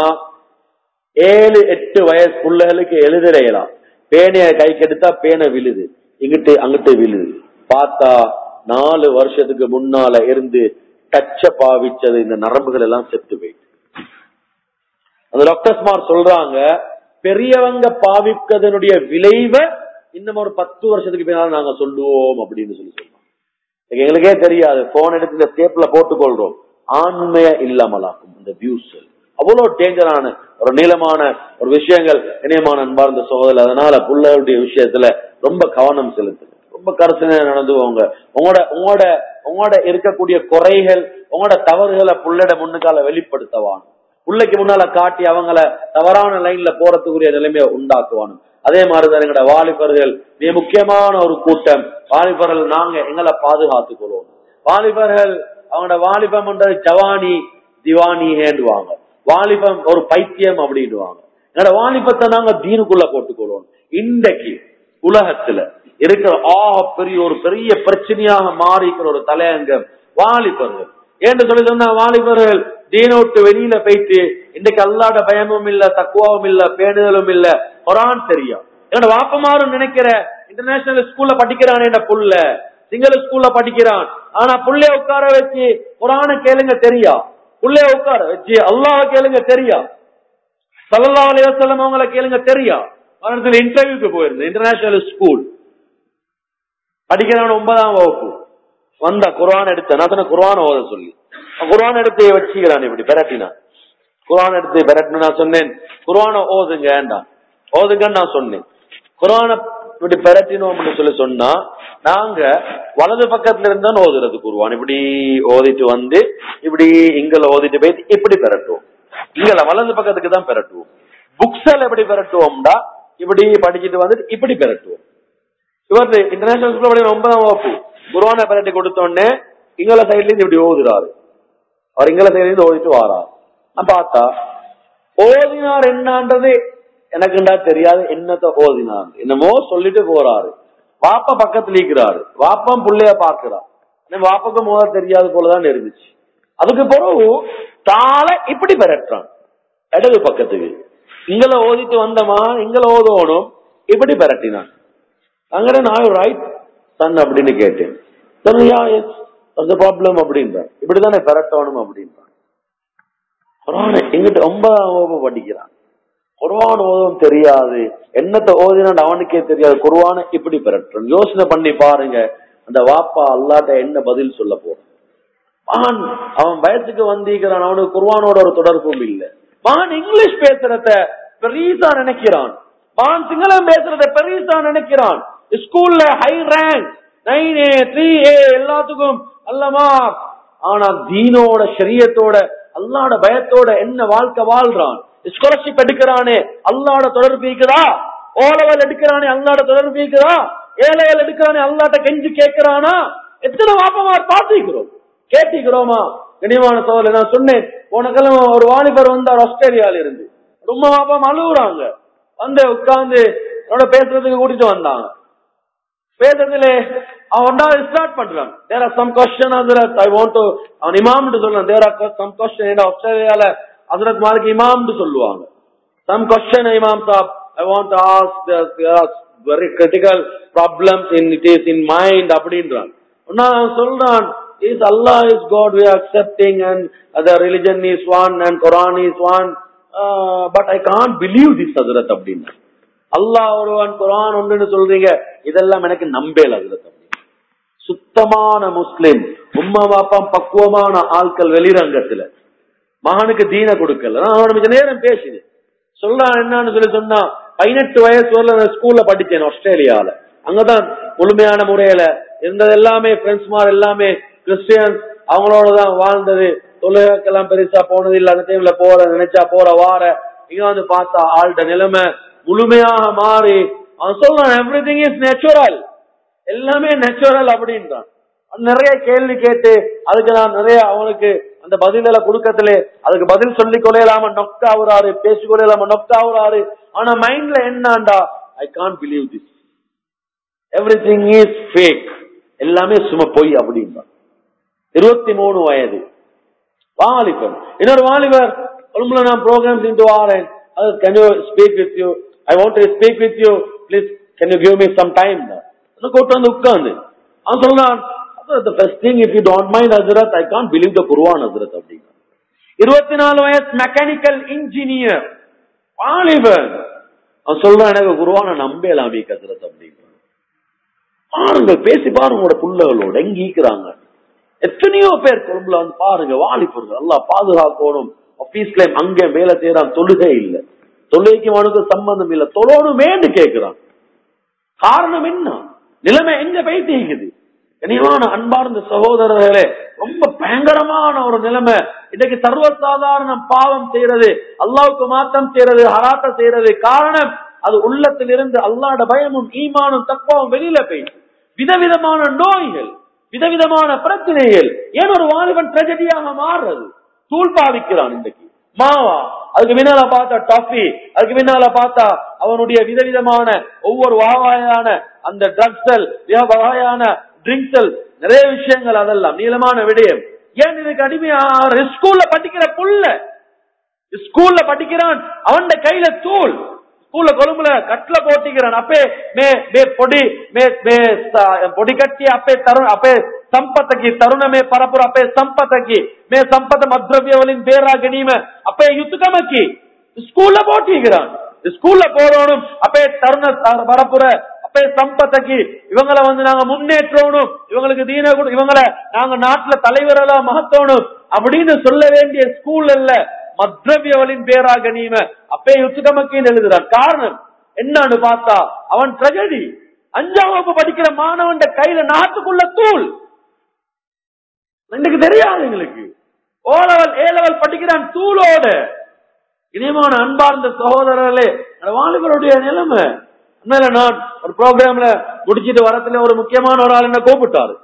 Speaker 1: ஏழு எட்டு வயசு பிள்ளைகளுக்கு எழுதுறையலாம் பேனைய கைக்கு எடுத்தா பேனை விழுது இங்கிட்டு அங்கிட்டு விழுது பார்த்தா நாலு வருஷத்துக்கு முன்னால இருந்து டச்ச பாவிச்சது இந்த நரம்புகள் எல்லாம் செத்து போயிட்டு அந்த டாக்டர்ஸ்மார் சொல்றாங்க பெரியவங்க பாவிக்கிறதனுடைய விளைவை இன்னும் ஒரு பத்து வருஷத்துக்கு பின்னால நாங்க சொல்லுவோம் அப்படின்னு சொல்லி சொல்றோம் இன்னைக்கு எங்களுக்கே தெரியாது போன் எடுத்து இந்த டேப்ல போட்டுக்கொள்றோம் ஆண்மைய இல்லாமலாக்கும் இந்த வியூஸ் அவ்வளவு டேஞ்சரான ஒரு நீளமான ஒரு விஷயங்கள் இணையமான அன்பார்ந்த சோதரில் அதனால புள்ளகளுடைய விஷயத்துல ரொம்ப கவனம் செலுத்துங்க ரொம்ப கருத்தனையா நடந்துவோங்க உங்களோட உங்களோட உங்களோட இருக்கக்கூடிய குறைகள் உங்களோட தவறுகளை புள்ளட முன்னுக்கால வெளிப்படுத்தவான் பிள்ளைக்கு முன்னால காட்டி அவங்கள தவறான லைன்ல போறதுக்குரிய நிலைமையை உண்டாக்குவானு அதே மாதிரிதான் எங்களோட வாலிபர்கள் மிக முக்கியமான ஒரு கூட்டம் வாலிபர்கள் நாங்க எங்களை பாதுகாத்துக் கொள்வோம் வாலிபர்கள் அவங்களோட வாலிபம் என்றது ஜவானி திவானி ஹேண்டுவாங்க வாலிபம் ஒரு பைத்தியம் அப்படின்னுவாங்க என்னோட வாலிபத்தை நாங்க தீனுக்குள்ள போட்டுக்கொள்வோம் இன்றைக்கு உலகத்துல இருக்கிற ஆ பெரிய ஒரு பெரிய பிரச்சனையாக மாறி இருக்கிற ஒரு தலையங்கம் வாலிபர்கள் ஏன்னு சொல்லி சொன்னா வாலிபர்கள் தீன விட்டு வெளியில போயிட்டு இன்னைக்கு அல்லாட பயமும் இல்ல தக்குவாவும் இல்ல பேணுதலும் இல்ல குரான் தெரியும் என்னோட வாப்பமாரும் நினைக்கிற இன்டர்நேஷனல் ஸ்கூல்ல படிக்கிறான் என்ன புள்ள சிங்கள ஸ்கூல்ல படிக்கிறான் ஆனா புள்ளைய உட்கார வச்சு குரான கேளுங்க தெரியா புள்ளைய உட்கார வச்சு அல்லாஹ் கேளுங்க தெரியா சல்லா அலையம் அவங்கள கேளுங்க தெரியா அவனத்துல இன்டர்வியூக்கு போயிருந்தேன் இன்டர்நேஷனல் ஸ்கூல் படிக்கிறவன் ஒன்பதாம் வகுப்பு வந்தா குரான் எடுத்த நான் சொன்ன குரான் ஓத சொல்லி குரான் எடுத்து வச்சுக்கிறான் இப்படி பெரட்டினான் குரான் எடுத்து பெரட்டின நான் சொன்னேன் குரான ஓதுங்க ஓதுங்கன்னு நான் சொன்னேன் குரான இப்படி பெரட்டினோம் அப்படின்னு சொல்லி சொன்னா நாங்க வலது பக்கத்துல இருந்தா ஓதுறது குருவான் இப்படி ஓதிட்டு வந்து இப்படி இங்கல ஓதிட்டு போய் இப்படி பெரட்டுவோம் இங்கல வலது பக்கத்துக்கு தான் பெரட்டுவோம் புக்ஸ்ல எப்படி பெரட்டுவோம்டா இப்படி படிச்சுட்டு வந்துட்டு இப்படி பெரட்டுவோம் இவர் இன்டர்நேஷனல் ஸ்கூல் படிக்கிற ஒன்பதாம் வகுப்பு குருவான பெரட்டி கொடுத்தோடனே இங்கல சைட்ல இருந்து இப்படி ஓதுறாரு அவர் இங்கல சைட்ல இருந்து ஓதிட்டு வாரார் நான் பார்த்தா ஓதினார் என்னன்றது எனக்குண்டா தெரியாது என்னத்த ஓதினார் என்னமோ சொல்லிட்டு போறாரு வாப்பா பக்கத்துல இருக்கிறாரு வாப்பம் புள்ளைய பாக்குறார் வாப்பாக்கு முதல் தெரியாது போலதான் இருந்துச்சு அதுக்கு பிறகு தாளை இப்படி பெறட்டான் இடது பக்கத்துக்கு இங்கல ஓதிட்டு வந்தமா இங்கல ஓதணும் இப்படி பெரட்டினான் அங்கே நான் ரைட் சன் அப்படின்னு கேட்டேன் சொன்னியா எஸ் அந்த ப்ராப்ளம் அப்படின்றான் இப்படிதானே பெரட்டணும் அப்படின்றான் குரான் எங்கிட்ட ஒன்பதாம் வகுப்பு படிக்கிறான் குர்வான் ஓதும் தெரியாது என்னத்தை ஓதினா அவனுக்கே தெரியாது குர்வான இப்படி பெறட்டும் யோசனை பண்ணி பாருங்க அந்த வாப்பா அல்லாட்ட என்ன பதில் சொல்ல போறான் மகன் அவன் வயசுக்கு வந்திருக்கிறான் அவனுக்கு குர்வானோட ஒரு தொடர்பும் இல்லை மகன் இங்கிலீஷ் பேசுறத பெரியசா நினைக்கிறான் மகன் சிங்களம் பேசுறத பெரியசா நினைக்கிறான் ஸ்கூல்ல high rank nine A three A எல்லாத்துக்கும் அல்லமா ஆனா தீனோட ஷரியத்தோட அல்லாட பயத்தோட என்ன வாழ்க்கை வாழ்றான் ஸ்காலர்ஷிப் எடுக்கிறானே அல்லாட தொடர்பு இருக்குதா ஓ லெவல் எடுக்கிறானே அல்லாட தொடர்பு இருக்குதா ஏ லெவல் எடுக்கிறானே அல்லாட்ட கெஞ்சு கேட்கிறானா எத்தனை வாப்பமார் பார்த்திருக்கிறோம் கேட்டிக்கிறோமா கனிவான சோதனை நான் சொன்னேன் உனக்கெல்லாம் ஒரு வாலிபர் வந்தார் ஆஸ்திரேலியால இருந்து ரொம்ப வாப்பம் அழுகுறாங்க வந்து உட்கார்ந்து என்னோட பேசுறதுக்கு கூட்டிட்டு வந்தாங்க பேசுறதுல அவன் ஸ்டார்ட் பண்றான் தேர் ஆர் சம் கொஸ்டின் ஹசரத் ஐ வாண்ட் டு அவன் இமாம்னு சொல்றான் தேர் ஆர் சம் கொஸ்டின் ஆஸ்திரேலியால ஹசரத் மாலிக் இமாம்னு சொல்லுவாங்க சம் கொஸ்டின் இமாம் சாப் I want to ask very critical problems in it is in mind அப்படின்றான் அவன் சொல்றான் இஸ் அல்லா is God we accepting and the religion is one and குரான் is one but I can't believe this ஹசரத் அப்படின்னு அல்லாஹ் ஒருவன் குரான் ஒன்றுன்னு சொல்றீங்க இதெல்லாம் எனக்கு நம்பேல அதுல சுத்தமான முஸ்லிம் உம்மா பாப்பம் பக்குவமான ஆட்கள் வெளிரங்கத்துல மகனுக்கு தீன கொடுக்கல நான் அவன கொஞ்ச நேரம் பேசுது சொல்றான் என்னன்னு சொல்லி சொன்னா பதினெட்டு வயசு வரல நான் ஸ்கூல்ல படிச்சேன் ஆஸ்திரேலியால அங்கதான் முழுமையான முறையில இருந்தது எல்லாமே ஃப்ரெண்ட்ஸ் மார் எல்லாமே கிறிஸ்டியன்ஸ் அவங்களோட தான் வாழ்ந்தது தொழுகைக்கெல்லாம் பெருசா போனது இல்ல அந்த டைம்ல போற நினைச்சா போற வார இங்க வந்து பார்த்தா ஆள்ட நிலைமை முழுமையாக மாறி அவன் சொல்றான் எவ்ரி திங் இஸ் நேச்சுரல் எல்லாமே நேச்சுரல் அப்படின்றான் நிறைய கேள்வி கேட்டு அதுக்கு நான் நிறைய அவனுக்கு அந்த பதில கொடுக்கத்துல அதுக்கு பதில் சொல்லி கொள்ளையலாம நொக்க ஆகுறாரு பேசி கொள்ளையலாம நொக்க ஆகுறாரு ஆனா மைண்ட்ல என்னண்டா I can believe this everything is fake எல்லாமே சும்மா பொய் அப்படின்றான் இருபத்தி மூணு வயது வாலிபன் இன்னொரு வாலிபர் உங்களை நான் ப்ரோக்ராம்ஸ் இன்ட்டு வாரேன் அது can you speak with you I want to speak with you please can you give me some time கூட்டு வந்து உட்கார்ந்து அவன் சொல்றான் the first thing if you don't mind Hazrat I can't believe the Quran Hazrat அப்படின்னா இருபத்தி நாலு வயசு mechanical engineer வாலிபன் அவன் சொல்றான் எனக்கு குருவான நம்பலாமி கசரத் அப்படின்னு பாருங்க பேசி பாருங்க உங்களோட புள்ளகளோட எங்க ஈக்குறாங்க எத்தனையோ பேர் கொழும்புல வந்து பாருங்க வாலிபர்கள் எல்லாம் பாதுகாக்கணும் ஆபீஸ்ல அங்க மேல செய்யறான் தொழுகை இல்ல தொழுகைக்கு அவனுக்கு சம்பந்தம் இல்ல தொழணுமேன்னு கேக்குறான் காரணம் என்ன நிலைமை எங்க போயிட்டீங்குது இனிவான அன்பார்ந்த சகோதரர்களே ரொம்ப பயங்கரமான ஒரு நிலைமை இன்னைக்கு சர்வசாதாரண பாவம் செய்யறது அல்லாவுக்கு மாத்தம் செய்யறது ஹராத்த செய்யறது காரணம் அது உள்ளத்தில் இருந்து அல்லாட பயமும் ஈமானும் தப்பாவும் வெளியில போயிட்டு விதவிதமான நோய்கள் விதவிதமான பிரச்சனைகள் ஏன் ஒரு வாலிபன் ட்ரெஜடியாக மாறுறது தூள் பாவிக்கிறான் இன்றைக்கு மாவா அதுக்கு முன்னால பார்த்தா டாஃபி அதுக்கு முன்னால பார்த்தா அவனுடைய விதவிதமான ஒவ்வொரு வகையான அந்த ட்ரக்ஸல் வகையான ட்ரிங்க்ஸல் நிறைய விஷயங்கள் அதெல்லாம் நீளமான விடயம் ஏன் இதுக்கு அடிமையா ஸ்கூல்ல படிக்கிற புள்ள ஸ்கூல்ல படிக்கிறான் அவன் கையில தூள் ஸ்கூல்ல கொழும்புல கட்ல போட்டிக்கிறான் அப்பே மே மே பொடி மே மே பொடி கட்டி அப்பே தருண் அப்பே ಸಂಪತ್ತಕ್ಕೆ ತರುಣಮೇ ಪರಪುರ ಅಪ್ಪೆ ಸಂಪತ್ತಕ್ಕೆ ಮೇ ಸಂಪದ மத்ரவியவலின் பேரா கனிம அப்பே யுத்துக்கமக்கி ஸ்கூல்ல போட்டிக்கிறான் ஸ்கூல்ல போறோனும் அப்பே தருண பரப்புற அப்பே சம்பத்தக்கு இவங்களை வந்து நாங்க முன்னேற்றணும் இவங்களுக்கு தீன கொடு இவங்களை நாங்க நாட்டுல தலைவரெல்லாம் மகத்தோணும் அப்படின்னு சொல்ல வேண்டிய ஸ்கூல் அல்ல மத்ரவியவலின் பேரா கனிம அப்பே யுத்துக்கமக்கின்னு எழுதுறான் காரணம் என்னன்னு பார்த்தா அவன் ட்ரெஜடி அஞ்சாம் வகுப்பு படிக்கிற மாணவன் கையில நாட்டுக்குள்ள தூள் எனக்கு தெரியாது எங்களுக்கு ஓ லெவல் ஏ லெவல் படிக்கிறான் தூளோட இனியமான அன்பார்ந்த சகோதரர்களே வாலிபருடைய நிலைமை உண்மையில நான் ஒரு ப்ரோக்ராம்ல முடிச்சிட்டு வரத்துல ஒரு முக்கியமான ஒரு ஆள் என்ன கூப்பிட்டாரு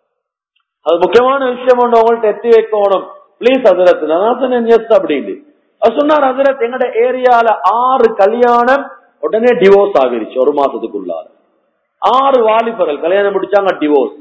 Speaker 1: அது முக்கியமான விஷயம் ஒன்று உங்கள்ட்ட எத்தி வைக்கணும் பிளீஸ் அதிரத் நான் சொன்னேன் எஸ் அப்படின்னு அவர் சொன்னார் அதிரத் எங்கட ஏரியால ஆறு கல்யாணம் உடனே டிவோர்ஸ் ஆகிருச்சு ஒரு மாசத்துக்குள்ளார ஆறு வாலிபர்கள் கல்யாணம் முடிச்சாங்க டிவோர்ஸ்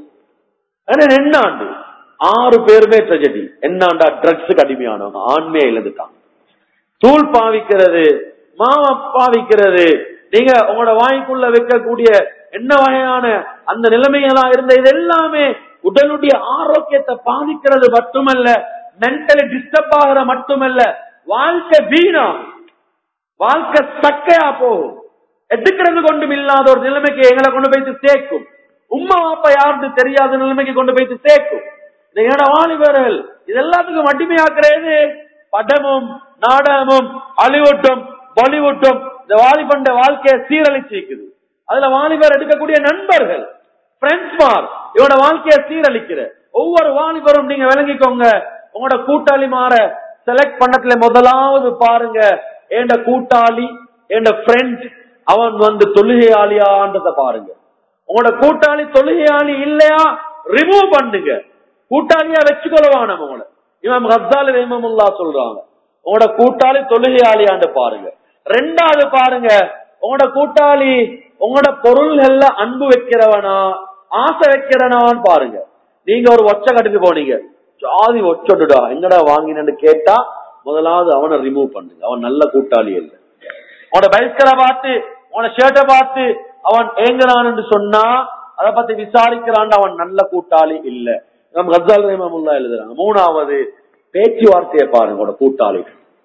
Speaker 1: என்ன ஆண்டு ஆறு பேருமே ட்ரெஜடி என்னாண்டா ட்ரக்ஸுக்கு அடிமையானவங்க ஆண்மையை இழந்துட்டாங்க தூள் பாவிக்கிறது மாவ பாவிக்கிறது நீங்க உங்களோட வாய்க்குள்ள வைக்கக்கூடிய என்ன வகையான அந்த நிலைமைகளா இருந்த இது எல்லாமே உடலுடைய ஆரோக்கியத்தை பாதிக்கிறது மட்டுமல்ல மென்டலி டிஸ்டர்ப் ஆகிற மட்டுமல்ல வாழ்க்கை வீணா வாழ்க்கை சக்கையா போகும் எடுக்கிறது கொண்டும் இல்லாத ஒரு நிலைமைக்கு எங்களை கொண்டு போயிட்டு சேர்க்கும் உம்மா அப்பா யாருன்னு தெரியாத நிலைமைக்கு கொண்டு போயிட்டு சேர்க்கும் என்னோட வாலிபர்கள் இது எல்லாத்துக்கும் அடிமையாக்குறது படமும் நாடகமும் ஹாலிவுட்டும் பாலிவுட்டும் இந்த வாலிபண்ட வாழ்க்கையை சீரழிச்சிருக்குது அதுல வாலிபர் எடுக்கக்கூடிய நண்பர்கள் பிரெண்ட்ஸ்மார் இவனோட வாழ்க்கையை சீரழிக்கிற ஒவ்வொரு வாலிபரும் நீங்க விளங்கிக்கோங்க உங்களோட கூட்டாளி மாற செலக்ட் பண்ணத்துல முதலாவது பாருங்க ஏண்ட கூட்டாளி ஏண்ட ஃப்ரெண்ட் அவன் வந்து தொழுகையாளியான்றத பாருங்க உங்களோட கூட்டாளி தொழுகையாளி இல்லையா ரிமூவ் பண்ணுங்க கூட்டாளியா வச்சுக்கொள்ளவான உங்களை இவன் ஹப்தாலி ரஹிமமுல்லா சொல்றாங்க உங்களோட கூட்டாளி தொழுகையாளியாண்டு பாருங்க ரெண்டாவது பாருங்க உங்களோட கூட்டாளி உங்களோட பொருள்கள்ல அன்பு வைக்கிறவனா ஆசை வைக்கிறனான்னு பாருங்க நீங்க ஒரு ஒச்ச கட்டுக்கு போனீங்க ஜாதி ஒச்சொடுடா எங்கடா வாங்கினு கேட்டா முதலாவது அவனை ரிமூவ் பண்ணுங்க அவன் நல்ல கூட்டாளி இல்லை உன்னோட பைஸ்கரை பார்த்து உன்னோட ஷர்ட்டை பார்த்து அவன் ஏங்குறான்னு சொன்னா அதை பத்தி விசாரிக்கிறான் அவன் நல்ல கூட்டாளி இல்ல நம்ம கசால் ரஹிமமுல்லா எழுதுறாங்க மூணாவது பேச்சுவார்த்தையை பாருங்க உங்களோட கூட்டாளி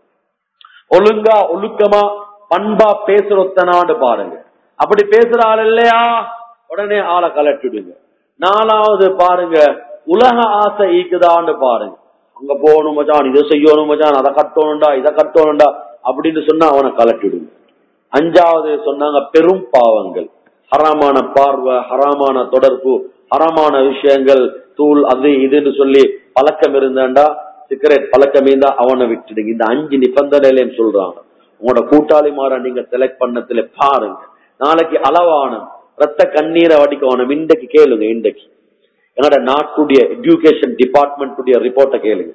Speaker 1: ஒழுங்கா ஒழுக்கமா பண்பா பேசுறொத்தனான்னு பாருங்க அப்படி பேசுற ஆள் இல்லையா உடனே ஆளை கலட்டிடுங்க நாலாவது பாருங்க உலக ஆசை ஈக்குதான்னு பாருங்க அங்க போகணும் மச்சான் இதை செய்யணும் மச்சான் அதை கட்டணும்டா இதை கட்டணும்டா அப்படின்னு சொன்னா அவனை கலட்டிடுங்க அஞ்சாவது சொன்னாங்க பெரும் பாவங்கள் ஹராமான பார்வை ஹராமான தொடர்பு ஹராமான விஷயங்கள் தூள் அது இதுன்னு சொல்லி பழக்கம் இருந்தாண்டா சிகரெட் பழக்கம் இருந்தா அவனை விட்டுடுங்க இந்த அஞ்சு நிபந்தனையிலையும் சொல்றாங்க உங்களோட கூட்டாளி மாற நீங்க செலக்ட் பண்ணத்துல பாருங்க நாளைக்கு அளவானம் ரத்த கண்ணீரை வடிக்கணும் இன்றைக்கு கேளுங்க இன்றைக்கு என்னோட நாட்டுடைய எஜுகேஷன் டிபார்ட்மெண்ட் ரிப்போர்ட்டை கேளுங்க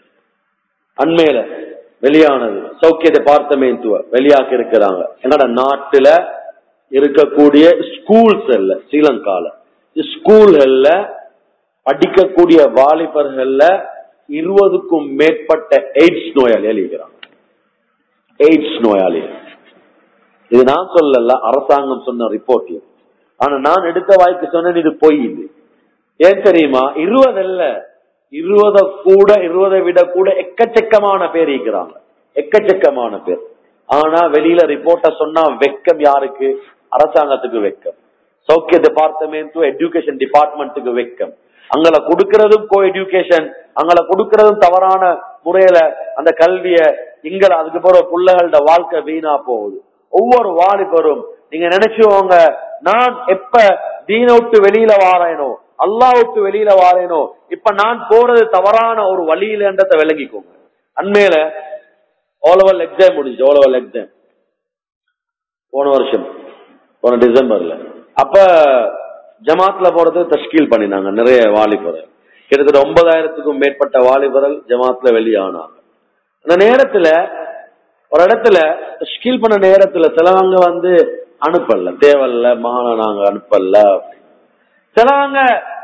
Speaker 1: அண்மையில வெளியானது சௌக்கிய டிபார்ட்மெண்ட் வெளியாக்கி இருக்கிறாங்க என்னோட நாட்டுல இருக்கக்கூடிய ஸ்கூல்ஸ் இல்ல ஸ்ரீலங்கால ஸ்கூல்கள்ல படிக்கக்கூடிய வாலிபர்கள்ல இருபதுக்கும் மேற்பட்ட எய்ட்ஸ் நோயாளிகள் இருக்கிறாங்க எய்ட்ஸ் நோயாளிகள் இது நான் சொல்லல அரசாங்கம் சொன்ன ரிப்போர்ட் ஆனா நான் எடுத்த வாய்க்கு சொன்னேன் இது பொய் இது ஏன் தெரியுமா இருபது அல்ல இருபத கூட இருபதை விட கூட எக்கச்சக்கமான பேர் இருக்கிறாங்க எக்கச்சக்கமான பேர் ஆனா வெளியில ரிப்போர்ட்ட சொன்னா வெக்கம் யாருக்கு அரசாங்கத்துக்கு வெக்கம் சௌக்கிய டிபார்ட்மெண்ட் எஜுகேஷன் டிபார்ட்மெண்ட்டுக்கு வெக்கம் அங்கள கொடுக்கறதும் கோ எஜுகேஷன் அங்கள கொடுக்கறதும் தவறான முறையில அந்த கல்விய இங்கள அதுக்கு பிறகு பிள்ளைகளோட வாழ்க்கை வீணா போகுது ஒவ்வொரு வாலிபரும் நீங்க நினைச்சுவோங்க நான் எப்ப தீன விட்டு வெளியில வாரேனோ அல்லாஹ் விட்டு வெளியில வாரேனோ இப்ப நான் போறது தவறான ஒரு வழியிலன்றதை விளங்கிக்கோங்க அண்மையில ஓலவல் எக்ஸாம் முடிஞ்சு ஓலவல் எக்ஸாம் போன வருஷம் போன டிசம்பர்ல அப்ப ஜமாத்ல போறது தஷ்கீல் பண்ணினாங்க நிறைய வாலிபர்கள் கிட்டத்தட்ட ஒன்பதாயிரத்துக்கும் மேற்பட்ட வாலிபர்கள் ஜமாத்ல வெளியானாங்க அந்த நேரத்துல ஒரு இடத்துல தஷ்கீல் பண்ண நேரத்துல சிலவங்க வந்து அனுப்பல தேவையில்ல மகான நாங்க அனுப்பல சிலவங்க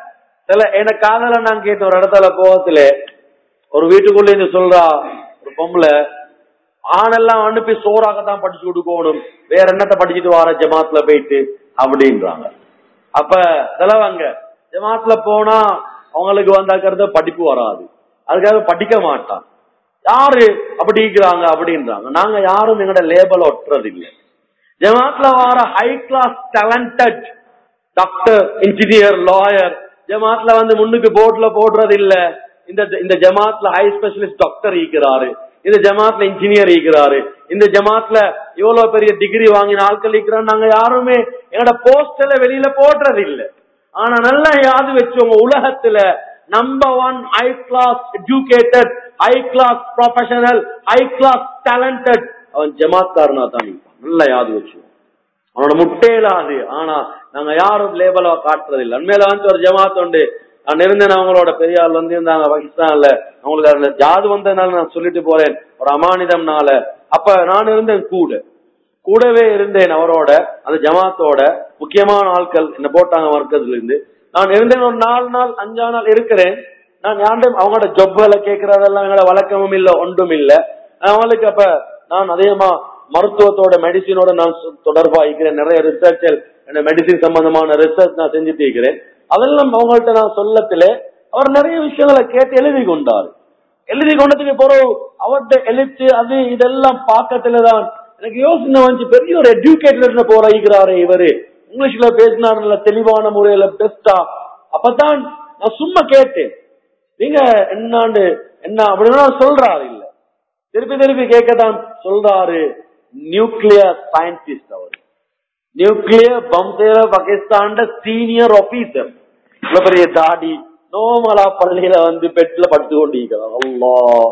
Speaker 1: சில எனக்கு காதல நான் கேட்ட ஒரு இடத்துல கோவத்துல ஒரு வீட்டுக்குள்ள இருந்து சொல்றா ஒரு பொம்பளை ஆணெல்லாம் அனுப்பி சோறாகத்தான் படிச்சு கொடுக்கணும் வேற என்னத்த படிச்சுட்டு வர ஜமாத்ல போயிட்டு அப்படின்றாங்க அப்ப சிலவங்க ஜமாத்ல போனா அவங்களுக்கு வந்தாக்கிறது படிப்பு வராது அதுக்காக படிக்க மாட்டான் யாரு அப்படி இருக்கிறாங்க அப்படின்றாங்க நாங்க யாரும் எங்கட லேபல் ஒட்டுறது இல்லை ஜமாத்ல வர high class talented doctor engineer lawyer ஜமாத்ல வந்து முன்னுக்கு போர்ட்ல போடுறது இல்ல இந்த இந்த ஜமாத்ல ஹை ஸ்பெஷலிஸ்ட் டாக்டர் இருக்கிறாரு இந்த ஜமாத்ல இன்ஜினியர் இருக்கிறாரு இந்த ஜமாத்ல இவ்வளவு பெரிய டிகிரி வாங்கின ஆட்கள் இருக்கிறாங்க நாங்க யாருமே எங்களோட போஸ்டர்ல வெளியில போடுறது இல்ல ஆனா நல்லா யாது வச்சவங்க உலகத்துல number one high class educated high class professional high class talented அவன் ஜமாத்காரனா தான் இருப்பான். நல்லா யாது வச்சுவோம் அவனோட முட்டையிலாது ஆனா நாங்க யாரும் லேபலா காட்டுறது இல்லை அண்மையில வந்து ஒரு ஜமாத் உண்டு நான் இருந்தேன் அவங்களோட பெரிய ஆள் வந்து இருந்தாங்க பாகிஸ்தான்ல அவங்களுக்கு அந்த ஜாது வந்ததுனால நான் சொல்லிட்டு போறேன் ஒரு அமானிதம்னால அப்ப நான் இருந்தேன் கூட கூடவே இருந்தேன் அவரோட அந்த ஜமாத்தோட முக்கியமான ஆட்கள் என்ன போட்டாங்க வர்க்கத்துல இருந்து நான் இருந்தேன் ஒரு நாலு நாள் அஞ்சா நாள் இருக்கிறேன் நான் யார்டையும் அவங்களோட ஜொப்களை கேட்கறதெல்லாம் எங்களோட வழக்கமும் இல்ல ஒன்றும் இல்ல அவங்களுக்கு அப்ப நான் அதிகமா மருத்துவத்தோட மெடிசினோட நான் சு- தொடர்பா இருக்கிறேன் நிறைய ரிசர்ச் மெடிசின் சம்பந்தமான ரிசர்ச் நான் செஞ்சுட்டு இருக்கிறேன் அதெல்லாம் அவங்கள்ட்ட நான் சொல்லத்துல அவர் நிறைய விஷயங்களை கேட்டு எழுதி கொண்டார் எழுதி கொண்டதுக்கு பிறகு அவர்கிட்ட எழுத்து அது இதெல்லாம் பார்க்கத்துல தான் எனக்கு யோசனை வந்துச்சு பெரிய ஒரு எஜுகேட்டர் போறாரு இவரு இங்கிலீஷ்ல பேசினாருல தெளிவான முறையில பெஸ்டா அப்பதான் நான் சும்மா கேட்டேன் நீங்க என்னாண்டு என்ன அப்படின்னா சொல்றாரு இல்ல திருப்பி திருப்பி கேட்கத்தான் சொல்றாரு நியூக்ளியர் சயின்டிஸ்ட் அவர் நியூக்ளியர் பம்சேர பாகிஸ்தான் சீனியர் ஆபீசர் இவ்வளவு பெரிய தாடி நோமலா பள்ளியில வந்து பெட்ல படுத்து கொண்டிருக்கிறார் அல்லாஹ்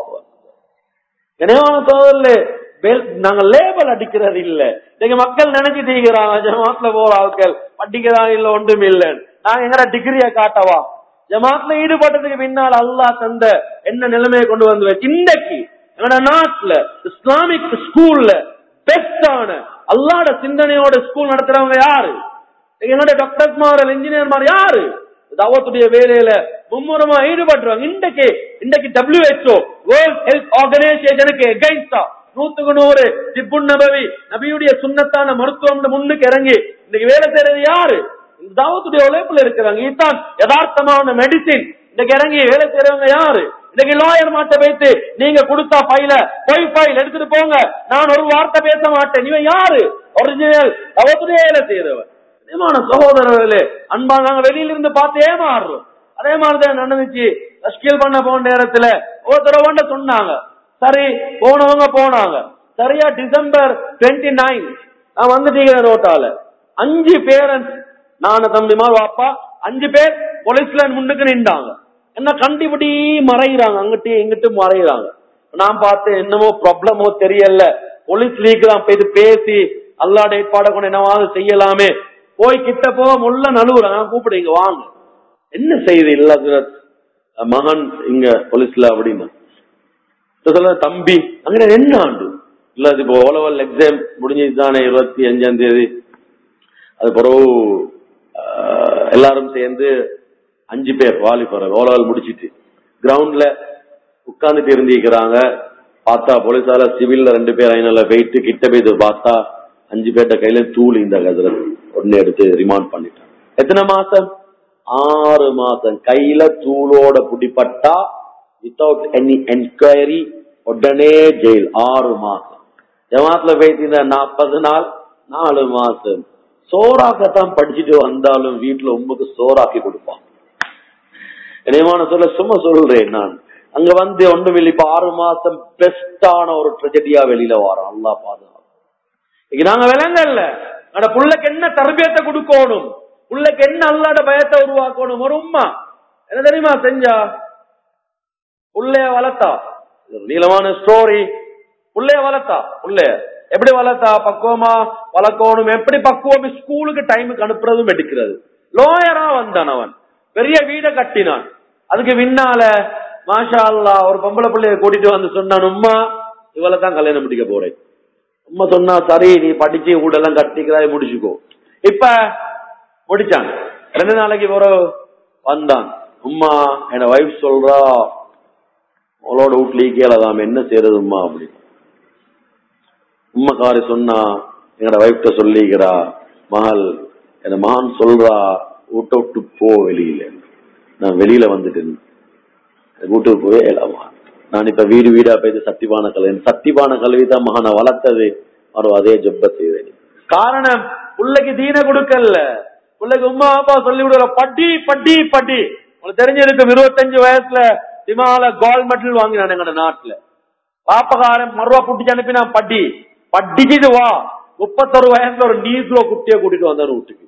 Speaker 1: கனிவான சோதரில் நாங்க லேபல் அடிக்கிறது இல்ல நீங்க மக்கள் நினைச்சிட்டு இருக்கிறாங்க ஜமாத்ல போற ஆட்கள் படிக்கிறாங்க இல்ல ஒன்றும் இல்ல நாங்க எங்கட டிகிரிய காட்டவா ஜமாத்ல ஈடுபட்டதுக்கு பின்னால் அல்லாஹ் தந்த என்ன நிலைமையை கொண்டு வந்து வச்சு இன்றைக்கு எங்கட நாட்டுல இஸ்லாமிக் ஸ்கூல்ல பெஸ்டான அல்லாட சிந்தனையோட ஸ்கூல் நடத்துறவங்க யாரு எங்கட டாக்டர்ஸ் மார் இன்ஜினியர் மாதிரி யாரு தாவத்துடைய வேலையில மும்முரமா ஈடுபடுறாங்க இன்றைக்கு இன்றைக்கு WHO வேர்ல்ட் ஹெல்த் ஆர்கனைசேஷனுக்கு எகைன்ஸ்டா நூத்துக்கு நூறு திப்புன் நபவி நபியுடைய சுண்ணத்தான மருத்துவம் முன்னுக்கு இறங்கி இன்னைக்கு வேலை செய்யறது யாரு இந்த தாவத்துடைய உழைப்புல இருக்கிறாங்க இதுதான் யதார்த்தமான மெடிசின் இன்னைக்கு இறங்கி வேலை செய்யறவங்க யாரு இன்னைக்கு லாயர் மாட்ட வைத்து நீங்க கொடுத்தா ஃபைல பொய் ஃபைல் எடுத்துட்டு போங்க நான் ஒரு வார்த்தை பேச மாட்டேன் இவன் யாரு ஒரிஜினல் தவத்துடைய வேலை செய்யறவன் நிஜமான சகோதரர்களே அன்பா நாங்க வெளியில இருந்து பார்த்து ஏமாறுறோம் அதே மாதிரிதான் நடந்துச்சு தஷ்கீல் பண்ண போன நேரத்துல ஒருத்தரவண்ட சொன்னாங்க சரி போனவங்க போனாங்க சரியா டிசம்பர் டுவெண்ட்டி நைன் நான் வந்துட்டீங்க ரோட்டால அஞ்சு பேரண்ட்ஸ் நானு தம்பிமா வாப்பா அஞ்சு பேர் போலீஸ்ல முன்னுக்கு நின்றாங்க என்ன கண்டிப்படி மறைகிறாங்க அங்கிட்டு இங்கிட்டு மறைகிறாங்க நான் பார்த்தேன் என்னமோ ப்ராப்ளமோ தெரியல போலீஸ் லீக் தான் போய் பேசி அல்லாட ஏற்பாடை கொண்டு என்னவாவது செய்யலாமே போய் கிட்ட போக முள்ள நழுவுறாங்க கூப்பிடு இங்க வாங்க என்ன செய்யுது இல்ல மகன் இங்க போலீஸ்ல அப்படின்னு இப்ப சொல்ல தம்பி அங்க என்ன ஆண்டு இல்ல இது இப்போ ஓலவல் எக்ஸாம் முடிஞ்சது தானே இருபத்தி அஞ்சாம் தேதி அது பிறகு ஆஹ், எல்லாரும் சேர்ந்து அஞ்சு பேர் வாலிபர் ஓலவல் முடிச்சிட்டு கிரவுண்ட்ல உட்கார்ந்துட்டு இருந்திருக்கிறாங்க பார்த்தா போலீஸால சிவில்ல ரெண்டு பேர் ஐநூறுல போயிட்டு கிட்ட போய் பார்த்தா அஞ்சு பேர்ட்ட கையில தூள் இந்த கதிர உடனே எடுத்து ரிமாண்ட் பண்ணிட்டாங்க எத்தனை மாசம் ஆறு மாசம் கையில தூளோட பிடிப்பட்டா வித்தவுட் எனி என்கொயரி உடனே ஜெயில் ஆறு மாசம் ஜமாத்ல பேசின நாற்பது நாள் நாலு மாசம் சோறாக்கத்தான் படிச்சுட்டு வந்தாலும் வீட்டுல உண்மைக்கு சோறாக்கி கொடுப்பான் இனிமான சொல்ல சும்மா சொல்றேன் நான் அங்க வந்து ஒண்ணும் இல்லை இப்ப ஆறு மாசம் பெஸ்டான ஒரு ட்ரெஜடியா வெளியில வரோம் அல்லா பாதுகாப்பு இன்னைக்கு நாங்க விளங்கல்ல அந்த புள்ளைக்கு என்ன தரபியத்தை கொடுக்கணும் புள்ளைக்கு என்ன அல்லாட பயத்தை உருவாக்கணும் ஒரு உம்மா என்ன தெரியுமா செஞ்சா புள்ளைய வளர்த்தா இது ஒரு நீளமான ஸ்டோரி புள்ளைய வளர்த்தா புள்ளைய எப்படி வளர்த்தா பக்குவமா வளர்க்கணும் எப்படி பக்குவம் ஸ்கூலுக்கு டைமுக்கு அனுப்புறதும் எடுக்கிறது லோயரா வந்தான் அவன் பெரிய வீடை கட்டினான் அதுக்கு பின்னால மாஷா அல்லா ஒரு பொம்பளை பிள்ளைய கூட்டிட்டு வந்து சொன்னான் உம்மா இவளை தான் கல்யாணம் முடிக்க போறேன் உம்மா சொன்னா சரி நீ படிச்சு வீடெல்லாம் கட்டிக்கிறாய் முடிச்சுக்கோ இப்ப முடிச்சான் ரெண்டு நாளைக்கு பிறகு வந்தான் உம்மா என் வைஃப் சொல்றா அவளோட வீட்லயே கேளதாம் என்ன செய்யறது உம்மா அப்படின்னு உம்மக்காரி சொன்னா எங்கட வைஃப்ட சொல்லிக்கிறா மகள் என் மகன் சொல்றா வீட்டை விட்டு போ வெளியில நான் வெளியில வந்துட்டேன் வீட்டுக்கு போய் இல்லாமா நான் இப்ப வீடு வீடா போய் சத்திவான கல்வி சத்திவான கல்வி தான் மகனை வளர்த்தது அவர் அதே ஜொப்ப செய்தேன் காரணம் பிள்ளைக்கு தீன கொடுக்கல பிள்ளைக்கு உமா அப்பா சொல்லி விடுற பட்டி பட்டி பட்டி உங்களுக்கு தெரிஞ்சிருக்கும் இருபத்தஞ்சு வயசுல சிமால கோல்ட் மெடல் வாங்கினான் எங்கட நாட்டுல பாப்பகாரன் மறுவா புட்டிச்சு அனுப்பினா பட்டி படிச்சுட்டு வா முப்பத்தொரு வயசுல ஒரு நீக்ரோ குட்டிய கூட்டிட்டு வந்தாரு வீட்டுக்கு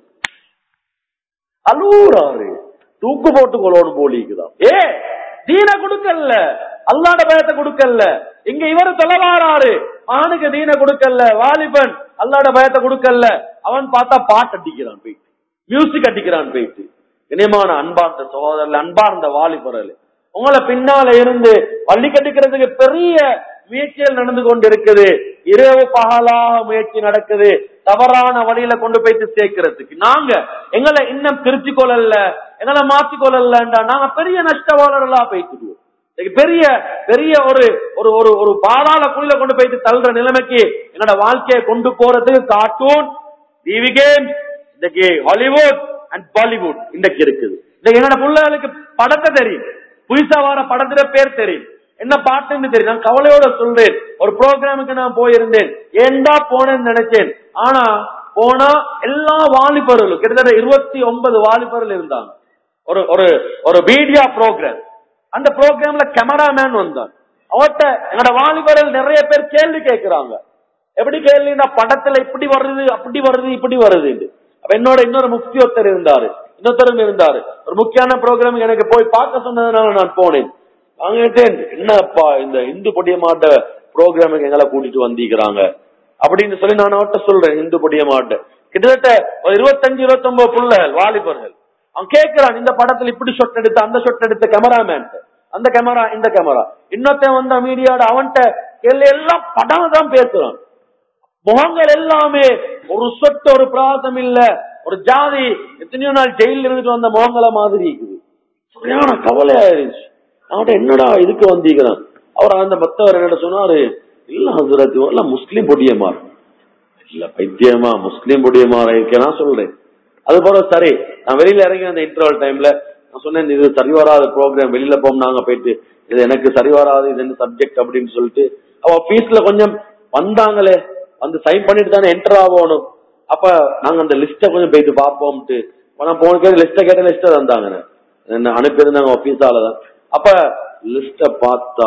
Speaker 1: அலூராரு தூக்கு போட்டு கொள்ளணும் போலிக்குதான் ஏ தீன கொடுக்கல அல்லாட பயத்தை கொடுக்கல இங்க இவரு தொலைவாராரு ஆணுக்கு தீன கொடுக்கல வாலிபன் அல்லாட பயத்தை கொடுக்கல அவன் பார்த்தா பாட்டு அடிக்கிறான் போயிட்டு மியூசிக் அடிக்கிறான் போயிட்டு இனியமான அன்பார்ந்த சகோதரர் அன்பார்ந்த வாலிபரல் உங்களை பின்னால இருந்து பள்ளி கட்டிக்கிறதுக்கு பெரிய முயற்சிகள் நடந்து கொண்டு இருக்குது இரவு பகலாக முயற்சி நடக்குது தவறான வழியில கொண்டு போயிட்டு சேர்க்கிறதுக்கு நாங்க எங்களை இன்னும் திருத்திக் கொள்ளல எங்களை மாற்றிக் கொள்ளலன்றா நாங்க பெரிய நஷ்டவாளர்களா போயிட்டுருவோம் இன்னைக்கு பெரிய பெரிய ஒரு ஒரு ஒரு ஒரு பாதாள குழியில கொண்டு போயிட்டு தள்ளுற நிலைமைக்கு என்னோட வாழ்க்கையை கொண்டு போறதுக்கு கார்ட்டூன் டிவி கேம் இன்னைக்கு ஹாலிவுட் அண்ட் பாலிவுட் இன்றைக்கு இருக்குது இன்னைக்கு என்னோட பிள்ளைகளுக்கு படத்தை தெரியும் புதுசா வர படத்துல பேர் தெரியும் என்ன பாட்டுன்னு தெரியும் நான் கவலையோட சொல்றேன் ஒரு ப்ரோக்ராமுக்கு நான் போயிருந்தேன் ஏண்டா போனேன்னு நினைச்சேன் ஆனா போனா எல்லா வாலிபர்களும் கிட்டத்தட்ட இருபத்தி ஒன்பது வாலிபர்கள் இருந்தாங்க ஒரு ஒரு ஒரு வீடியோ ப்ரோக்ராம் அந்த ப்ரோக்ராம்ல கேமராமேன் வந்தான் அவர்கிட்ட என்னோட வாலிபர்கள் நிறைய பேர் கேள்வி கேட்கிறாங்க எப்படி கேள்வினா படத்துல இப்படி வருது அப்படி வருது இப்படி வருது அப்ப என்னோட இன்னொரு முக்கிய ஒருத்தர் இருந்தாரு இன்னொருத்தரும் இருந்தாரு ஒரு முக்கியமான ப்ரோக்ராம் எனக்கு போய் பார்க்க சொன்னதுனால நான் போனேன் நான் கேட்டேன் என்னப்பா இந்த இந்து பொடியமாட்ட ப்ரோக்ராமுக்கு எங்களை கூட்டிட்டு வந்திருக்கிறாங்க அப்படின்னு சொல்லி நான் அவர்கிட்ட சொல்றேன் இந்து பொடியமாட்ட கிட்டத்தட்ட ஒரு இருபத்தஞ்சு இருபத்தொன்பது பிள்ளைகள் வாலிபர்கள் அவன் கேட்கிறான் இந்த படத்துல இப்படி ஷொட் எடுத்து அந்த ஷொட் எடுத்த கேமராமேன் அந்த கேமரா இந்த கேமரா இன்னொருத்தன் வந்த மீடியாட அவன்கிட்ட கேள்வி எல்லாம் படம் தான் பேசுறான் முகங்கள் எல்லாமே ஒரு சொட்டு ஒரு பிராசம் இல்ல ஒரு ஜாதி எத்தனையோ நாள் ஜெயில இருந்துட்டு வந்த முகங்கள மாதிரி இருக்குது சரியான கவலை ஆயிருச்சு அவன்கிட்ட என்னடா இதுக்கு வந்தீங்கிறான் அவர் அந்த மத்தவர் என்னடா சொன்னாரு இல்ல ஹசரத் எல்லாம் முஸ்லீம் பொடியமார் இல்ல பைத்தியமா முஸ்லீம் பொடியமார் இருக்கேன் நான் சொல்றேன் அது போல சரி நான் வெளியில இறங்கி அந்த இன்டர்வல் டைம்ல நான் சொன்னேன் இது சரி வராத ப்ரோக்ராம் வெளியில போம் நாங்க போயிட்டு இது எனக்கு சரி வராது இது என்ன சப்ஜெக்ட் அப்படின்னு சொல்லிட்டு அவ பீஸ்ல கொஞ்சம் வந்தாங்களே வந்து சைன் பண்ணிட்டு தானே என்டர் ஆகணும் அப்ப நாங்க அந்த லிஸ்ட கொஞ்சம் போயிட்டு பார்ப்போம்ட்டு நான் போன கேட்டு லிஸ்ட கேட்ட லிஸ்ட தந்தாங்க என்ன அனுப்பியிருந்தாங்க ஆபீஸால தான் அப்ப லிஸ்ட பார்த்தா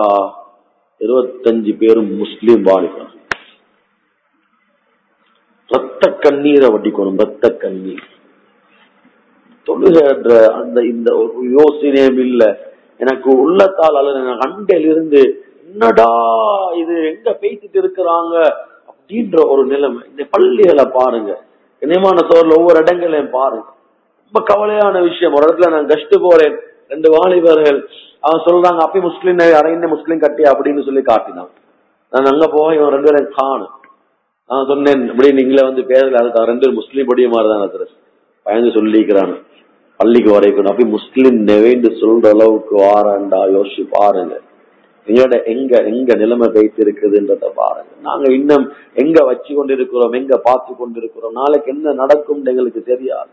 Speaker 1: இருபத்தஞ்சு பேரும் முஸ்லீம் வாலிபர் ரத்த கண்ணீரை வட்டிக்கணும் ரத்த கண்ணீர் தொழுகின்ற அந்த இந்த ஒரு யோசனையும் இல்ல எனக்கு உள்ளத்தால் அல்லது எனக்கு அண்டையில இருந்து என்னடா இது எங்க பேசிட்டு இருக்கிறாங்க அப்படின்ற ஒரு நிலைமை இந்த பள்ளிகளை பாருங்க இனிமான சோர்ல ஒவ்வொரு இடங்களையும் பாருங்க ரொம்ப கவலையான விஷயம் ஒரு இடத்துல நான் கஷ்டு போறேன் ரெண்டு வாலிபர்கள் அவன் சொல்றாங்க அப்பி முஸ்லீம் அரைந்த முஸ்லீம் கட்டி அப்படின்னு சொல்லி காட்டினான் நான் அங்க போய் இவன் ரெண்டு பேரும் காணும் நான் சொன்னேன் இப்படி நீங்களே வந்து பேசல அதுக்கு ரெண்டு பேரும் முஸ்லீம் படிய மாதிரி தான் பயந்து சொல்லிக்கிறான் பள்ளிக்கு வரைக்கும் அப்படி முஸ்லீம் நெவேண்டு சொல்ற அளவுக்கு வாராண்டா யோசிச்சு பாருங்க எங்களோட எங்க எங்க நிலைமை வைத்து இருக்குதுன்றத பாருங்க நாங்க இன்னும் எங்க வச்சு கொண்டிருக்கிறோம் எங்க பார்த்து கொண்டிருக்கிறோம் நாளைக்கு என்ன நடக்கும் எங்களுக்கு தெரியாது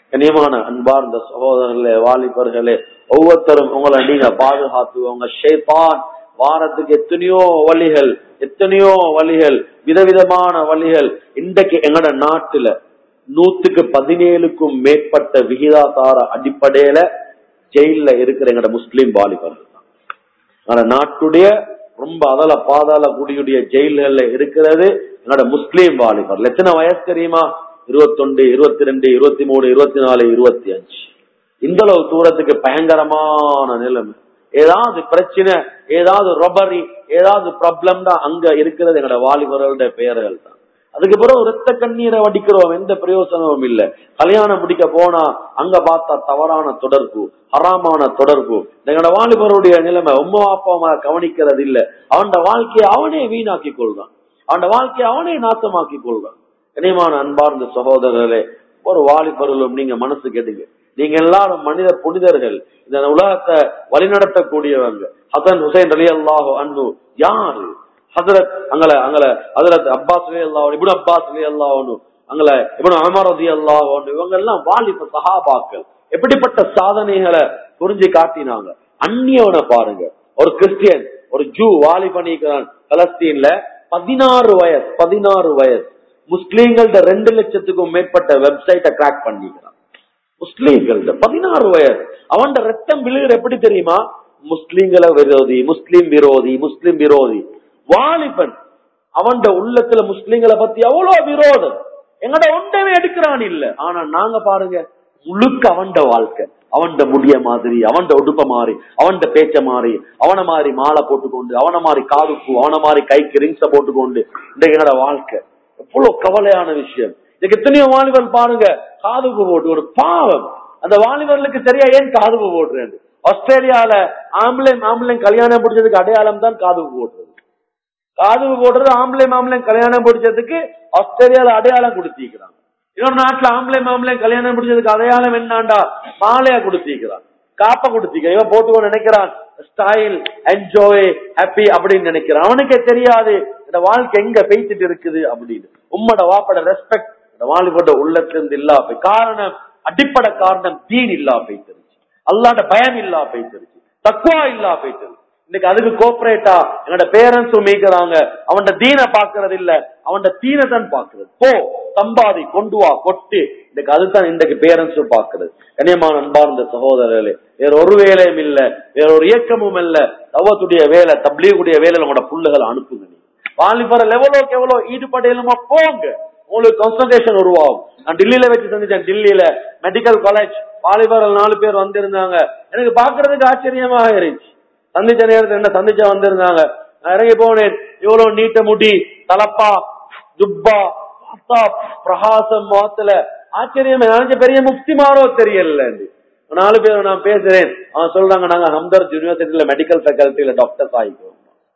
Speaker 1: கனியமான அன்பார்ந்த சகோதரர்களே வாலிபர்களே ஒவ்வொருத்தரும் உங்களை நீங்க பாதுகாத்து உங்க ஷேப்பான் வாரத்துக்கு எத்தனையோ வழிகள் எத்தனையோ வழிகள் விதவிதமான வழிகள் இன்றைக்கு எங்கட நாட்டுல நூத்துக்கு பதினேழுக்கும் மேற்பட்ட விகிதாசார அடிப்படையில ஜெயில இருக்கிற எங்கட முஸ்லீம் வாலிபர்கள் தான். ஆனா நாட்டுடைய ரொம்ப அதல பாதாள குடியுடைய ஜெயில்கள்ல இருக்கிறது என்னோட முஸ்லீம் வாலிபர் எத்தனை வயசு தெரியுமா இருபத்தொண்டு இருபத்தி ரெண்டு இருபத்தி மூணு இருபத்தி நாலு இருபத்தி அஞ்சு இந்த அளவு தூரத்துக்கு பயங்கரமான நிலைமை ஏதாவது பிரச்சனை ஏதாவது ரொபரி ஏதாவது ப்ராப்ளம் தான் அங்க இருக்கிறது எங்களோட வாலிபர்களுடைய பெயர்கள் தான் அதுக்கு பிறகு ரத்த கண்ணீரை வடிக்கிறோம் எந்த பிரயோசனமும் இல்ல கல்யாணம் முடிக்க போனா அங்க பார்த்தா தவறான தொடர்பு ஹராமான தொடர்பு எங்களோட வாலிபருடைய நிலைமை உம்மா அப்பா கவனிக்கிறது இல்ல அவன் வாழ்க்கையை அவனே வீணாக்கி கொள்றான் அவன் வாழ்க்கையை அவனே நாசமாக்கி கொள்றான் இனிமான அன்பார்ந்த சகோதரர்களே ஒரு வாலிபர்களும் நீங்க மனசு கேட்டுங்க நீங்க எல்லாரும் மனித புனிதர்கள் இந்த உலகத்தை வழிநடத்தக்கூடியவங்க ஹசன் ஹுசைன் அலி அல்லாஹோ அன்பு யாரு ஹசரத் அங்கல அங்கல ஹசரத் அப்பாஸ் அலி அல்லாஹ் இப்னு அப்பாஸ் அலி அல்லாஹ் அங்கல இப்னு அமர் ரதி அல்லாஹ் இவங்க எல்லாம் வாலிப சஹாபாக்கள் எப்படிப்பட்ட சாதனைகளை புரிஞ்சு காட்டினாங்க அந்நியவனை பாருங்க ஒரு கிறிஸ்டியன் ஒரு ஜூ வாலிபனிக்கிறான் பலஸ்தீன்ல பதினாறு வயசு பதினாறு வயசு முஸ்லீம்கள்ட்ட ரெண்டு லட்சத்துக்கும் மேற்பட்ட வெப்சைட்டை கிராக் பண்ணிக்கிறான் முஸ்லீம்கள்ட்ட பதினாறு வயசு அவன் ரத்தம் விழுகிற எப்படி தெரியுமா முஸ்லீம்களை விரோதி முஸ்லீம் விரோதி முஸ்லீம் விரோதி வாலிபன் அவன் உள்ளத்துல முஸ்லீம்களை பத்தி அவ்வளவு விரோதம் எங்கட ஒன்றவே எடுக்கிறான் இல்ல ஆனா நாங்க பாருங்க முழுக்க அவன்ட வாழ்க்கை அவன்ட முடிய மாதிரி அவன்ட உடுப்ப மாறி அவன்ட பேச்ச மாறி அவன மாதிரி மாலை போட்டுக்கொண்டு அவன மாதிரி காதுப்பு அவன மாதிரி கைக்கு ரிங்ஸ போட்டுக்கொண்டு இந்த என்னோட வாழ்க்கை எவ்வளவு கவலையான விஷயம் இதுக்கு எத்தனையோ வாலிபர் பாருங்க காதுப்பு போட்டு ஒரு பாவம் அந்த வாலிபர்களுக்கு தெரியா ஏன் காதுப்பு போடுறேன் ஆஸ்திரேலியால ஆம்பளை ஆம்பளை கல்யாணம் பிடிச்சதுக்கு அடையாளம் தான் காதுப்பு போடுறது காதுப்பு போடுறது ஆம்பளை மாம்பளை கல்யாணம் பிடிச்சதுக்கு ஆஸ்திரேலியால அடையாளம் கொடுத்திருக்கிறாங்க இன்னொரு நாட்டுல ஆம்பளை மாம்பளை கல்யாணம் பிடிச்சதுக்கு அடையாளம் என்னண்டா மாலையா கொடுத்திருக்கிறான் காப்ப கொடுத்திருக்க இவன் போட்டுக்கோ நினைக்கிறான் ஸ்டைல் என்ஜாய் ஹாப்பி அப்படின்னு நினைக்கிறான் அவனுக்கே தெரியாது இந்த வாழ்க்கை எங்க பேசிட்டு இருக்குது அப்படின்னு உம்மோட வாப்பட ரெஸ்பெக்ட் இந்த வாலிபோட உள்ளத்திலிருந்து இல்லா போய் காரணம் அடிப்படை காரணம் தீன் இல்லா போய்த்திருச்சு அல்லாட பயம் இல்லா போய்த்திருச்சு தக்குவா இல்லா போய்த்திருச்சு இன்னைக்கு அதுக்கு கோஆபரேட்டா என்னோட பேரண்ட்ஸும் மீக்கிறாங்க அவன்ட தீனை பாக்குறது இல்ல அவன்ட தீனை தான் பாக்குறது போ சம்பாதி கொண்டு வா கொட்டு இன்னைக்கு அதுதான் இன்றைக்கு பேரண்ட்ஸும் பாக்குறது கனியமான அன்பார்ந்த சகோதரர்களே வேற ஒரு வேலையும் இல்ல வேற ஒரு இயக்கமும் இல்ல தவத்துடைய வேலை தப்லீகுடைய வேலையில உங்களோட புள்ளுகளை அனுப்புங்க நீ வாலிபர லெவலோக்கு எவ்வளவு ஈடுபடையிலுமா போங்க உங்களுக்கு கான்சன்ட்ரேஷன் உருவாகும் நான் டெல்லியில வச்சு சந்திச்சேன் டெல்லியில மெடிக்கல் காலேஜ் வாலிபர்கள் நாலு பேர் வந்திருந்தாங்க எனக்கு பாக்குறதுக்கு ஆச்சரியமாக இருந்துச்சு சந்திச்ச நேரத்தில் என்ன சந்திச்சா வந்திருந்தாங்க நான் இறங்கி போனேன் இவ்வளவு நீட்ட முடி தலப்பா துப்பா பார்த்தா பிரகாசம் முகத்துல ஆச்சரியம் நினைச்ச பெரிய முக்திமாரோ தெரியல நாலு பேர் நான் பேசுறேன் அவன் சொல்றாங்க நாங்க ஹம்தர்த் யூனிவர்சிட்டியில மெடிக்கல் ஃபேக்கல்ட்டியில டாக்டர்ஸ் ஆகிக்கிறோம்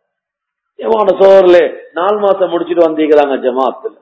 Speaker 1: ஏமான சோர்ல நாலு மாசம் முடிச்சிட்டு வந்தீங்களாங்க ஜமாத்துல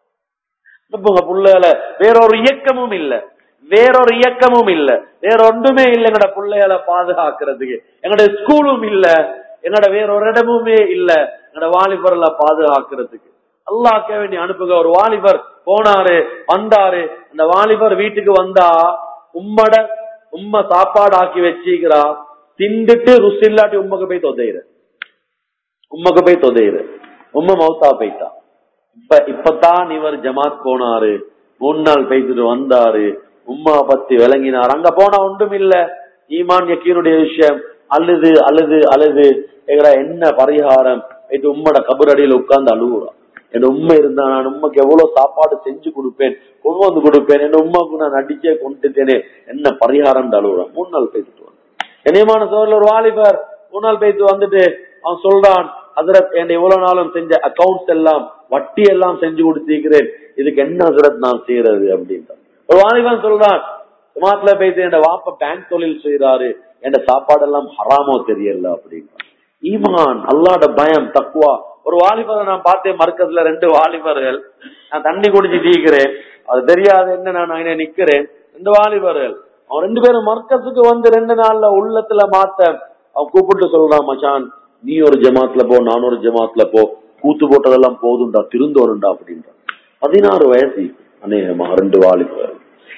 Speaker 1: உங்க புள்ளைகளை வேறொரு இயக்கமும் இல்ல வேறொரு இயக்கமும் இல்ல வேற ஒன்றுமே இல்ல எங்கட பிள்ளைகளை பாதுகாக்கிறதுக்கு எங்கட ஸ்கூலும் இல்ல எங்கட வேற ஒரு இடமுமே இல்ல எங்கட வாலிபர்ல பாதுகாக்கிறதுக்கு அல்லாக்க வேண்டி அனுப்புங்க ஒரு வாலிபர் போனாரு வந்தாரு அந்த வாலிபர் வீட்டுக்கு வந்தா உம்மட உம்ம சாப்பாடு ஆக்கி வச்சுக்கிறா திண்டுட்டு ருசி இல்லாட்டி உம்மக்கு போய் தொதையிற உம்மக்கு போய் தொதையிற உம்ம மௌத்தா போயிட்டா இப்ப இப்பதான் இவர் ஜமாத் போனாரு மூணு நாள் பேசிட்டு வந்தாரு உம்மா பத்தி விளங்கினார் அங்க போனா ஒன்றும் இல்ல ஈமான் யக்கீனுடைய விஷயம் அழுது அழுது அழுது எங்கடா என்ன பரிகாரம் இது உம்மோட கபரடியில உட்கார்ந்து அழுகுறான் என் உண்மை இருந்தா நான் உண்மைக்கு எவ்வளவு சாப்பாடு செஞ்சு கொடுப்பேன் கொண்டு வந்து கொடுப்பேன் என் உண்மைக்கு நான் அடிச்சே கொண்டுட்டேனே என்ன பரிகாரம் அழுகுறான் மூணு நாள் பேசிட்டு வந்தேன் என்னையமான சோழர் ஒரு வாலிபர் மூணு நாள் பேசிட்டு வந்துட்டு அவன் சொல்றான் ஹசரத் என் இவ்வளவு நாளும் செஞ்ச அக்கௌண்ட்ஸ் எல்லாம் வட்டி எல்லாம் செஞ்சு கொடுத்திருக்கிறேன் இதுக்கு என்ன ஹசரத் நான் செய்யறது அப்படின்றான் ஒரு வாலிபன் சொல்றான் சுமாத்துல பேசி என் வாப்ப பேங்க் தொழில் செய்யறாரு என் சாப்பாடெல்லாம் ஹராமோ தெரியல அப்படின்றான் ஈமான் அல்லாட பயம் தக்குவா ஒரு வாலிபரை நான் பார்த்தேன் மர்க்கத்துல ரெண்டு வாலிபர்கள் நான் தண்ணி குடிச்சு தீக்கிறேன் அது தெரியாது என்ன நான் அங்கே நிக்கிறேன் ரெண்டு வாலிபர்கள் அவன் ரெண்டு பேரும் மர்க்கத்துக்கு வந்து ரெண்டு நாள்ல உள்ளத்துல மாத்த அவன் கூப்பிட்டு சொல்றான் மச்சான் நீ ஒரு ஜமாத்துல போ நான் ஒரு ஜமாத்துல போ கூத்து போட்டதெல்லாம் போதும்டா திருந்தோருண்டா அப்படின்றான் பதினாறு வயசு அநேகமா ரெண்டு வாலிபர்கள்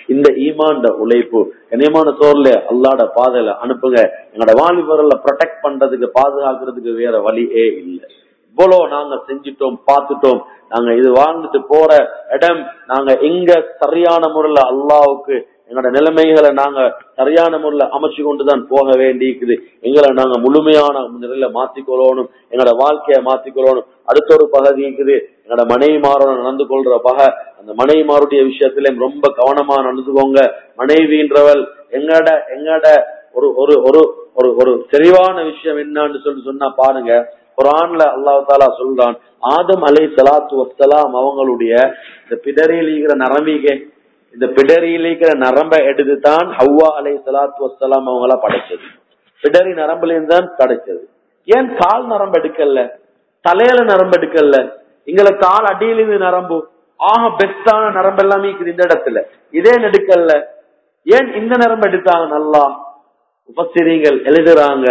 Speaker 1: இந்த ஈமாண்ட உழைப்பு கனியமான சோர்ல அல்லாட பாதையில அனுப்புங்க எங்களோட வாலிபர்ல ப்ரொடெக்ட் பண்றதுக்கு பாதுகாக்கிறதுக்கு வேற வழியே இல்லை இவ்வளவு நாங்க செஞ்சிட்டோம் பார்த்துட்டோம் நாங்க இது வாழ்ந்துட்டு போற இடம் நாங்க எங்க சரியான முறையில அல்லாவுக்கு எங்களோட நிலைமைகளை நாங்க சரியான முறையில அமைச்சு கொண்டுதான் போக வேண்டியிருக்குது எங்களை நாங்க முழுமையான நிலையில மாத்திக்கொள்ளணும் எங்களோட வாழ்க்கையை மாத்திக்கொள்ளணும் அடுத்த ஒரு பகுதி இருக்குது எங்களோட மனைவிமாரோட நடந்து கொள்ற பகை அந்த மனைவிமாருடைய விஷயத்திலும் ரொம்ப கவனமா நடந்துக்கோங்க மனைவின்றவள் எங்கட எங்கட ஒரு ஒரு ஒரு ஒரு ஒரு தெளிவான விஷயம் என்னன்னு சொல்லி சொன்னா பாருங்க குரான்ல அல்லாஹ் தாலா சொல்றான் ஆதம் அலை சலாத்து வசலாம் அவங்களுடைய இந்த பிடரியில் இருக்கிற நரம்பிகை இந்த பிடரியில் இருக்கிற நரம்பை எடுத்து தான் ஹவ்வா அலை சலாத்து வசலாம் அவங்கள படைச்சது பிடரி நரம்புல இருந்து தான் படைச்சது ஏன் கால் நரம்பு எடுக்கல தலையில நரம்பு எடுக்கல இங்களை கால் அடியிலிருந்து நரம்பு ஆக பெஸ்டான நரம்பு எல்லாமே இருக்குது இந்த இடத்துல இதே எடுக்கல ஏன் இந்த நரம்பு எடுத்தாங்க நல்லா உபசிரியங்கள் எழுதுறாங்க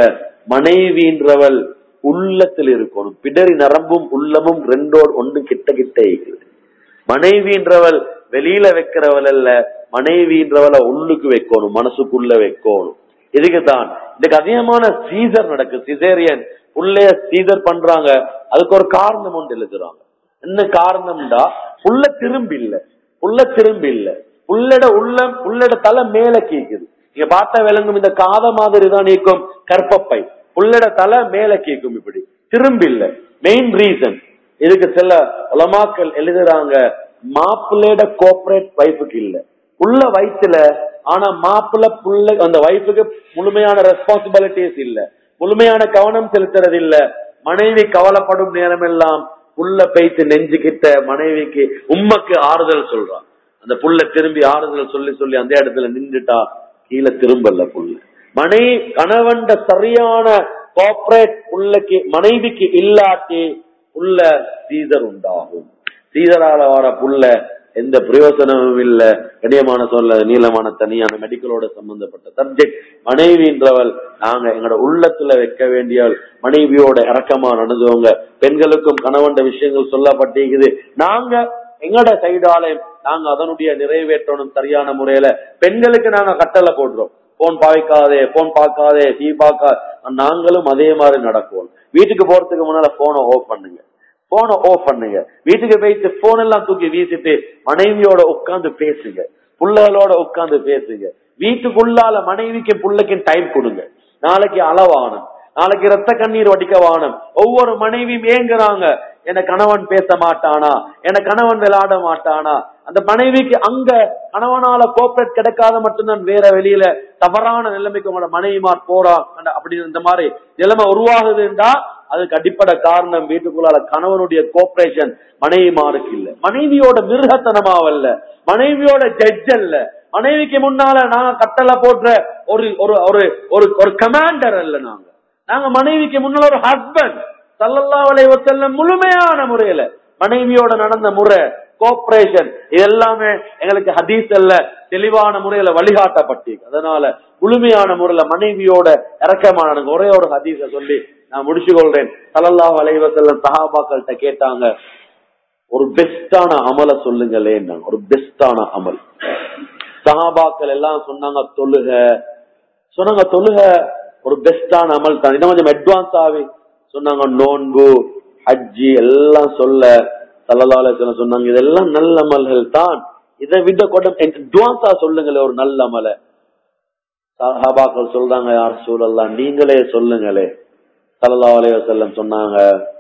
Speaker 1: மனைவின்றவள் உள்ளத்தில் இருக்கணும் பிடரி நரம்பும் உள்ளமும் ரெண்டோடு ஒன்று கிட்ட கிட்ட இருக்குது மனைவின்றவள் வெளியில வைக்கிறவள் அல்ல மனைவின்றவளை உள்ளுக்கு வைக்கணும் மனசுக்குள்ள வைக்கணும் இதுக்குதான் இதுக்கு அதிகமான சீசர் நடக்கு சிசேரியன் உள்ளே சீசர் பண்றாங்க அதுக்கு ஒரு காரணம் ஒன்று எழுதுறாங்க என்ன காரணம்டா புள்ள திரும்பி இல்ல புள்ள திரும்பி இல்ல புள்ளட உள்ள புள்ளட தலை மேல கேக்குது நீங்க பார்த்தா விளங்கும் இந்த காத மாதிரி தான் நீக்கும் கற்பப்பை புள்ளட தலை மேல கேக்கும் இப்படி திரும்பி இல்ல மெயின் ரீசன் இதுக்கு சில உலமாக்கள் எழுதுறாங்க மாப்பிள்ளையோட கோஆபரேட் வைஃபுக்கு இல்ல புள்ள வயிற்றுல ஆனா மாப்பிள்ள புள்ள அந்த வைஃபுக்கு முழுமையான ரெஸ்பான்சிபிலிட்டிஸ் இல்ல முழுமையான கவனம் செலுத்துறது இல்ல மனைவி கவலைப்படும் நேரம் எல்லாம் புள்ள பைத்து நெஞ்சுக்கிட்ட மனைவிக்கு உம்மக்கு ஆறுதல் சொல்றான் அந்த புள்ள திரும்பி ஆறுதல் சொல்லி சொல்லி அந்த இடத்துல நின்றுட்டா கீழே திரும்பல புள்ள மனை கணவன்ட சரியான கோஆபரேட் புள்ளைக்கு மனைவிக்கு இல்லாட்டி புள்ள சீதர் உண்டாகும் சீதரால வர புள்ள எந்த பிரயோசனமும் இல்ல கடியமான சொல்ல நீளமான தனியான மெடிக்கலோட சம்பந்தப்பட்ட சப்ஜெக்ட் மனைவின்றவள் நாங்க எங்களோட உள்ளத்துல வைக்க வேண்டியவள் மனைவியோட இறக்கமா நடந்தவங்க பெண்களுக்கும் கணவன்ட விஷயங்கள் சொல்லப்பட்டிருக்குது நாங்க எங்கட சைடாலையும் நாங்க அதனுடைய நிறைவேற்றணும் சரியான முறையில பெண்களுக்கு நாங்க கட்டளை போடுறோம் போன் பாவிக்காதே போன் பார்க்காதே டீ பார்க்க நாங்களும் அதே மாதிரி நடக்குவோம் வீட்டுக்கு போறதுக்கு முன்னால போனை ஆஃப் பண்ணுங்க போனை ஆஃப் பண்ணுங்க வீட்டுக்கு போயிட்டு போன் எல்லாம் தூக்கி வீசிட்டு மனைவியோட உட்கார்ந்து பேசுங்க புள்ளைகளோட உட்கார்ந்து பேசுங்க வீட்டுக்குள்ளால மனைவிக்கு புள்ளைக்கு டைம் கொடுங்க நாளைக்கு அளவானம் நாளைக்கு ரத்த கண்ணீர் வடிக்க வானம் ஒவ்வொரு மனைவியும் ஏங்குறாங்க என கணவன் பேச மாட்டானா என கணவன் விளையாட மாட்டானா அந்த மனைவிக்கு அங்க கணவனால கோஆபரேட் கிடைக்காத மட்டும்தான் வேற வெளியில தவறான நிலைமைக்கு உங்களோட மனைவிமார் போறா அப்படி இந்த மாதிரி நிலைமை உருவாகுதுன்றா அதுக்கு அடிப்படை காரணம் வீட்டுக்குள்ளால கணவனுடைய கோஆபரேஷன் மனைவிமாருக்கு இல்ல மனைவியோட மிருகத்தனமாவல்ல மனைவியோட ஜட்ஜ் அல்ல மனைவிக்கு முன்னால நாங்க கட்டளை போடுற ஒரு ஒரு ஒரு ஒரு ஒரு கமாண்டர் அல்ல நாங்க நாங்க மனைவிக்கு முன்னால ஒரு ஹஸ்பண்ட் சல்லல்லா வலைவத்தல்ல முழுமையான முறையில மனைவியோட நடந்த முறை கோஆபரேஷன் இது எல்லாமே எங்களுக்கு ஹதீஸ் அல்ல தெளிவான முறையில வழிகாட்டப்பட்டு அதனால முழுமையான முறையில மனைவியோட இறக்கமான ஒரே ஒரு ஹதீஸ சொல்லி நான் முடிச்சு கொள்றேன் சல்லல்லா வலைவத்தல்ல சஹாபாக்கள்கிட்ட கேட்டாங்க ஒரு பெஸ்டான அமலை சொல்லுங்களேன் ஒரு பெஸ்டான அமல் சஹாபாக்கள் எல்லாம் சொன்னாங்க தொழுக சொன்னாங்க தொழுக ஒரு பெஸ்டான அமல் தான் இன்னும் கொஞ்சம் அட்வான்ஸ் ஆகி சொன்னாங்க நோன்பு ஹஜ்ஜி எல்லாம் சொல்ல சல்லல்லாஹு சொன்னாங்க இதெல்லாம் நல்ல அமல்கள் தான் இதை விட கூட அட்வான்ஸா சொல்லுங்களே ஒரு நல்ல அமலை சஹாபாக்கள் சொல்றாங்க யார் சூழல்லாம் நீங்களே சொல்லுங்களே சல்லா அலையம் சொன்னாங்க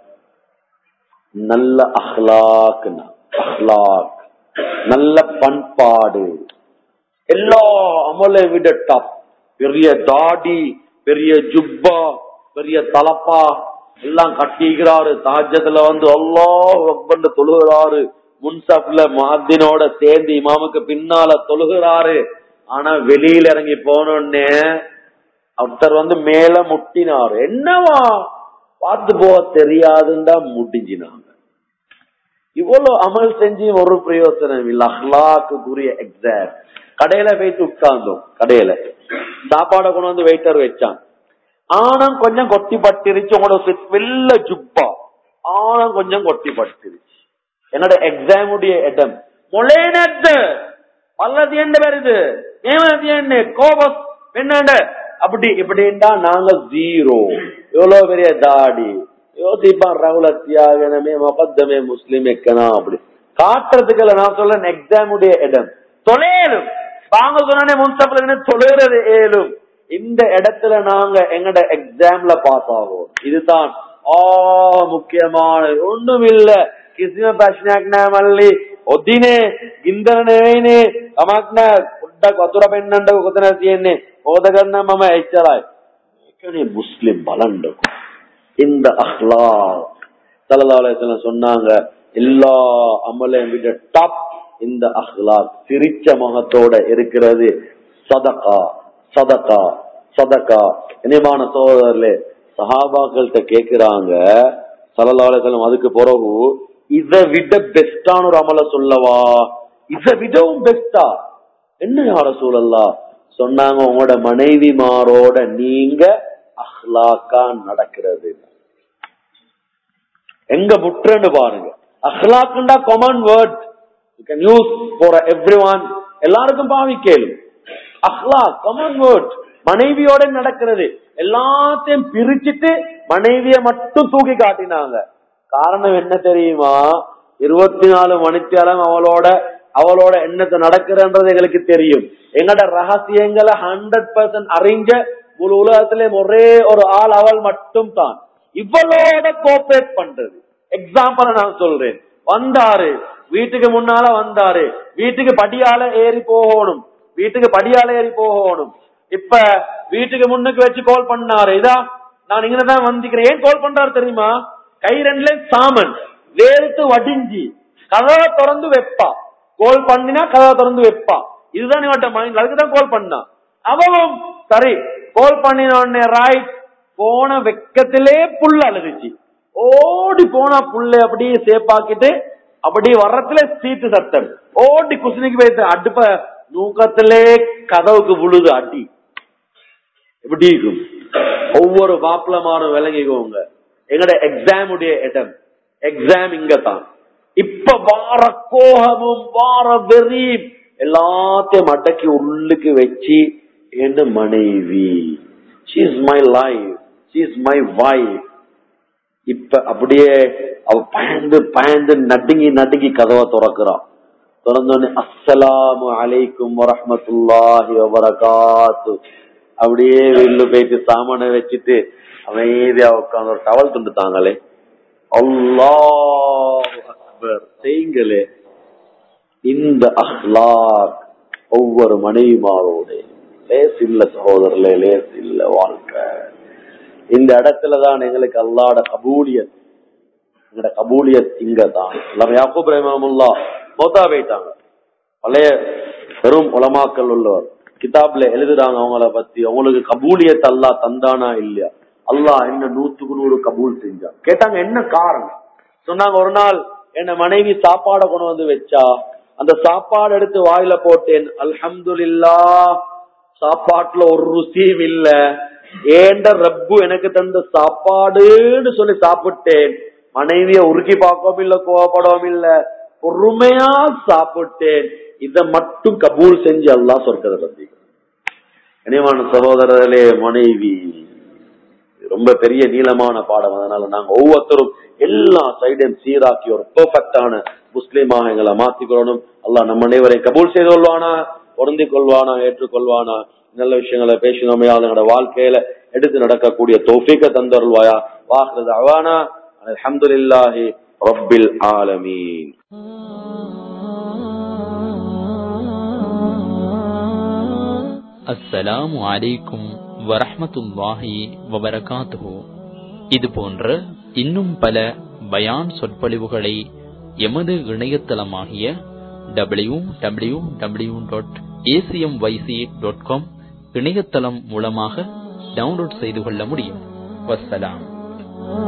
Speaker 1: நல்ல அஹ்லாக் அஹ்லாக் நல்ல பண்பாடு எல்லா அமலை விட டாப் பெரிய தாடி பெரிய ஜுப்பா பெரிய தலப்பா எல்லாம் கட்டிக்கிறாரு தாஜத்துல வந்து அல்லாஹ் அக்பர்னு தொழுகிறாரு முன்சாப்ல மாதினோட சேர்ந்து இமாமுக்கு பின்னால தொழுகிறாரு ஆனா வெளியில இறங்கி போனோடனே ஒருத்தர் வந்து மேல முட்டினாரு என்னவா பார்த்து போக தெரியாதுன்னா முடிஞ்சினாங்க இவ்வளவு அமல் செஞ்சு ஒரு பிரயோசனம் இல்ல அஹ்லாக்குரிய எக்ஸாம் கடையில போயிட்டு உட்கார்ந்தோம் கடையில சாப்பாடை கொண்டு வந்து வெயிட்டர் வச்சான் ஆனம் கொஞ்சம் கொட்டி பட்டிருச்சு உங்களோட வெள்ள ஜுப்பா ஆனம் கொஞ்சம் கொட்டி பட்டிருச்சு என்னோட எக்ஸாமுடைய இடம் மொழேனத்து பல்ல தியண்ட வருது மேமன தியண்டு கோபஸ் என்னண்ட அப்படி இப்படின்டா நாங்க ஜீரோ எவ்வளவு பெரிய தாடி யோசிப்பான் ரகுல தியாகனமே மொகத்தமே முஸ்லிம் எக்கனா அப்படி காட்டுறதுக்கு நான் சொல்றேன் எக்ஸாம் உடைய இடம் தொலைலும் வாங்க சொன்னே முன்சப்ல தொலைறது ஏலும் இந்த இடத்துல நாங்க எங்கட எக்ஸாம்ல பாஸ் ஆகும் இதுதான் ஆ முக்கியமான ஒண்ணும் இல்ல කිසිම ප්‍රශ්නයක් නෑ මල්ලි ඔදිනේ ගින්දර නෙවෙයිනේ කමක් නෑ පොඩ්ඩක් වතුර පෙන්නන්නකො කොතනද තියෙන්නේ ඕද ගන්න මම එච්චරයි මේකනේ முஸ்லிம் බලන්නකො இந்த அஹ்லாக் ஸல்லல்லாஹு அலைஹி வஸல்லம் சொன்னாங்க எல்லா அமலையும் விட டாப் இந்த அஹ்லாக் சிரிச்ச முகத்தோட இருக்கிறது சதகா சதகா சதகா இனிமான சோதரர்களே சஹாபாக்கள்கிட்ட கேக்குறாங்க ஸல்லல்லாஹு அலைஹி வஸல்லம் அதுக்கு பிறகு இதை விட பெஸ்டான ஒரு அமல சொல்லவா இதை விடவும் பெஸ்டா என்ன யார சூழல்லா சொன்னாங்க உங்களோட மனைவிமாரோட நீங்க அஹ்லாக்கா நடக்கிறது எங்க முற்றன்னு பாருங்க அஹ்லாக்குண்டா common word you can use for everyone எல்லாருக்கும் பாவிக்கலும் அஹ்லாக் காமன் வேர்ட் மனைவியோட நடக்கிறது எல்லாத்தையும் பிரிச்சுட்டு மனைவிய மட்டும் தூக்கி காட்டினாங்க காரணம் என்ன தெரியுமா இருபத்தி நாலு மணித்தியாலம் அவளோட அவளோட என்னத்தை நடக்கிறன்றது எங்களுக்கு தெரியும் எங்கட ரகசியங்களை ஹண்ட்ரட் பர்சன்ட் அறிஞ்ச முழு உலகத்திலே ஒரே ஒரு ஆள் அவள் மட்டும் தான் இவளோட கோஆபரேட் பண்றது எக்ஸாம்பிள் நான் சொல்றேன் வந்தாரு வீட்டுக்கு முன்னால வந்தாரு வீட்டுக்கு படியால ஏறி போகணும் வீட்டுக்கு படியால ஏறி போகணும் இப்ப வீட்டுக்கு முன்னுக்கு வச்சு கால் பண்ணாரு இதா நான் இங்கதான் வந்திக்கிறேன் ஏன் கால் பண்றாரு தெரியுமா கை ரெண்டுல சாமன் வேர்த்து வடிஞ்சி கதவை திறந்து வைப்பா கோல் பண்ணினா கதவை திறந்து வைப்பா இதுதான் இவட்ட மைண்ட் அதுக்கு தான் கோல் பண்ணா அவளும் சரி கோல் பண்ணின உடனே ரைட் போன வெக்கத்திலே புல் அழுதுச்சு ஓடி போனா புல்ல அப்படியே சேப்பாக்கிட்டு அப்படி வர்றதுல சீட்டு சத்தம் ஓடி குசினிக்கு போயிட்டு அடுப்ப நூக்கத்திலே கதவுக்கு விழுது அடி எப்படி இருக்கும் ஒவ்வொரு மாப்பிளமான விளங்கிக்கோங்க எங்கட எக்ஸாம் உடைய இடம் எக்ஸாம் இங்க தான் இப்ப வார கோபமும் வார வெறியும் எல்லாத்தையும் அடக்கி உள்ளுக்கு வச்சு என் மனைவி she is my life she is my wife இப்ப அப்படியே அவ பயந்து பயந்து நடுங்கி நடுங்கி கதவை திறக்கிறான் திறந்தோடனே அஸ்ஸலாமு அலைக்கும் வரஹமத்துல்லாஹி வபரகாத்து அப்படியே வெளில போயிட்டு சாமான வச்சுட்டு அமைதியா உட்காந்து ஒரு டவல் துண்டு தாங்களே அல்லாஹ் அக்பர் செய்யுங்களே இந்த அஹ்லாக் ஒவ்வொரு மனைவிமாரோட லேஸ் இல்ல சகோதரர்களே லேஸ் இல்ல வாழ்க்கை இந்த இடத்துலதான் எங்களுக்கு அல்லாட கபூலியத் எங்களோட கபூலியத் இங்க தான் எல்லாமே யாக்கூப் ரஹிமமுல்லா மௌத்தா போயிட்டாங்க பழைய பெரும் உலமாக்கல் உள்ளவர் கிதாப்ல எழுதுறாங்க அவங்கள பத்தி அவங்களுக்கு கபூலியத் அல்லா தந்தானா இல்லையா அல்லாஹ் என்ன நூத்துக்கு நூறு கபூல் செஞ்சான் கேட்டாங்க என்ன காரணம் சொன்னாங்க ஒரு நாள் என்ன மனைவி சாப்பாடை கொண்டு வந்து வச்சா அந்த சாப்பாடு எடுத்து வாயில போட்டேன் அல்ஹம்துலில்லா சாப்பாட்டுல ஒரு ருசியும் இல்ல ஏண்ட ரப்பு எனக்கு தந்த சாப்பாடுன்னு சொல்லி சாப்பிட்டேன் மனைவிய உருக்கி பார்க்கவும் இல்ல கோவப்படவும் இல்ல பொறுமையா சாப்பிட்டேன் இத மட்டும் கபூல் செஞ்சு அல்லாஹ் சொர்க்கத்தை தந்தி கனிவான சகோதரர்களே மனைவி ரொம்ப பெரிய நீளமான பாடம் அதனால நாங்க ஒவ்வொருத்தரும் எல்லா சைடையும் சீராக்கி ஒரு பெர்ஃபெக்டான முஸ்லீமாக எங்களை மாத்திக்கொள்ளணும் அல்லாஹ் நம்ம அனைவரையும் கபூல் செய்து கொள்வானா பொருந்தி கொள்வானா ஏற்றுக்கொள்வானா நல்ல விஷயங்களை பேசினோமே எங்களோட வாழ்க்கையில எடுத்து நடக்கக்கூடிய தௌஃபீக்க தந்தருள்வாயா வாக்குறது அவானா அல்ஹம்துலில்லாஹி ரப்பில் ஆலமீன்
Speaker 2: அஸ்ஸலாமு அலைக்கும் வரஹ்மத்துல்லாஹி வபரகாத்துஹு இது போன்ற இன்னும் பல பயான் சொற்பொழிவுகளை எமது இணையதளமாகிய W W W dot ACM YC dot com இணையதளம் மூலமாக டவுன்லோட் செய்து கொள்ள முடியும் வஸ்ஸலாம்